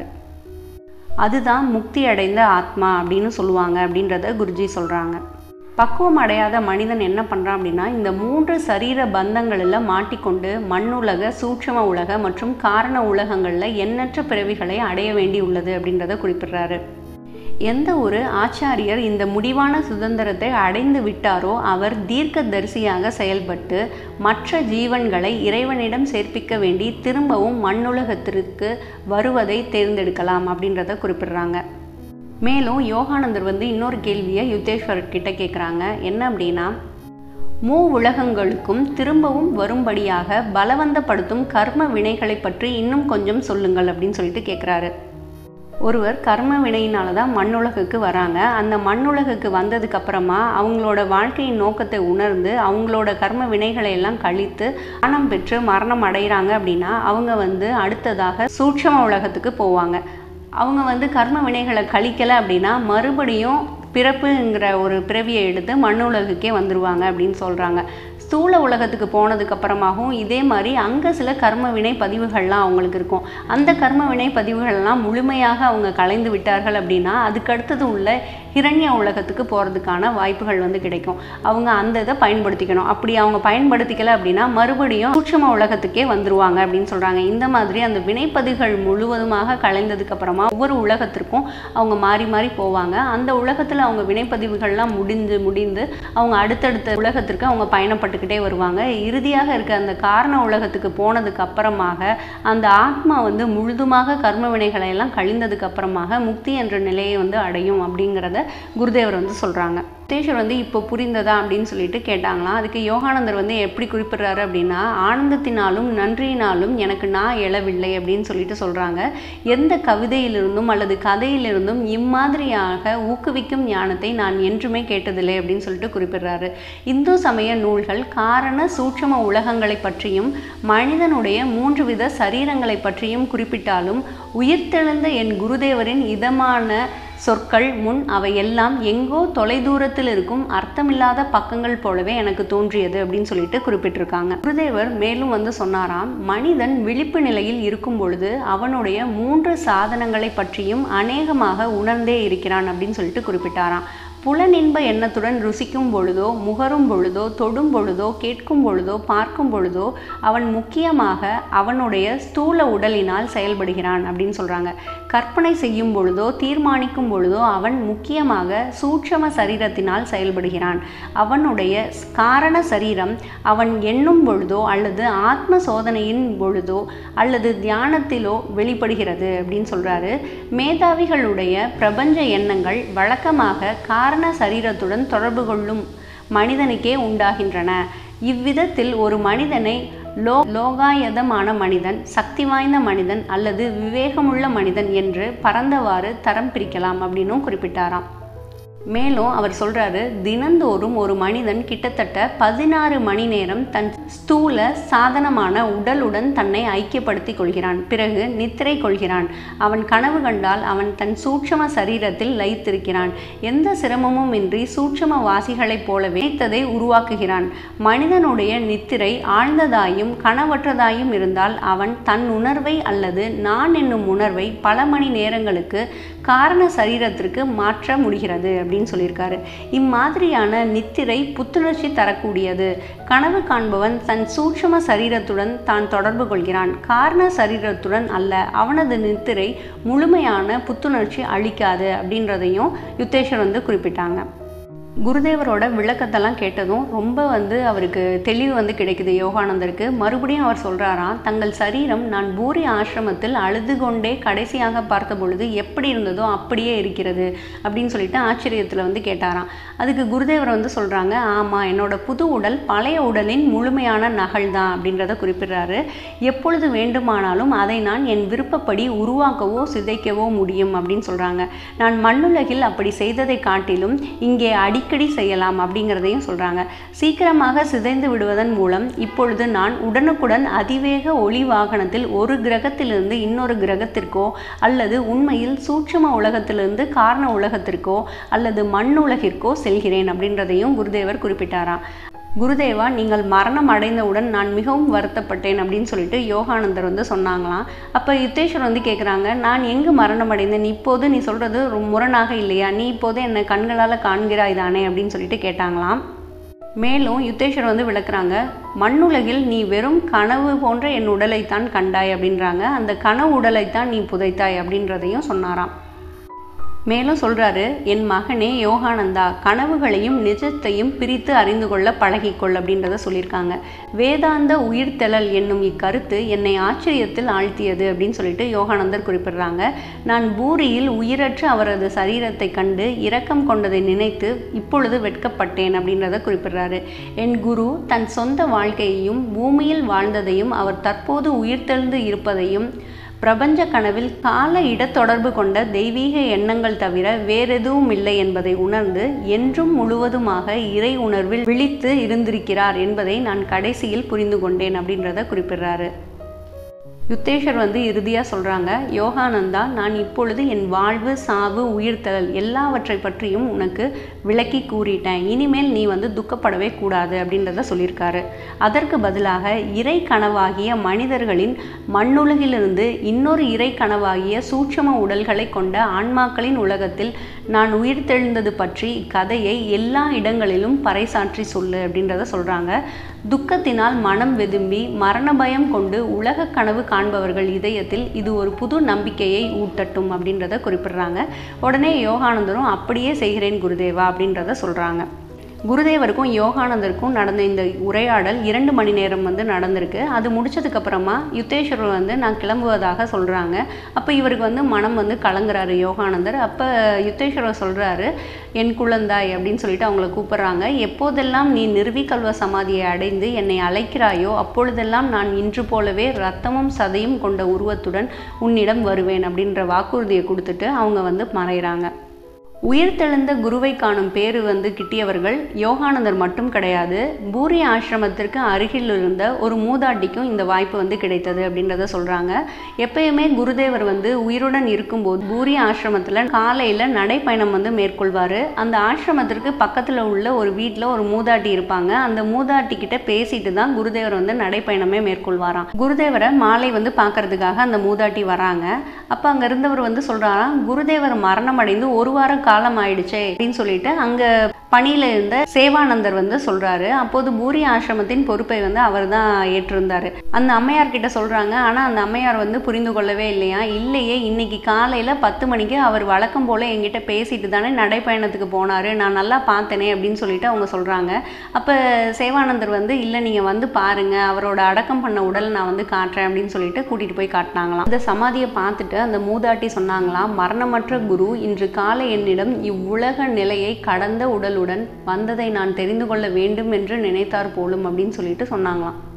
அதுதான் முக்தி அடைந்த ஆத்மா அப்படின்னு சொல்லுவாங்க அப்படின்றத குருஜி சொல்கிறாங்க பக்குவம் அடையாத மனிதன் என்ன பண்ணுறான் அப்படின்னா இந்த மூன்று சரீர பந்தங்களில் மாட்டிக்கொண்டு மண்ணுலக சூட்சம உலக மற்றும் காரண உலகங்களில் எண்ணற்ற பிறவிகளை அடைய வேண்டி உள்ளது அப்படின்றத குறிப்பிடுறாரு எந்த ஒரு ஆச்சாரியர் இந்த முடிவான சுதந்திரத்தை அடைந்து விட்டாரோ அவர் தீர்க்க தரிசியாக செயல்பட்டு மற்ற ஜீவன்களை இறைவனிடம் சேர்ப்பிக்க வேண்டி திரும்பவும் மண்ணுலகத்திற்கு வருவதை தேர்ந்தெடுக்கலாம் அப்படின்றத குறிப்பிடுறாங்க மேலும் யோகானந்தர் வந்து இன்னொரு கேள்வியை யுத்தேஸ்வரர் கிட்ட கேட்குறாங்க என்ன அப்படின்னா மூ உலகங்களுக்கும் திரும்பவும் வரும்படியாக பலவந்தப்படுத்தும் கர்ம வினைகளை பற்றி இன்னும் கொஞ்சம் சொல்லுங்கள் அப்படின்னு சொல்லிட்டு கேட்குறாரு ஒருவர் கர்ம வினையினால தான் மண்ணுலகுக்கு வராங்க அந்த மண்ணுலகுக்கு வந்ததுக்கு அப்புறமா அவங்களோட வாழ்க்கையின் நோக்கத்தை உணர்ந்து அவங்களோட கர்ம வினைகளை எல்லாம் கழித்து மரணம் பெற்று மரணம் அடைகிறாங்க அப்படின்னா அவங்க வந்து அடுத்ததாக சூட்சம உலகத்துக்கு போவாங்க அவங்க வந்து கர்ம வினைகளை கழிக்கலை அப்படின்னா மறுபடியும் பிறப்புங்கிற ஒரு பிறவியை எடுத்து மண்ணுலகுக்கே வந்துடுவாங்க அப்படின்னு சொல்கிறாங்க ஸ்தூல உலகத்துக்கு போனதுக்கு அப்புறமாகவும் இதே மாதிரி அங்கே சில கர்ம வினை பதிவுகள்லாம் அவங்களுக்கு இருக்கும் அந்த கர்ம வினை பதிவுகள்லாம் முழுமையாக அவங்க கலைந்து விட்டார்கள் அப்படின்னா அதுக்கு அடுத்தது உள்ள ஹிரண்ய உலகத்துக்கு போகிறதுக்கான வாய்ப்புகள் வந்து கிடைக்கும் அவங்க அந்த இதை பயன்படுத்திக்கணும் அப்படி அவங்க பயன்படுத்திக்கல அப்படின்னா மறுபடியும் சூட்சம உலகத்துக்கே வந்துருவாங்க அப்படின்னு சொல்கிறாங்க இந்த மாதிரி அந்த வினைப்பதிவுகள் முழுவதுமாக கலைந்ததுக்கு அப்புறமா ஒவ்வொரு உலகத்திற்கும் அவங்க மாறி மாறி போவாங்க அந்த உலகத்தில் அவங்க வினைப்பதிவுகள்லாம் முடிந்து முடிந்து அவங்க அடுத்தடுத்த உலகத்திற்கு அவங்க பயணப்பட்டுக்கிட்டே வருவாங்க இறுதியாக இருக்க அந்த காரண உலகத்துக்கு போனதுக்கு அப்புறமாக அந்த ஆத்மா வந்து முழுதுமாக கர்ம வினைகளை எல்லாம் கழிந்ததுக்கு அப்புறமாக முக்தி என்ற நிலையை வந்து அடையும் அப்படிங்கிறத குருதேவர் வந்து சொல்கிறாங்க முக்தேஸ்வர் வந்து இப்போ புரிந்ததா அப்படின்னு சொல்லிட்டு கேட்டாங்களாம் அதுக்கு யோகானந்தர் வந்து எப்படி குறிப்பிடுறாரு அப்படின்னா ஆனந்தத்தினாலும் நன்றியினாலும் எனக்கு நான் எழவில்லை அப்படின்னு சொல்லிட்டு சொல்கிறாங்க எந்த கவிதையிலிருந்தும் அல்லது கதையிலிருந்தும் இம்மாதிரியாக ஊக்குவிக்கும் ஞானத்தை நான் என்றுமே கேட்டதில்லை அப்படின்னு சொல்லிட்டு குறிப்பிடுறாரு இந்து சமய நூல்கள் காரண சூட்சம உலகங்களை பற்றியும் மனிதனுடைய மூன்று வித சரீரங்களை பற்றியும் குறிப்பிட்டாலும் உயிர்த்தெழுந்த என் குருதேவரின் இதமான சொற்கள் முன் அவை எல்லாம் எங்கோ தொலைதூரத்தில் இருக்கும் அர்த்தமில்லாத பக்கங்கள் போலவே எனக்கு தோன்றியது அப்படின்னு சொல்லிட்டு குறிப்பிட்டிருக்காங்க குருதேவர் மேலும் வந்து சொன்னாராம் மனிதன் விழிப்பு நிலையில் இருக்கும் பொழுது அவனுடைய மூன்று சாதனங்களை பற்றியும் அநேகமாக உணர்ந்தே இருக்கிறான் அப்படின்னு சொல்லிட்டு குறிப்பிட்டாராம் புலனின்ப எண்ணத்துடன் ருசிக்கும் பொழுதோ முகரும் பொழுதோ தொடும் பொழுதோ கேட்கும் பொழுதோ பார்க்கும் பொழுதோ அவன் முக்கியமாக அவனுடைய ஸ்தூல உடலினால் செயல்படுகிறான் அப்படின்னு சொல்கிறாங்க கற்பனை செய்யும் பொழுதோ தீர்மானிக்கும் பொழுதோ அவன் முக்கியமாக சூட்சம சரீரத்தினால் செயல்படுகிறான் அவனுடைய காரண சரீரம் அவன் எண்ணும் பொழுதோ அல்லது ஆத்ம சோதனையின் பொழுதோ அல்லது தியானத்திலோ வெளிப்படுகிறது அப்படின்னு சொல்கிறாரு மேதாவிகளுடைய பிரபஞ்ச எண்ணங்கள் வழக்கமாக காரண சரீரத்துடன் தொடர்பு கொள்ளும் மனிதனுக்கே உண்டாகின்றன இவ்விதத்தில் ஒரு மனிதனை லோ லோகாயதமான மனிதன் சக்தி வாய்ந்த மனிதன் அல்லது விவேகமுள்ள மனிதன் என்று பரந்தவாறு தரம் பிரிக்கலாம் அப்படின்னும் குறிப்பிட்டாராம் மேலும் அவர் சொல்றாரு தினந்தோறும் ஒரு மனிதன் கிட்டத்தட்ட பதினாறு மணி நேரம் தன் ஸ்தூல சாதனமான உடலுடன் தன்னை ஐக்கியப்படுத்திக் கொள்கிறான் பிறகு நித்திரை கொள்கிறான் அவன் கனவு கண்டால் அவன் தன் சூட்சம சரீரத்தில் லயித்திருக்கிறான் எந்த சிரமமும் இன்றி சூட்சம வாசிகளைப் போலவே நினைத்ததை உருவாக்குகிறான் மனிதனுடைய நித்திரை ஆழ்ந்ததாயும் கனவற்றதாயும் இருந்தால் அவன் தன் உணர்வை அல்லது நான் என்னும் உணர்வை பல மணி நேரங்களுக்கு காரண சரீரத்திற்கு மாற்ற முடிகிறது அப்படின்னு சொல்லியிருக்காரு இம்மாதிரியான நித்திரை புத்துணர்ச்சி தரக்கூடியது கனவு காண்பவன் தன் சூட்சம சரீரத்துடன் தான் தொடர்பு கொள்கிறான் காரண சரீரத்துடன் அல்ல அவனது நித்திரை முழுமையான புத்துணர்ச்சி அளிக்காது அப்படின்றதையும் யுத்தேஸ்வர் வந்து குறிப்பிட்டாங்க குருதேவரோட விளக்கத்தெல்லாம் கேட்டதும் ரொம்ப வந்து அவருக்கு தெளிவு வந்து கிடைக்குது யோகானந்தருக்கு மறுபடியும் அவர் சொல்கிறாராம் தங்கள் சரீரம் நான் பூரி ஆசிரமத்தில் அழுது கொண்டே கடைசியாக பார்த்த பொழுது எப்படி இருந்ததோ அப்படியே இருக்கிறது அப்படின்னு சொல்லிட்டு ஆச்சரியத்தில் வந்து கேட்டாராம் அதுக்கு குருதேவர் வந்து சொல்கிறாங்க ஆமாம் என்னோட புது உடல் பழைய உடலின் முழுமையான நகல் தான் அப்படின்றத குறிப்பிடுறாரு எப்பொழுது வேண்டுமானாலும் அதை நான் என் விருப்பப்படி உருவாக்கவோ சிதைக்கவோ முடியும் அப்படின்னு சொல்கிறாங்க நான் மண்ணுலகில் அப்படி செய்ததை காட்டிலும் இங்கே அடி அடிக்கடி செய்யலாம் அப்படிங்கிறதையும் சொல்கிறாங்க சீக்கிரமாக சிதைந்து விடுவதன் மூலம் இப்பொழுது நான் உடனுக்குடன் அதிவேக ஒளி வாகனத்தில் ஒரு கிரகத்திலிருந்து இன்னொரு கிரகத்திற்கோ அல்லது உண்மையில் சூட்சம உலகத்திலிருந்து காரண உலகத்திற்கோ அல்லது மண் உலகிற்கோ செல்கிறேன் அப்படின்றதையும் குருதேவர் குறிப்பிட்டாராம் குருதேவா நீங்கள் மரணம் அடைந்தவுடன் நான் மிகவும் வருத்தப்பட்டேன் அப்படின்னு சொல்லிட்டு யோகானந்தர் வந்து சொன்னாங்களாம் அப்போ யுத்தேஸ்வர் வந்து கேட்குறாங்க நான் எங்கு மரணம் அடைந்தேன் இப்போது நீ சொல்கிறது முரணாக இல்லையா நீ இப்போது என்னை கண்களால் காண்கிறாய் தானே அப்படின்னு சொல்லிட்டு கேட்டாங்களாம் மேலும் யுத்தேஸ்வர் வந்து விளக்குறாங்க மண்ணுலகில் நீ வெறும் கனவு போன்ற என் உடலைத்தான் கண்டாய் அப்படின்றாங்க அந்த கனவு உடலைத்தான் நீ புதைத்தாய் அப்படின்றதையும் சொன்னாராம் மேலும் சொல்றாரு என் மகனே யோகானந்தா கனவுகளையும் நிஜத்தையும் பிரித்து அறிந்து கொள்ள பழகிக்கொள் அப்படின்றத சொல்லியிருக்காங்க வேதாந்த உயிர்த்தெழல் என்னும் இக்கருத்து என்னை ஆச்சரியத்தில் ஆழ்த்தியது அப்படின்னு சொல்லிட்டு யோகானந்தர் குறிப்பிடுறாங்க நான் பூரியில் உயிரற்ற அவரது சரீரத்தை கண்டு இரக்கம் கொண்டதை நினைத்து இப்பொழுது வெட்கப்பட்டேன் அப்படின்றத குறிப்பிடுறாரு என் குரு தன் சொந்த வாழ்க்கையையும் பூமியில் வாழ்ந்ததையும் அவர் தற்போது உயிர்த்தெழுந்து இருப்பதையும் பிரபஞ்ச கனவில் கால இடத்தொடர்பு கொண்ட தெய்வீக எண்ணங்கள் தவிர வேறெதுவும் இல்லை என்பதை உணர்ந்து என்றும் முழுவதுமாக இறை உணர்வில் விழித்து இருந்திருக்கிறார் என்பதை நான் கடைசியில் புரிந்து கொண்டேன் அப்படின்றத குறிப்பிடுறாரு யுத்தேஷர் வந்து இறுதியாக சொல்கிறாங்க யோகானந்தா நான் இப்பொழுது என் வாழ்வு சாவு உயிர்த்தல் எல்லாவற்றை பற்றியும் உனக்கு விளக்கி கூறிட்டேன் இனிமேல் நீ வந்து துக்கப்படவே கூடாது அப்படின்றத சொல்லியிருக்காரு அதற்கு பதிலாக இறை கனவாகிய மனிதர்களின் மண்ணுலகிலிருந்து இன்னொரு இறை கனவாகிய சூட்சம உடல்களை கொண்ட ஆன்மாக்களின் உலகத்தில் நான் உயிர்த்தெழுந்தது பற்றி இக்கதையை எல்லா இடங்களிலும் பறைசாற்றி சொல்லு அப்படின்றத சொல்கிறாங்க துக்கத்தினால் மனம் வெதும்பி மரண பயம் கொண்டு உலக கனவு காண்பவர்கள் இதயத்தில் இது ஒரு புது நம்பிக்கையை ஊட்டட்டும் அப்படின்றத குறிப்பிடுறாங்க உடனே யோகானந்தரும் அப்படியே செய்கிறேன் குருதேவா அப்படின்றத சொல்கிறாங்க குருதேவருக்கும் யோகானந்தருக்கும் நடந்த இந்த உரையாடல் இரண்டு மணி நேரம் வந்து நடந்திருக்கு அது முடிச்சதுக்கு அப்புறமா யுத்தேஸ்வரர் வந்து நான் கிளம்புவதாக சொல்கிறாங்க அப்போ இவருக்கு வந்து மனம் வந்து கலங்குறாரு யோகானந்தர் அப்போ யுத்தேஸ்வரர் சொல்கிறாரு என் குழந்தாய் அப்படின்னு சொல்லிட்டு அவங்கள கூப்பிடுறாங்க எப்போதெல்லாம் நீ நிர்விகல்வ சமாதியை அடைந்து என்னை அழைக்கிறாயோ அப்பொழுதெல்லாம் நான் இன்று போலவே ரத்தமும் சதையும் கொண்ட உருவத்துடன் உன்னிடம் வருவேன் அப்படின்ற வாக்குறுதியை கொடுத்துட்டு அவங்க வந்து மறைகிறாங்க உயிர்த்தெழுந்த குருவை காணும் பேரு வந்து கிட்டியவர்கள் யோகானந்தர் மட்டும் கிடையாது பூரி ஆசிரமத்திற்கு அருகில் இருந்த ஒரு மூதாட்டிக்கும் இந்த வாய்ப்பு வந்து கிடைத்தது அப்படின்றத சொல்கிறாங்க எப்பயுமே குருதேவர் வந்து உயிருடன் இருக்கும்போது பூரி ஆசிரமத்தில் காலையில் நடைப்பயணம் வந்து மேற்கொள்வார் அந்த ஆசிரமத்திற்கு பக்கத்தில் உள்ள ஒரு வீட்டில் ஒரு மூதாட்டி இருப்பாங்க அந்த மூதாட்டி கிட்ட பேசிட்டு தான் குருதேவர் வந்து நடைப்பயணமே மேற்கொள்வாராம் குருதேவரை மாலை வந்து பார்க்கறதுக்காக அந்த மூதாட்டி வராங்க அப்போ அங்கே இருந்தவர் வந்து சொல்கிறாராம் குருதேவர் மரணம் அடைந்து ஒரு வாரம் காலம் ஆயிடுச்சே அப்படின்னு சொல்லிட்டு அங்க பணியில இருந்த சேவானந்தர் வந்து சொல்றாரு அப்போது பூரி ஆசிரமத்தின் பொறுப்பை வந்து அவர் தான் ஏற்றிருந்தாரு அந்த அம்மையார் கிட்ட சொல்றாங்க ஆனா அந்த அம்மையார் வந்து புரிந்து கொள்ளவே இல்லையா இல்லையே இன்னைக்கு காலையில பத்து மணிக்கு அவர் வழக்கம் போல என்கிட்ட பேசிட்டு தானே நடைப்பயணத்துக்கு போனாரு நான் நல்லா பார்த்தேனே அப்படின்னு சொல்லிட்டு அவங்க சொல்றாங்க அப்ப சேவானந்தர் வந்து இல்ல நீங்க வந்து பாருங்க அவரோட அடக்கம் பண்ண உடல் நான் வந்து காட்டுறேன் அப்படின்னு சொல்லிட்டு கூட்டிட்டு போய் காட்டினாங்களாம் இந்த சமாதியை பார்த்துட்டு அந்த மூதாட்டி சொன்னாங்களாம் மரணமற்ற குரு இன்று காலை என்னிடம் இவ்வுலக நிலையை கடந்த உடலுடன் வந்ததை நான் தெரிந்து கொள்ள வேண்டும் என்று நினைத்தார் போலும் அப்படின்னு சொல்லிட்டு சொன்னாங்களாம்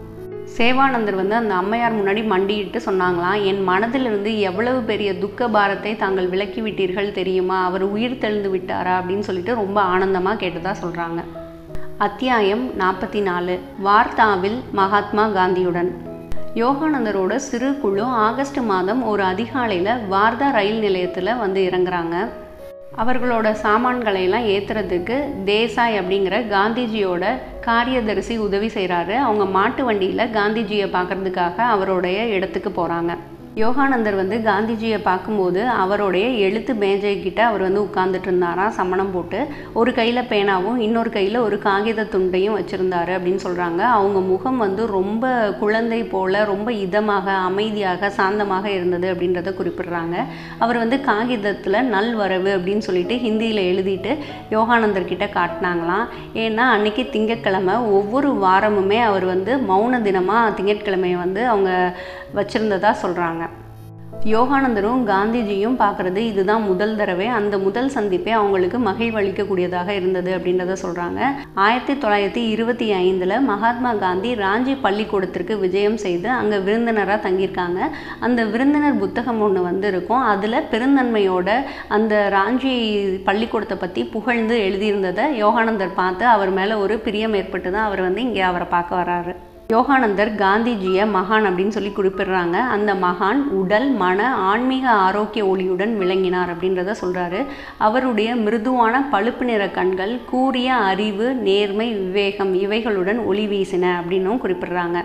சேவானந்தர் வந்து அந்த அம்மையார் முன்னாடி மண்டியிட்டு சொன்னாங்களாம் என் மனதிலிருந்து எவ்வளவு பெரிய துக்க பாரத்தை தாங்கள் விலக்கி விட்டீர்கள் தெரியுமா அவர் உயிர் தெழுந்து விட்டாரா அப்படின்னு சொல்லிட்டு ரொம்ப ஆனந்தமாக கேட்டதா சொல்கிறாங்க அத்தியாயம் நாற்பத்தி நாலு வார்த்தாவில் மகாத்மா காந்தியுடன் யோகானந்தரோட சிறு குழு ஆகஸ்ட் மாதம் ஒரு அதிகாலையில் வார்தா ரயில் நிலையத்தில் வந்து இறங்குறாங்க அவர்களோட சாமான்களை எல்லாம் ஏற்றுறதுக்கு தேசாய் அப்படிங்கிற காந்திஜியோட காரியதரிசி உதவி செய்கிறாரு அவங்க மாட்டு வண்டியில் காந்திஜியை பார்க்கறதுக்காக அவருடைய இடத்துக்கு போகிறாங்க யோகானந்தர் வந்து காந்திஜியை பார்க்கும்போது அவருடைய எழுத்து மேஜை கிட்ட அவர் வந்து உட்கார்ந்துட்டு இருந்தாராம் சம்மணம் போட்டு ஒரு கையில் பேனாவும் இன்னொரு கையில் ஒரு காகித துண்டையும் வச்சுருந்தாரு அப்படின்னு சொல்கிறாங்க அவங்க முகம் வந்து ரொம்ப குழந்தை போல ரொம்ப இதமாக அமைதியாக சாந்தமாக இருந்தது அப்படின்றத குறிப்பிடுறாங்க அவர் வந்து காகிதத்தில் நல்வரவு அப்படின்னு சொல்லிட்டு ஹிந்தியில் எழுதிட்டு யோகானந்தர் கிட்ட காட்டினாங்களாம் ஏன்னா அன்னைக்கு திங்கட்கிழமை ஒவ்வொரு வாரமுமே அவர் வந்து மௌன தினமாக திங்கட்கிழமையை வந்து அவங்க வச்சுருந்ததா சொல்கிறாங்க யோகானந்தரும் காந்திஜியும் பார்க்குறது இதுதான் முதல் தடவை அந்த முதல் சந்திப்பே அவங்களுக்கு மகிழ்வளிக்கக்கூடியதாக இருந்தது அப்படின்றத சொல்கிறாங்க ஆயிரத்தி தொள்ளாயிரத்தி இருபத்தி ஐந்தில் மகாத்மா காந்தி ராஞ்சி பள்ளிக்கூடத்திற்கு விஜயம் செய்து அங்கே விருந்தினராக தங்கியிருக்காங்க அந்த விருந்தினர் புத்தகம் ஒன்று வந்து இருக்கும் அதில் பெருந்தன்மையோட அந்த ராஞ்சி பள்ளிக்கூடத்தை பற்றி புகழ்ந்து எழுதியிருந்ததை யோகானந்தர் பார்த்து அவர் மேலே ஒரு பிரியம் ஏற்பட்டு தான் அவர் வந்து இங்கே அவரை பார்க்க வராரு யோகானந்தர் காந்திஜியை மகான் அப்படின்னு சொல்லி குறிப்பிடுறாங்க அந்த மகான் உடல் மன ஆன்மீக ஆரோக்கிய ஒளியுடன் விளங்கினார் அப்படின்றத சொல்கிறாரு அவருடைய மிருதுவான பழுப்பு நிற கண்கள் கூரிய அறிவு நேர்மை விவேகம் இவைகளுடன் ஒளி வீசின அப்படின்னும் குறிப்பிடுறாங்க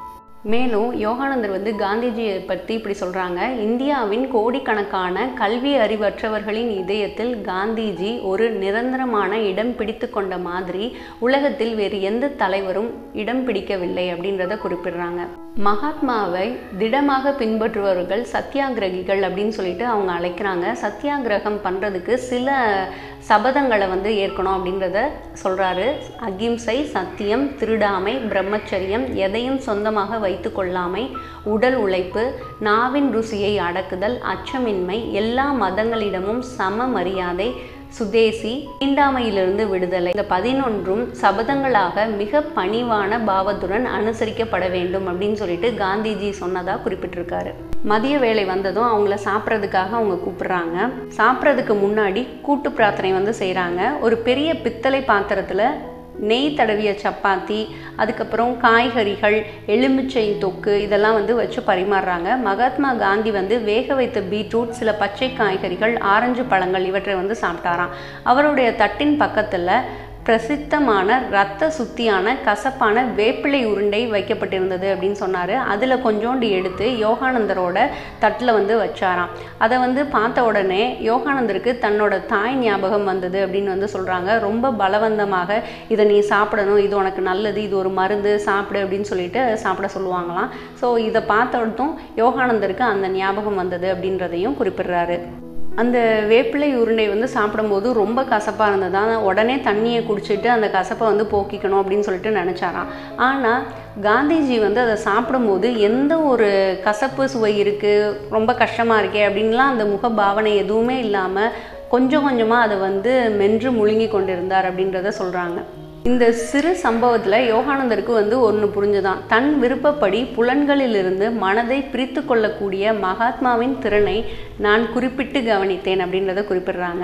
மேலும் யோகானந்தர் வந்து காந்திஜியை பற்றி இப்படி சொல்கிறாங்க இந்தியாவின் கோடிக்கணக்கான கல்வி அறிவற்றவர்களின் இதயத்தில் காந்திஜி ஒரு நிரந்தரமான இடம் பிடித்து கொண்ட மாதிரி உலகத்தில் வேறு எந்த தலைவரும் இடம் பிடிக்கவில்லை அப்படின்றத குறிப்பிடுறாங்க மகாத்மாவை திடமாக பின்பற்றுபவர்கள் சத்தியாகிரகிகள் அப்படின்னு சொல்லிட்டு அவங்க அழைக்கிறாங்க சத்தியாகிரகம் பண்ணுறதுக்கு சில சபதங்களை வந்து ஏற்கணும் அப்படின்றத சொல்கிறாரு அகிம்சை சத்தியம் திருடாமை பிரம்மச்சரியம் எதையும் சொந்தமாக வைத்து கொள்ளாமை உடல் உழைப்பு நாவின் ருசியை அடக்குதல் அச்சமின்மை எல்லா மதங்களிடமும் சம மரியாதை சுதேசி தீண்டாமையிலிருந்து விடுதலை இந்த பதினொன்றும் சபதங்களாக மிக பணிவான பாவத்துடன் அனுசரிக்கப்பட வேண்டும் அப்படின்னு சொல்லிட்டு காந்திஜி சொன்னதா குறிப்பிட்டிருக்காரு மதிய வேலை வந்ததும் அவங்கள சாப்பிட்றதுக்காக அவங்க கூப்பிடுறாங்க சாப்பிட்றதுக்கு முன்னாடி கூட்டு பிரார்த்தனை வந்து செய்கிறாங்க ஒரு பெரிய பித்தளை பாத்திரத்தில் நெய் தடவிய சப்பாத்தி அதுக்கப்புறம் காய்கறிகள் எலுமிச்சை தொக்கு இதெல்லாம் வந்து வச்சு பரிமாறுறாங்க மகாத்மா காந்தி வந்து வேக வைத்த பீட்ரூட் சில பச்சை காய்கறிகள் ஆரஞ்சு பழங்கள் இவற்றை வந்து சாப்பிட்டாராம் அவருடைய தட்டின் பக்கத்தில் பிரசித்தமான இரத்த சுத்தியான கசப்பான வேப்பிலை உருண்டை வைக்கப்பட்டிருந்தது அப்படின்னு சொன்னார் அதில் கொஞ்சோண்டு எடுத்து யோகானந்தரோட தட்டில் வந்து வச்சாராம் அதை வந்து பார்த்த உடனே யோகானந்தருக்கு தன்னோட தாய் ஞாபகம் வந்தது அப்படின்னு வந்து சொல்கிறாங்க ரொம்ப பலவந்தமாக இதை நீ சாப்பிடணும் இது உனக்கு நல்லது இது ஒரு மருந்து சாப்பிடு அப்படின்னு சொல்லிட்டு சாப்பிட சொல்லுவாங்களாம் ஸோ இதை பார்த்ததும் யோகானந்தருக்கு அந்த ஞாபகம் வந்தது அப்படின்றதையும் குறிப்பிடுறாரு அந்த வேப்பிலை உருண்டை வந்து சாப்பிடும்போது ரொம்ப கசப்பாக இருந்ததா உடனே தண்ணியை குடிச்சிட்டு அந்த கசப்பை வந்து போக்கிக்கணும் அப்படின்னு சொல்லிட்டு நினச்சாராம் ஆனால் காந்திஜி வந்து அதை சாப்பிடும்போது எந்த ஒரு கசப்பு சுவை இருக்குது ரொம்ப கஷ்டமாக இருக்கே அப்படின்லாம் அந்த முக பாவனை எதுவுமே இல்லாமல் கொஞ்சம் கொஞ்சமாக அதை வந்து மென்று முழுங்கி கொண்டிருந்தார் அப்படின்றத சொல்கிறாங்க இந்த சிறு சம்பவத்தில் யோகானந்தருக்கு வந்து ஒன்று புரிஞ்சுதான் தன் விருப்பப்படி புலன்களிலிருந்து மனதை பிரித்து கொள்ளக்கூடிய மகாத்மாவின் திறனை நான் குறிப்பிட்டு கவனித்தேன் அப்படின்றத குறிப்பிடுறாங்க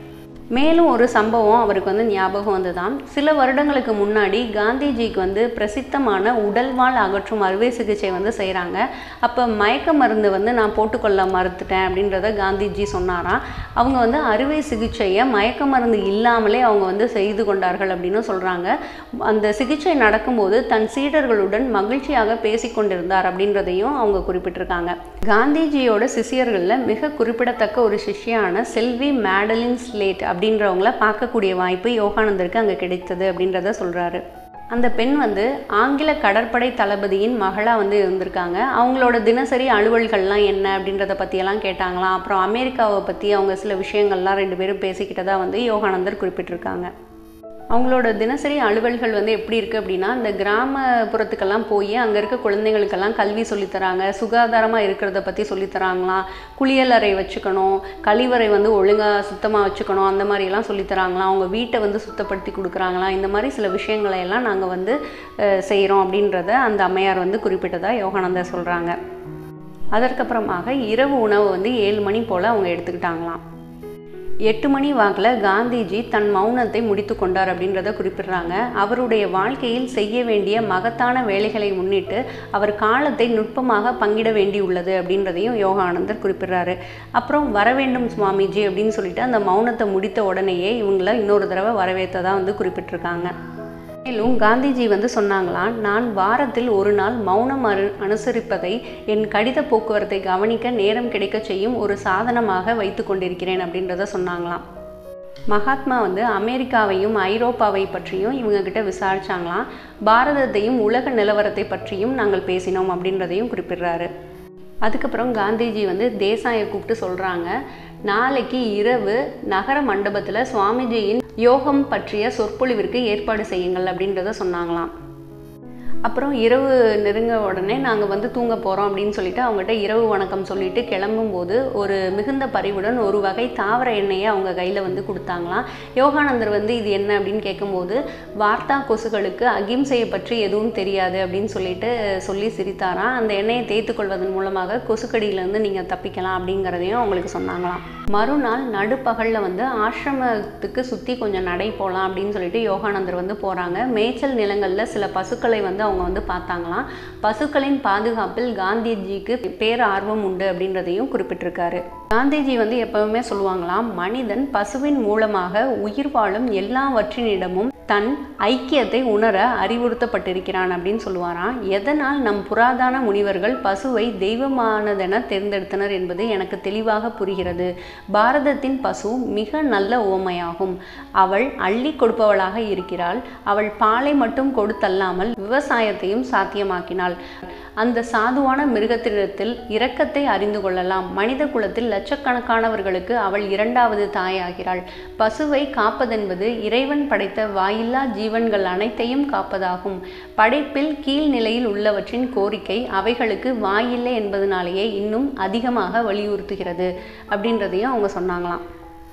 மேலும் ஒரு சம்பவம் அவருக்கு வந்து ஞாபகம் வந்துதான் சில வருடங்களுக்கு முன்னாடி காந்திஜிக்கு வந்து பிரசித்தமான உடல்வாழ் அகற்றும் அறுவை சிகிச்சை வந்து செய்கிறாங்க அப்போ மயக்க மருந்து வந்து நான் போட்டுக்கொள்ள மறுத்துட்டேன் அப்படின்றத காந்திஜி சொன்னாராம் அவங்க வந்து அறுவை சிகிச்சையை மயக்க மருந்து இல்லாமலே அவங்க வந்து செய்து கொண்டார்கள் அப்படின்னு சொல்கிறாங்க அந்த சிகிச்சை நடக்கும்போது தன் சீடர்களுடன் மகிழ்ச்சியாக பேசிக்கொண்டிருந்தார் அப்படின்றதையும் அவங்க குறிப்பிட்டிருக்காங்க காந்திஜியோட சிஷியர்களில் மிக குறிப்பிடத்தக்க ஒரு சிஷ்யான செல்வி மேடலின் ஸ்லேட் அப்படின்றவங்கள பார்க்கக்கூடிய வாய்ப்பு யோகானந்தருக்கு அங்கே கிடைத்தது அப்படின்றத சொல்கிறாரு அந்த பெண் வந்து ஆங்கில கடற்படை தளபதியின் மகளாக வந்து இருந்திருக்காங்க அவங்களோட தினசரி அலுவல்கள்லாம் என்ன அப்படின்றத பற்றியெல்லாம் கேட்டாங்களாம் அப்புறம் அமெரிக்காவை பற்றி அவங்க சில விஷயங்கள்லாம் ரெண்டு பேரும் பேசிக்கிட்டதா வந்து யோகானந்தர் குறிப்பிட்டிருக்காங்க அவங்களோட தினசரி அலுவல்கள் வந்து எப்படி இருக்குது அப்படின்னா இந்த கிராமப்புறத்துக்கெல்லாம் போய் அங்கே இருக்க குழந்தைங்களுக்கெல்லாம் கல்வி சொல்லித்தராங்க சுகாதாரமாக இருக்கிறத பற்றி சொல்லித்தராங்களாம் குளியலறை வச்சுக்கணும் கழிவறை வந்து ஒழுங்காக சுத்தமாக வச்சுக்கணும் அந்த மாதிரியெல்லாம் சொல்லித்தராங்களாம் அவங்க வீட்டை வந்து சுத்தப்படுத்தி கொடுக்குறாங்களாம் இந்த மாதிரி சில விஷயங்களை எல்லாம் நாங்கள் வந்து செய்கிறோம் அப்படின்றத அந்த அம்மையார் வந்து குறிப்பிட்டதாக யோகானந்தர் சொல்கிறாங்க அதற்கப்புறமாக இரவு உணவு வந்து ஏழு மணி போல் அவங்க எடுத்துக்கிட்டாங்களாம் எட்டு மணி வாக்கில் காந்திஜி தன் மௌனத்தை முடித்து கொண்டார் அப்படின்றத குறிப்பிடுறாங்க அவருடைய வாழ்க்கையில் செய்ய வேண்டிய மகத்தான வேலைகளை முன்னிட்டு அவர் காலத்தை நுட்பமாக பங்கிட வேண்டியுள்ளது அப்படின்றதையும் யோகானந்தர் குறிப்பிடுறாரு அப்புறம் வர வேண்டும் சுவாமிஜி அப்படின்னு சொல்லிட்டு அந்த மௌனத்தை முடித்த உடனேயே இவங்கள இன்னொரு தடவை வரவேற்றதாக வந்து குறிப்பிட்டிருக்காங்க மேலும் காந்திஜி வந்து சொன்னாங்களாம் நான் வாரத்தில் ஒரு நாள் மௌனம் அரு அனுசரிப்பதை என் கடித போக்குவரத்தை கவனிக்க நேரம் கிடைக்க செய்யும் ஒரு சாதனமாக வைத்து கொண்டிருக்கிறேன் அப்படின்றத சொன்னாங்களாம் மகாத்மா வந்து அமெரிக்காவையும் ஐரோப்பாவை பற்றியும் இவங்க கிட்ட விசாரிச்சாங்களாம் பாரதத்தையும் உலக நிலவரத்தை பற்றியும் நாங்கள் பேசினோம் அப்படின்றதையும் குறிப்பிடுறாரு அதுக்கப்புறம் காந்திஜி வந்து தேசாயை கூப்பிட்டு சொல்கிறாங்க நாளைக்கு இரவு நகர மண்டபத்தில் சுவாமிஜியின் யோகம் பற்றிய சொற்பொழிவிற்கு ஏற்பாடு செய்யுங்கள் அப்படின்றத சொன்னாங்களாம் அப்புறம் இரவு நெருங்க உடனே நாங்கள் வந்து தூங்க போகிறோம் அப்படின்னு சொல்லிட்டு அவங்ககிட்ட இரவு வணக்கம் சொல்லிட்டு கிளம்பும்போது ஒரு மிகுந்த பரிவுடன் ஒரு வகை தாவர எண்ணெயை அவங்க கையில் வந்து கொடுத்தாங்களாம் யோகானந்தர் வந்து இது என்ன அப்படின்னு கேட்கும்போது வார்த்தா கொசுகளுக்கு அகிம்சையை பற்றி எதுவும் தெரியாது அப்படின்னு சொல்லிட்டு சொல்லி சிரித்தாராம் அந்த எண்ணெயை தேய்த்து கொள்வதன் மூலமாக கொசுக்கடியிலேருந்து நீங்கள் தப்பிக்கலாம் அப்படிங்கிறதையும் அவங்களுக்கு சொன்னாங்களாம் மறுநாள் நடுப்பகலில் வந்து ஆசிரமத்துக்கு சுற்றி கொஞ்சம் நடை போகலாம் அப்படின்னு சொல்லிட்டு யோகானந்தர் வந்து போகிறாங்க மேய்ச்சல் நிலங்களில் சில பசுக்களை வந்து அவங்க வந்து பார்த்தாங்களாம் பசுக்களின் பாதுகாப்பில் காந்திஜிக்கு பேர் ஆர்வம் உண்டு அப்படின்றதையும் குறிப்பிட்டிருக்காரு காந்திஜி வந்து எப்பவுமே சொல்லுவாங்களாம் மனிதன் பசுவின் மூலமாக உயிர் வாழும் எல்லாவற்றினிடமும் தன் ஐக்கியத்தை உணர அறிவுறுத்தப்பட்டிருக்கிறான் அப்படின்னு சொல்லுவாராம் எதனால் நம் புராதான முனிவர்கள் பசுவை தெய்வமானதென தேர்ந்தெடுத்தனர் என்பது எனக்கு தெளிவாக புரிகிறது பாரதத்தின் பசு மிக நல்ல ஓமையாகும் அவள் அள்ளி கொடுப்பவளாக இருக்கிறாள் அவள் பாலை மட்டும் கொடுத்தல்லாமல் விவசாயத்தையும் சாத்தியமாக்கினாள் அந்த சாதுவான மிருகத்திடத்தில் இரக்கத்தை அறிந்து கொள்ளலாம் மனித குலத்தில் லட்சக்கணக்கானவர்களுக்கு அவள் இரண்டாவது தாயாகிறாள் பசுவை காப்பதென்பது இறைவன் படைத்த வாயில்லா ஜீவன்கள் அனைத்தையும் காப்பதாகும் படைப்பில் கீழ்நிலையில் உள்ளவற்றின் கோரிக்கை அவைகளுக்கு வாயில்லை என்பதனாலேயே இன்னும் அதிகமாக வலியுறுத்துகிறது அப்படின்றதையும் அவங்க சொன்னாங்களாம்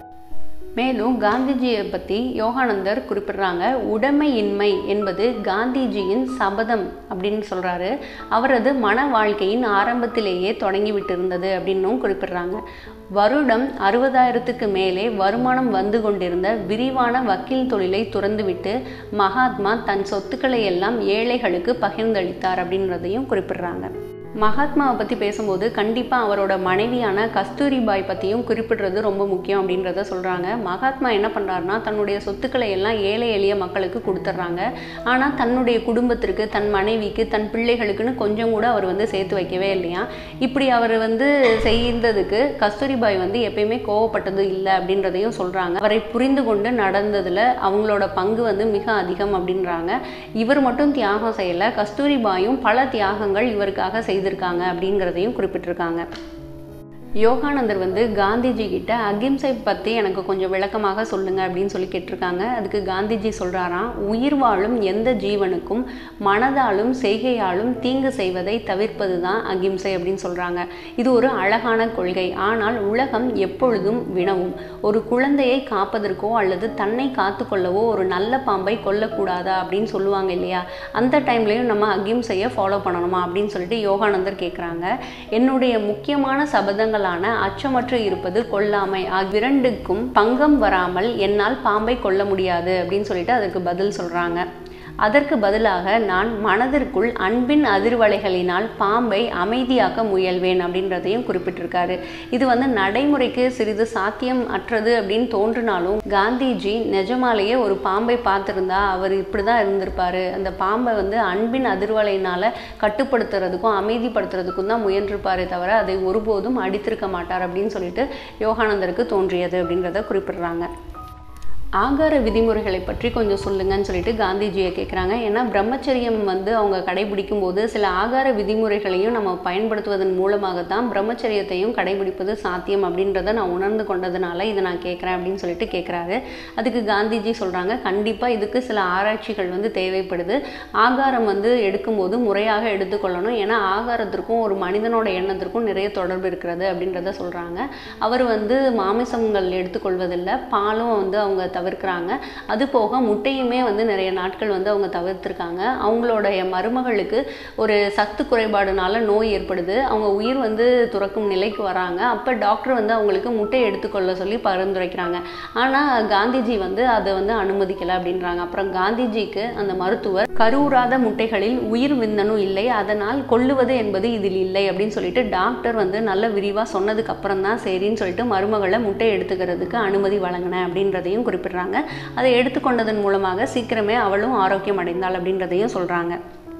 மேலும் காந்திஜியை பற்றி யோகானந்தர் குறிப்பிடுறாங்க உடைமையின்மை என்பது காந்திஜியின் சபதம் அப்படின்னு சொல்கிறாரு அவரது மன வாழ்க்கையின் ஆரம்பத்திலேயே தொடங்கிவிட்டு இருந்தது அப்படின்னும் குறிப்பிடுறாங்க வருடம் அறுபதாயிரத்துக்கு மேலே வருமானம் வந்து கொண்டிருந்த விரிவான வக்கீல் தொழிலை துறந்துவிட்டு மகாத்மா தன் சொத்துக்களை எல்லாம் ஏழைகளுக்கு பகிர்ந்தளித்தார் அப்படின்றதையும் குறிப்பிடுறாங்க மகாத்மாவை பற்றி பேசும்போது கண்டிப்பாக அவரோட மனைவியான கஸ்தூரிபாய் பற்றியும் குறிப்பிடுறது ரொம்ப முக்கியம் அப்படின்றத சொல்கிறாங்க மகாத்மா என்ன பண்ணுறாருனா தன்னுடைய சொத்துக்களை எல்லாம் ஏழை எளிய மக்களுக்கு கொடுத்துட்றாங்க ஆனால் தன்னுடைய குடும்பத்திற்கு தன் மனைவிக்கு தன் பிள்ளைகளுக்குன்னு கொஞ்சம் கூட அவர் வந்து சேர்த்து வைக்கவே இல்லையா இப்படி அவர் வந்து செய்ததுக்கு கஸ்தூரிபாய் வந்து எப்பயுமே கோவப்பட்டது இல்லை அப்படின்றதையும் சொல்கிறாங்க அவரை புரிந்து கொண்டு நடந்ததில் அவங்களோட பங்கு வந்து மிக அதிகம் அப்படின்றாங்க இவர் மட்டும் தியாகம் செய்யலை கஸ்தூரிபாயும் பல தியாகங்கள் இவருக்காக செய்து செய்திருக்காங்க அப்படிங்கிறதையும் குறிப்பிட்டிருக்காங்க யோகானந்தர் வந்து காந்திஜி கிட்ட அகிம்சை பற்றி எனக்கு கொஞ்சம் விளக்கமாக சொல்லுங்க அப்படின்னு சொல்லி கேட்டிருக்காங்க அதுக்கு காந்திஜி சொல்கிறாராம் உயிர் வாழும் எந்த ஜீவனுக்கும் மனதாலும் செய்கையாலும் தீங்கு செய்வதை தவிர்ப்பது தான் அகிம்சை அப்படின்னு சொல்கிறாங்க இது ஒரு அழகான கொள்கை ஆனால் உலகம் எப்பொழுதும் வினவும் ஒரு குழந்தையை காப்பதற்கோ அல்லது தன்னை காத்து கொள்ளவோ ஒரு நல்ல பாம்பை கொல்லக்கூடாதா அப்படின்னு சொல்லுவாங்க இல்லையா அந்த டைம்லையும் நம்ம அகிம்சையை ஃபாலோ பண்ணணுமா அப்படின்னு சொல்லிட்டு யோகானந்தர் கேட்குறாங்க என்னுடைய முக்கியமான சபதங்கள் குணங்களான அச்சமற்று இருப்பது கொல்லாமை அவ்விரண்டுக்கும் பங்கம் வராமல் என்னால் பாம்பை கொல்ல முடியாது அப்படின்னு சொல்லிட்டு அதற்கு பதில் சொல்றாங்க அதற்கு பதிலாக நான் மனதிற்குள் அன்பின் அதிர்வலைகளினால் பாம்பை அமைதியாக்க முயல்வேன் அப்படின்றதையும் குறிப்பிட்டிருக்காரு இது வந்து நடைமுறைக்கு சிறிது சாத்தியம் அற்றது அப்படின்னு தோன்றினாலும் காந்திஜி நிஜமாலேயே ஒரு பாம்பை பார்த்துருந்தா அவர் இப்படி தான் இருந்திருப்பாரு அந்த பாம்பை வந்து அன்பின் அதிர்வலையினால கட்டுப்படுத்துறதுக்கும் அமைதிப்படுத்துறதுக்கும் தான் முயன்றிருப்பாரே தவிர அதை ஒருபோதும் அடித்திருக்க மாட்டார் அப்படின்னு சொல்லிட்டு யோகானந்தருக்கு தோன்றியது அப்படின்றத குறிப்பிடுறாங்க ஆகார விதிமுறைகளை பற்றி கொஞ்சம் சொல்லுங்கன்னு சொல்லிட்டு காந்திஜியை கேட்குறாங்க ஏன்னா பிரம்மச்சரியம் வந்து அவங்க கடைபிடிக்கும் போது சில ஆகார விதிமுறைகளையும் நம்ம பயன்படுத்துவதன் மூலமாக தான் பிரம்மச்சரியத்தையும் கடைபிடிப்பது சாத்தியம் அப்படின்றத நான் உணர்ந்து கொண்டதுனால இதை நான் கேட்குறேன் அப்படின்னு சொல்லிட்டு கேட்குறாரு அதுக்கு காந்திஜி சொல்கிறாங்க கண்டிப்பாக இதுக்கு சில ஆராய்ச்சிகள் வந்து தேவைப்படுது ஆகாரம் வந்து எடுக்கும்போது முறையாக எடுத்துக்கொள்ளணும் ஏன்னா ஆகாரத்திற்கும் ஒரு மனிதனோட எண்ணத்திற்கும் நிறைய தொடர்பு இருக்கிறது அப்படின்றத சொல்கிறாங்க அவர் வந்து மாமிசங்கள் எடுத்துக்கொள்வதில்லை பாலும் வந்து அவங்க தவிர்க்கிறாங்க அது போக முட்டையுமே வந்து நிறைய நாட்கள் வந்து அவங்க தவிர்த்திருக்காங்க அவங்களுடைய மருமகளுக்கு ஒரு சத்து குறைபாடுனால நோய் ஏற்படுது அவங்க உயிர் வந்து துறக்கும் நிலைக்கு வராங்க அப்போ டாக்டர் வந்து அவங்களுக்கு முட்டை எடுத்துக்கொள்ள சொல்லி பரிந்துரைக்கிறாங்க ஆனால் காந்திஜி வந்து அதை வந்து அனுமதிக்கலை அப்படின்றாங்க அப்புறம் காந்திஜிக்கு அந்த மருத்துவர் கருவுறாத முட்டைகளில் உயிர் விந்தணு இல்லை அதனால் கொல்லுவது என்பது இதில் இல்லை அப்படின்னு சொல்லிட்டு டாக்டர் வந்து நல்ல விரிவாக சொன்னதுக்கு அப்புறம் தான் சரின்னு சொல்லிட்டு மருமகளை முட்டை எடுத்துக்கிறதுக்கு அனுமதி வழங்கினேன் அப்படின்றதையும் குறிப்பிடுறாங்க அதை எடுத்துக்கொண்டதன் மூலமாக சீக்கிரமே அவளும் ஆரோக்கியம் அடைந்தாள் அப்படின்றதையும் சொல்கிறாங்க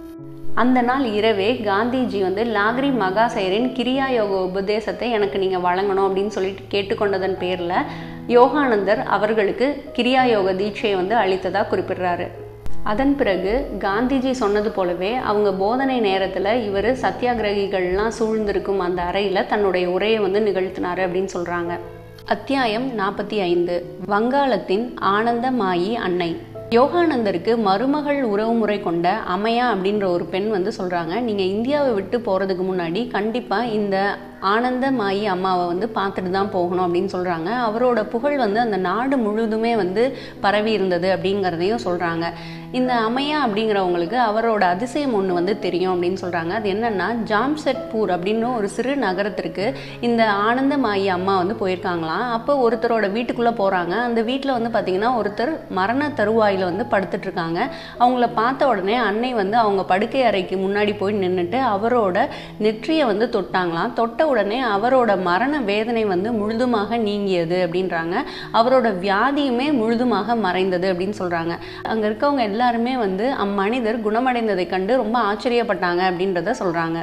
அந்த நாள் இரவே காந்திஜி வந்து லாகிரி மகாசயரின் கிரியா யோக உபதேசத்தை எனக்கு நீங்கள் வழங்கணும் அப்படின்னு சொல்லிட்டு கேட்டுக்கொண்டதன் பேரில் யோகானந்தர் அவர்களுக்கு கிரியா யோக தீட்சையை வந்து அளித்ததாக குறிப்பிடுறாரு அதன் பிறகு காந்திஜி சொன்னது போலவே அவங்க போதனை நேரத்தில் இவர் சத்தியாகிரகிகள்லாம் சூழ்ந்திருக்கும் அந்த அறையில் தன்னுடைய உரையை வந்து நிகழ்த்தினார் அப்படின்னு சொல்கிறாங்க அத்தியாயம் நாற்பத்தி ஐந்து வங்காளத்தின் ஆனந்தமாயி அன்னை யோகானந்தருக்கு மருமகள் உறவுமுறை கொண்ட அம்மையா அப்படின்ற ஒரு பெண் வந்து சொல்கிறாங்க நீங்கள் இந்தியாவை விட்டு போகிறதுக்கு முன்னாடி கண்டிப்பாக இந்த ஆனந்தமாயி அம்மாவை வந்து பார்த்துட்டு தான் போகணும் அப்படின்னு சொல்கிறாங்க அவரோட புகழ் வந்து அந்த நாடு முழுதுமே வந்து பரவி இருந்தது அப்படிங்கிறதையும் சொல்கிறாங்க இந்த அம்மையா அப்படிங்கிறவங்களுக்கு அவரோட அதிசயம் ஒன்று வந்து தெரியும் அப்படின்னு சொல்கிறாங்க அது என்னென்னா ஜாம்செட்பூர் அப்படின்னு ஒரு சிறு நகரத்திற்கு இந்த ஆனந்தமாயி அம்மா வந்து போயிருக்காங்களாம் அப்போ ஒருத்தரோட வீட்டுக்குள்ளே போகிறாங்க அந்த வீட்டில் வந்து பார்த்திங்கன்னா ஒருத்தர் மரண தருவாயில் வந்து படுத்துட்ருக்காங்க அவங்கள பார்த்த உடனே அன்னை வந்து அவங்க படுக்கை அறைக்கு முன்னாடி போய் நின்றுட்டு அவரோட நெற்றியை வந்து தொட்டாங்களாம் தொட்ட உடனே அவரோட மரண வேதனை வந்து முழுதுமாக நீங்கியது அப்படின்றாங்க அவரோட வியாதியுமே முழுதுமாக மறைந்தது அப்படின்னு சொல்கிறாங்க அங்கே இருக்கவங்க எல்லாருமே வந்து அம்மனிதர் குணமடைந்ததை கண்டு ரொம்ப ஆச்சரியப்பட்டாங்க அப்படின்றத சொல்கிறாங்க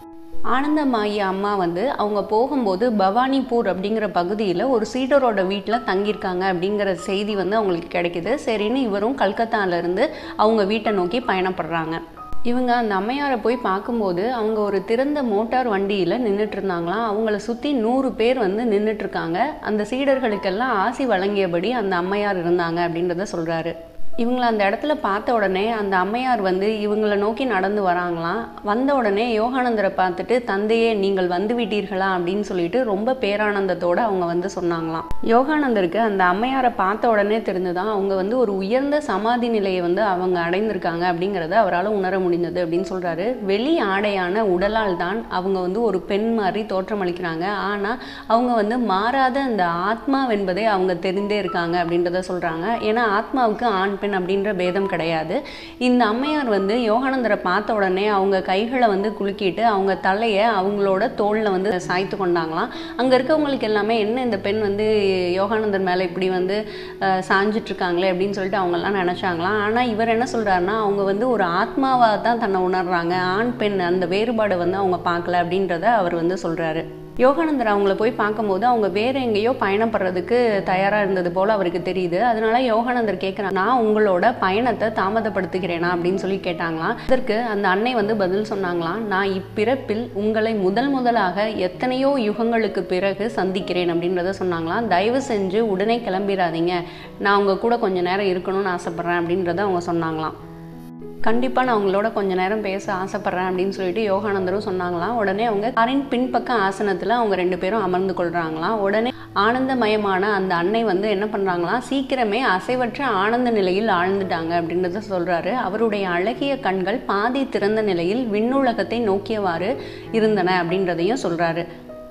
ஆனந்தமாயி அம்மா வந்து அவங்க போகும்போது பவானிபூர் அப்படிங்கிற பகுதியில் ஒரு சீடரோட வீட்டில் தங்கியிருக்காங்க அப்படிங்கிற செய்தி வந்து அவங்களுக்கு கிடைக்குது சரின்னு இவரும் கல்கத்தாலேருந்து அவங்க வீட்டை நோக்கி பயணப்படுறாங்க இவங்க அந்த அம்மையாரை போய் பார்க்கும்போது அவங்க ஒரு திறந்த மோட்டார் வண்டியில் நின்றுட்டு இருந்தாங்களாம் அவங்கள சுற்றி நூறு பேர் வந்து நின்றுட்டு இருக்காங்க அந்த சீடர்களுக்கெல்லாம் ஆசி வழங்கியபடி அந்த அம்மையார் இருந்தாங்க அப்படின்றத சொல்கிறாரு இவங்கள அந்த இடத்துல பார்த்த உடனே அந்த அம்மையார் வந்து இவங்கள நோக்கி நடந்து வராங்களாம் வந்த உடனே யோகானந்தரை பார்த்துட்டு தந்தையே நீங்கள் வந்து விட்டீர்களா அப்படின்னு சொல்லிட்டு ரொம்ப பேரானந்தத்தோட அவங்க வந்து சொன்னாங்களாம் யோகானந்தருக்கு அந்த அம்மையாரை பார்த்த உடனே தெரிஞ்சுதான் அவங்க வந்து ஒரு உயர்ந்த சமாதி நிலையை வந்து அவங்க அடைந்திருக்காங்க அப்படிங்கிறத அவரால் உணர முடிந்தது அப்படின்னு சொல்றாரு வெளி ஆடையான உடலால் தான் அவங்க வந்து ஒரு பெண் மாதிரி தோற்றமளிக்கிறாங்க ஆனால் அவங்க வந்து மாறாத அந்த ஆத்மாவென்பதை அவங்க தெரிந்தே இருக்காங்க அப்படின்றத சொல்றாங்க ஏன்னா ஆத்மாவுக்கு ஆண் பெண் அப்படின்ற பேதம் கிடையாது இந்த அம்மையார் வந்து யோகானந்தரை பார்த்த உடனே அவங்க கைகளை வந்து குலுக்கிட்டு அவங்க தலையை அவங்களோட தோளில் வந்து சாய்த்து கொண்டாங்களாம் அங்கே இருக்கவங்களுக்கு எல்லாமே என்ன இந்த பெண் வந்து யோகானந்தர் மேலே இப்படி வந்து அஹ், சாஞ்சிட்டு இருக்காங்களே அப்படின்னு சொல்லிட்டு அவங்கெல்லாம் நினச்சாங்களாம் ஆனால் இவர் என்ன சொல்கிறாருன்னா அவங்க வந்து ஒரு ஆத்மாவாக தான் தன்னை உணர்றாங்க ஆண் பெண் அந்த வேறுபாடை வந்து அவங்க பார்க்கல அப்படின்றத அவர் வந்து சொல்கிறாரு யோகானந்தர் அவங்கள போய் பார்க்கும்போது அவங்க வேற எங்கேயோ பயணப்படுறதுக்கு தயாராக இருந்தது போல் அவருக்கு தெரியுது அதனால யோகானந்தர் கேட்குறாங்க நான் உங்களோட பயணத்தை தாமதப்படுத்துகிறேனா அப்படின்னு சொல்லி கேட்டாங்களாம் இதற்கு அந்த அன்னை வந்து பதில் சொன்னாங்களாம் நான் இப்பிறப்பில் உங்களை முதல் முதலாக எத்தனையோ யுகங்களுக்கு பிறகு சந்திக்கிறேன் அப்படின்றத சொன்னாங்களாம் தயவு செஞ்சு உடனே கிளம்பிடாதீங்க நான் உங்க கூட கொஞ்ச நேரம் இருக்கணும்னு ஆசைப்பட்றேன் அப்படின்றத அவங்க சொன்னாங்களாம் கண்டிப்பாக நான் அவங்களோட கொஞ்ச நேரம் பேச ஆசைப்பட்றேன் அப்படின்னு சொல்லிட்டு யோகானந்தரும் சொன்னாங்களாம் உடனே அவங்க காரின் பின்பக்க ஆசனத்தில் அவங்க ரெண்டு பேரும் அமர்ந்து கொள்கிறாங்களாம் உடனே ஆனந்தமயமான அந்த அன்னை வந்து என்ன பண்ணுறாங்களாம் சீக்கிரமே அசைவற்ற ஆனந்த நிலையில் ஆழ்ந்துட்டாங்க அப்படின்றத சொல்கிறாரு அவருடைய அழகிய கண்கள் பாதி திறந்த நிலையில் விண்ணுலகத்தை நோக்கியவாறு இருந்தன அப்படின்றதையும் சொல்கிறாரு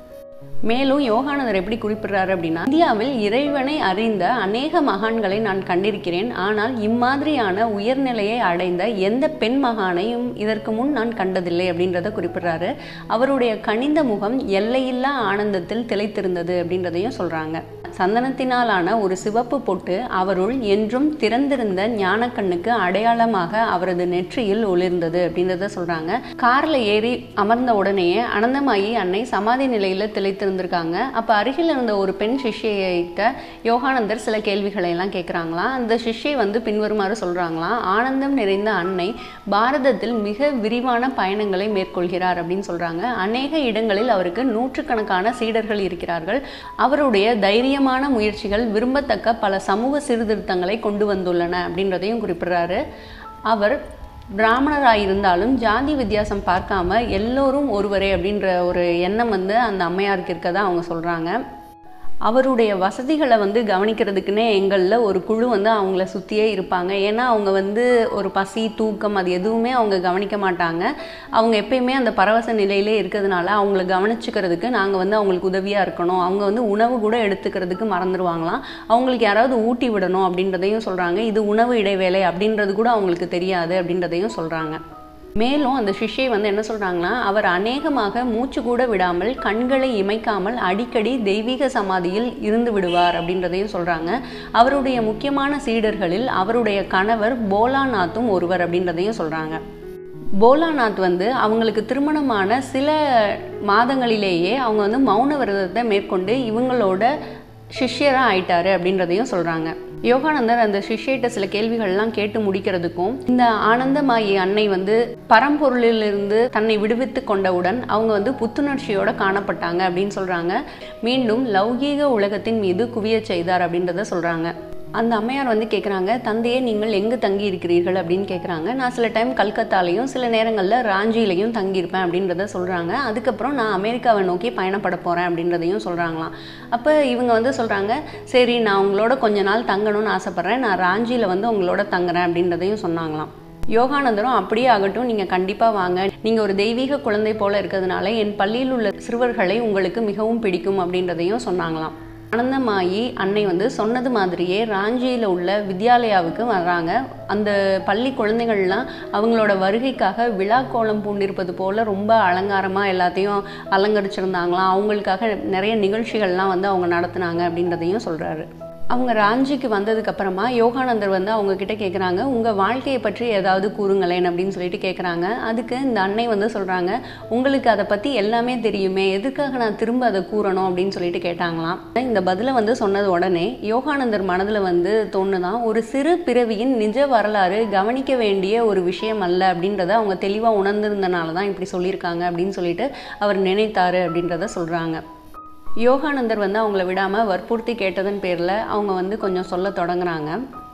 மேலும் யோகானந்தர் எப்படி குறிப்பிடுறாரு அப்படின்னா இந்தியாவில் இறைவனை அறிந்த அநேக மகான்களை நான் கண்டிருக்கிறேன் ஆனால் இம்மாதிரியான உயர்நிலையை அடைந்த எந்த பெண் மகானையும் இதற்கு முன் நான் கண்டதில்லை அப்படின்றத குறிப்பிடுறாரு அவருடைய கனிந்த முகம் எல்லையில்லா ஆனந்தத்தில் திளைத்திருந்தது அப்படின்றதையும் சொல்றாங்க சந்தனத்தினாலான ஒரு சிவப்பு பொட்டு அவருள் என்றும் திறந்திருந்த ஞானக்கண்ணுக்கு அடையாளமாக அவரது நெற்றியில் ஒளிர்ந்தது அப்படின்றத சொல்றாங்க கார்ல ஏறி அமர்ந்த உடனேயே அனந்தமாயி அன்னை சமாதி நிலையில திளைத்திருந்த இருந்திருக்காங்க அப்போ அருகில் இருந்த ஒரு பெண் சிஷ்யைகிட்ட யோகானந்தர் சில கேள்விகளை எல்லாம் கேட்குறாங்களாம் அந்த சிஷ்யை வந்து பின்வருமாறு சொல்கிறாங்களாம் ஆனந்தம் நிறைந்த அன்னை பாரதத்தில் மிக விரிவான பயணங்களை மேற்கொள்கிறார் அப்படின்னு சொல்கிறாங்க அநேக இடங்களில் அவருக்கு நூற்றுக்கணக்கான சீடர்கள் இருக்கிறார்கள் அவருடைய தைரியமான முயற்சிகள் விரும்பத்தக்க பல சமூக சீர்திருத்தங்களை கொண்டு வந்துள்ளன அப்படின்றதையும் குறிப்பிடுறாரு அவர் பிராமணராக இருந்தாலும் ஜாதி வித்தியாசம் பார்க்காம எல்லோரும் ஒருவரே அப்படின்ற ஒரு எண்ணம் வந்து அந்த அம்மையாருக்கு இருக்கதா அவங்க சொல்கிறாங்க அவருடைய வசதிகளை வந்து கவனிக்கிறதுக்குன்னே எங்களில் ஒரு குழு வந்து அவங்கள சுற்றியே இருப்பாங்க ஏன்னா அவங்க வந்து ஒரு பசி தூக்கம் அது எதுவுமே அவங்க கவனிக்க மாட்டாங்க அவங்க எப்பயுமே அந்த பரவச நிலையிலே இருக்கிறதுனால அவங்கள கவனிச்சுக்கிறதுக்கு நாங்கள் வந்து அவங்களுக்கு உதவியாக இருக்கணும் அவங்க வந்து உணவு கூட எடுத்துக்கிறதுக்கு மறந்துடுவாங்களாம் அவங்களுக்கு யாராவது ஊட்டி விடணும் அப்படின்றதையும் சொல்கிறாங்க இது உணவு இடைவேளை அப்படின்றது கூட அவங்களுக்கு தெரியாது அப்படின்றதையும் சொல்கிறாங்க மேலும் அந்த சிஷ்யை வந்து என்ன சொல்கிறாங்கன்னா அவர் அநேகமாக மூச்சு கூட விடாமல் கண்களை இமைக்காமல் அடிக்கடி தெய்வீக சமாதியில் இருந்து விடுவார் அப்படின்றதையும் சொல்கிறாங்க அவருடைய முக்கியமான சீடர்களில் அவருடைய கணவர் போலாநாத்தும் ஒருவர் அப்படின்றதையும் சொல்கிறாங்க போலாநாத் வந்து அவங்களுக்கு திருமணமான சில மாதங்களிலேயே அவங்க வந்து மௌன விரதத்தை மேற்கொண்டு இவங்களோட சிஷ்யராக ஆயிட்டாரு அப்படின்றதையும் சொல்கிறாங்க யோகானந்தர் அந்த சிஷ்யிட்ட சில கேள்விகள்லாம் கேட்டு முடிக்கிறதுக்கும் இந்த ஆனந்தமாயி அன்னை வந்து பரம்பொருளிலிருந்து தன்னை விடுவித்து கொண்டவுடன் அவங்க வந்து புத்துணர்ச்சியோட காணப்பட்டாங்க அப்படின்னு சொல்றாங்க மீண்டும் லௌகீக உலகத்தின் மீது குவிய செய்தார் அப்படின்றத சொல்றாங்க அந்த அம்மையார் வந்து கேட்குறாங்க தந்தையே நீங்கள் எங்கே தங்கி இருக்கிறீர்கள் அப்படின்னு கேட்குறாங்க நான் சில டைம் கல்கத்தாலையும் சில நேரங்களில் ராஞ்சிலையும் தங்கியிருப்பேன் அப்படின்றத சொல்கிறாங்க அதுக்கப்புறம் நான் அமெரிக்காவை நோக்கி பயணப்பட போகிறேன் அப்படின்றதையும் சொல்கிறாங்களாம் அப்போ இவங்க வந்து சொல்கிறாங்க சரி நான் உங்களோட கொஞ்ச நாள் தங்கணும்னு ஆசைப்பட்றேன் நான் ராஞ்சியில் வந்து உங்களோட தங்குறேன் அப்படின்றதையும் சொன்னாங்களாம் யோகானந்தரும் அப்படியே ஆகட்டும் நீங்கள் கண்டிப்பாக வாங்க நீங்கள் ஒரு தெய்வீக குழந்தை போல இருக்கிறதுனால என் பள்ளியில் உள்ள சிறுவர்களை உங்களுக்கு மிகவும் பிடிக்கும் அப்படின்றதையும் சொன்னாங்களாம் ஆனந்தமாயி அன்னை வந்து சொன்னது மாதிரியே ராஞ்சியில் உள்ள வித்யாலயாவுக்கு வர்றாங்க அந்த பள்ளி குழந்தைகள்லாம் அவங்களோட வருகைக்காக விழா கோலம் பூண்டிருப்பது போல் ரொம்ப அலங்காரமாக எல்லாத்தையும் அலங்கரிச்சிருந்தாங்களாம் அவங்களுக்காக நிறைய நிகழ்ச்சிகள்லாம் வந்து அவங்க நடத்துனாங்க அப்படின்றதையும் சொல்கிறாரு அவங்க ராஞ்சிக்கு வந்ததுக்கு அப்புறமா யோகானந்தர் வந்து அவங்க கிட்ட கேட்குறாங்க உங்கள் வாழ்க்கையை பற்றி ஏதாவது கூறுங்களேன் அப்படின்னு சொல்லிட்டு கேட்குறாங்க அதுக்கு இந்த அன்னை வந்து சொல்கிறாங்க உங்களுக்கு அதை பற்றி எல்லாமே தெரியுமே எதுக்காக நான் திரும்ப அதை கூறணும் அப்படின்னு சொல்லிட்டு கேட்டாங்களாம் இந்த பதிலை வந்து சொன்னது உடனே யோகானந்தர் மனதில் வந்து தோணுதான் ஒரு சிறு பிறவியின் நிஜ வரலாறு கவனிக்க வேண்டிய ஒரு விஷயம் அல்ல அப்படின்றத அவங்க தெளிவாக உணர்ந்திருந்தனால தான் இப்படி சொல்லியிருக்காங்க அப்படின்னு சொல்லிட்டு அவர் நினைத்தாரு அப்படின்றத சொல்கிறாங்க யோகானந்தர் வந்து அவங்கள விடாமல் வற்புறுத்தி கேட்டதன் பேரில் அவங்க வந்து கொஞ்சம் சொல்ல தொடங்குறாங்க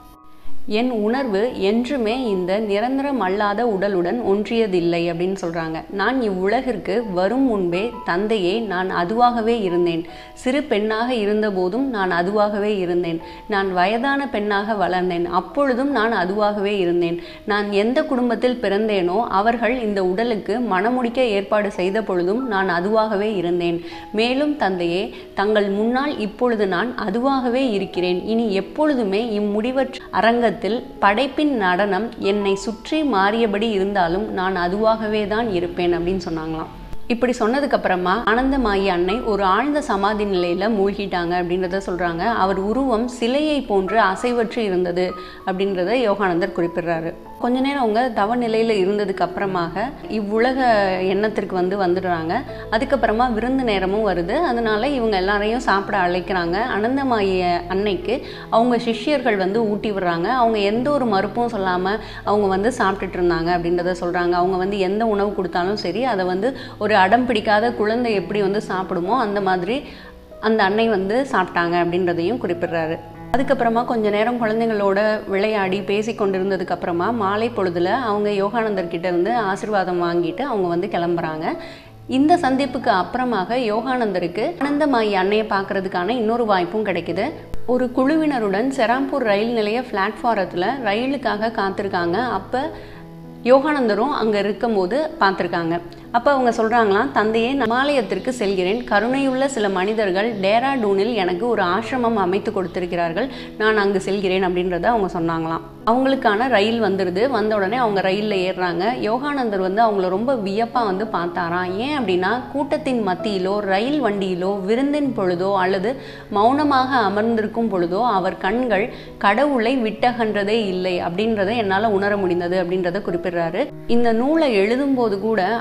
என் உணர்வு என்றுமே இந்த நிரந்தரம் அல்லாத உடலுடன் ஒன்றியதில்லை அப்படின்னு சொல்கிறாங்க நான் இவ்வுலகிற்கு வரும் முன்பே தந்தையே நான் அதுவாகவே இருந்தேன் சிறு பெண்ணாக இருந்தபோதும் நான் அதுவாகவே இருந்தேன் நான் வயதான பெண்ணாக வளர்ந்தேன் அப்பொழுதும் நான் அதுவாகவே இருந்தேன் நான் எந்த குடும்பத்தில் பிறந்தேனோ அவர்கள் இந்த உடலுக்கு மணமுடிக்க ஏற்பாடு செய்த பொழுதும் நான் அதுவாகவே இருந்தேன் மேலும் தந்தையே தங்கள் முன்னால் இப்பொழுது நான் அதுவாகவே இருக்கிறேன் இனி எப்பொழுதுமே இம்முடிவற்ற அரங்க உலகத்தில் படைப்பின் நடனம் என்னை சுற்றி மாறியபடி இருந்தாலும் நான் அதுவாகவே தான் இருப்பேன் அப்படின்னு சொன்னாங்களாம் இப்படி சொன்னதுக்கு அப்புறமா ஆனந்தமாயி அன்னை ஒரு ஆழ்ந்த சமாதி நிலையில மூழ்கிட்டாங்க அப்படின்றத சொல்றாங்க அவர் உருவம் சிலையை போன்று அசைவற்று இருந்தது அப்படின்றத யோகானந்தர் குறிப்பிடுறாரு கொஞ்ச நேரம் அவங்க தவ நிலையில இருந்ததுக்கு அப்புறமாக இவ்வுலக எண்ணத்திற்கு வந்து வந்துடுறாங்க அதுக்கப்புறமா விருந்து நேரமும் வருது அதனால இவங்க எல்லாரையும் சாப்பிட அழைக்கிறாங்க அனந்தமாயி அன்னைக்கு அவங்க சிஷ்யர்கள் வந்து ஊட்டி விடுறாங்க அவங்க எந்த ஒரு மறுப்பும் சொல்லாம அவங்க வந்து சாப்பிட்டுட்டு இருந்தாங்க அப்படின்றத சொல்றாங்க அவங்க வந்து எந்த உணவு கொடுத்தாலும் சரி அதை வந்து ஒரு அடம் பிடிக்காத குழந்தை எப்படி வந்து சாப்பிடுமோ அந்த மாதிரி அந்த அன்னை வந்து சாப்பிட்டாங்க அப்படின்றதையும் குறிப்பிடுறாரு அதுக்கப்புறமா கொஞ்ச நேரம் குழந்தைங்களோட விளையாடி பேசி கொண்டிருந்ததுக்கு அப்புறமா மாலை பொழுதுல அவங்க யோகானந்தர் கிட்ட இருந்து ஆசிர்வாதம் வாங்கிட்டு அவங்க வந்து கிளம்புறாங்க இந்த சந்திப்புக்கு அப்புறமாக யோகானந்தருக்கு ஆனந்தமாயி அன்னையை பார்க்கறதுக்கான இன்னொரு வாய்ப்பும் கிடைக்குது ஒரு குழுவினருடன் செராம்பூர் ரயில் நிலைய பிளாட்ஃபாரத்தில் ரயிலுக்காக காத்திருக்காங்க அப்போ யோகானந்தரும் அங்கே இருக்கும்போது பார்த்துருக்காங்க அப்போ அவங்க சொல்கிறாங்களாம் தந்தையே மாலயத்திற்கு செல்கிறேன் கருணையுள்ள சில மனிதர்கள் டேராடூனில் எனக்கு ஒரு ஆசிரமம் அமைத்து கொடுத்திருக்கிறார்கள் நான் அங்கு செல்கிறேன் அப்படின்றத அவங்க சொன்னாங்களாம் அவங்களுக்கான ரயில் வந்துடுது வந்த உடனே அவங்க ரயிலில் ஏறுறாங்க யோகானந்தர் வந்து அவங்கள ரொம்ப வியப்பாக வந்து பார்த்தாராம் ஏன் அப்படின்னா கூட்டத்தின் மத்தியிலோ ரயில் வண்டியிலோ விருந்தின் பொழுதோ அல்லது மௌனமாக அமர்ந்திருக்கும் பொழுதோ அவர் கண்கள் கடவுளை விட்டகன்றதே இல்லை அப்படின்றத என்னால் உணர முடிந்தது அப்படின்றத குறிப்பிடுறாரு இந்த நூலை எழுதும்போது கூட அவங்களோட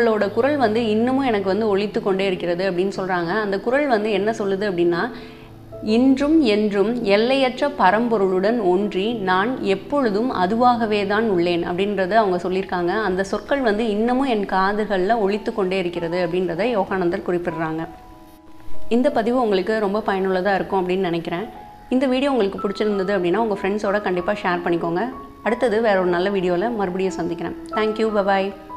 அவங்களோட குரல் வந்து இன்னமும் எனக்கு வந்து ஒலித்து கொண்டே இருக்கிறது அப்படின்னு சொல்கிறாங்க அந்த குரல் வந்து என்ன சொல்லுது அப்படின்னா இன்றும் என்றும் எல்லையற்ற பரம்பொருளுடன் ஒன்றி நான் எப்பொழுதும் அதுவாகவே தான் உள்ளேன் அப்படின்றத அவங்க சொல்லியிருக்காங்க அந்த சொற்கள் வந்து இன்னமும் என் காதுகளில் ஒலித்து கொண்டே இருக்கிறது அப்படின்றத யோகானந்தர் குறிப்பிடுறாங்க இந்த பதிவு உங்களுக்கு ரொம்ப பயனுள்ளதாக இருக்கும் அப்படின்னு நினைக்கிறேன் இந்த வீடியோ உங்களுக்கு பிடிச்சிருந்தது அப்படின்னா உங்கள் ஃப்ரெண்ட்ஸோட கண்டிப்பாக ஷேர் பண்ணிக்கோங்க அடுத்தது வேற ஒரு நல்ல வீடியோவில் மறுபடியும் சந்திக்கிறேன் தேங்க்யூ பபாய்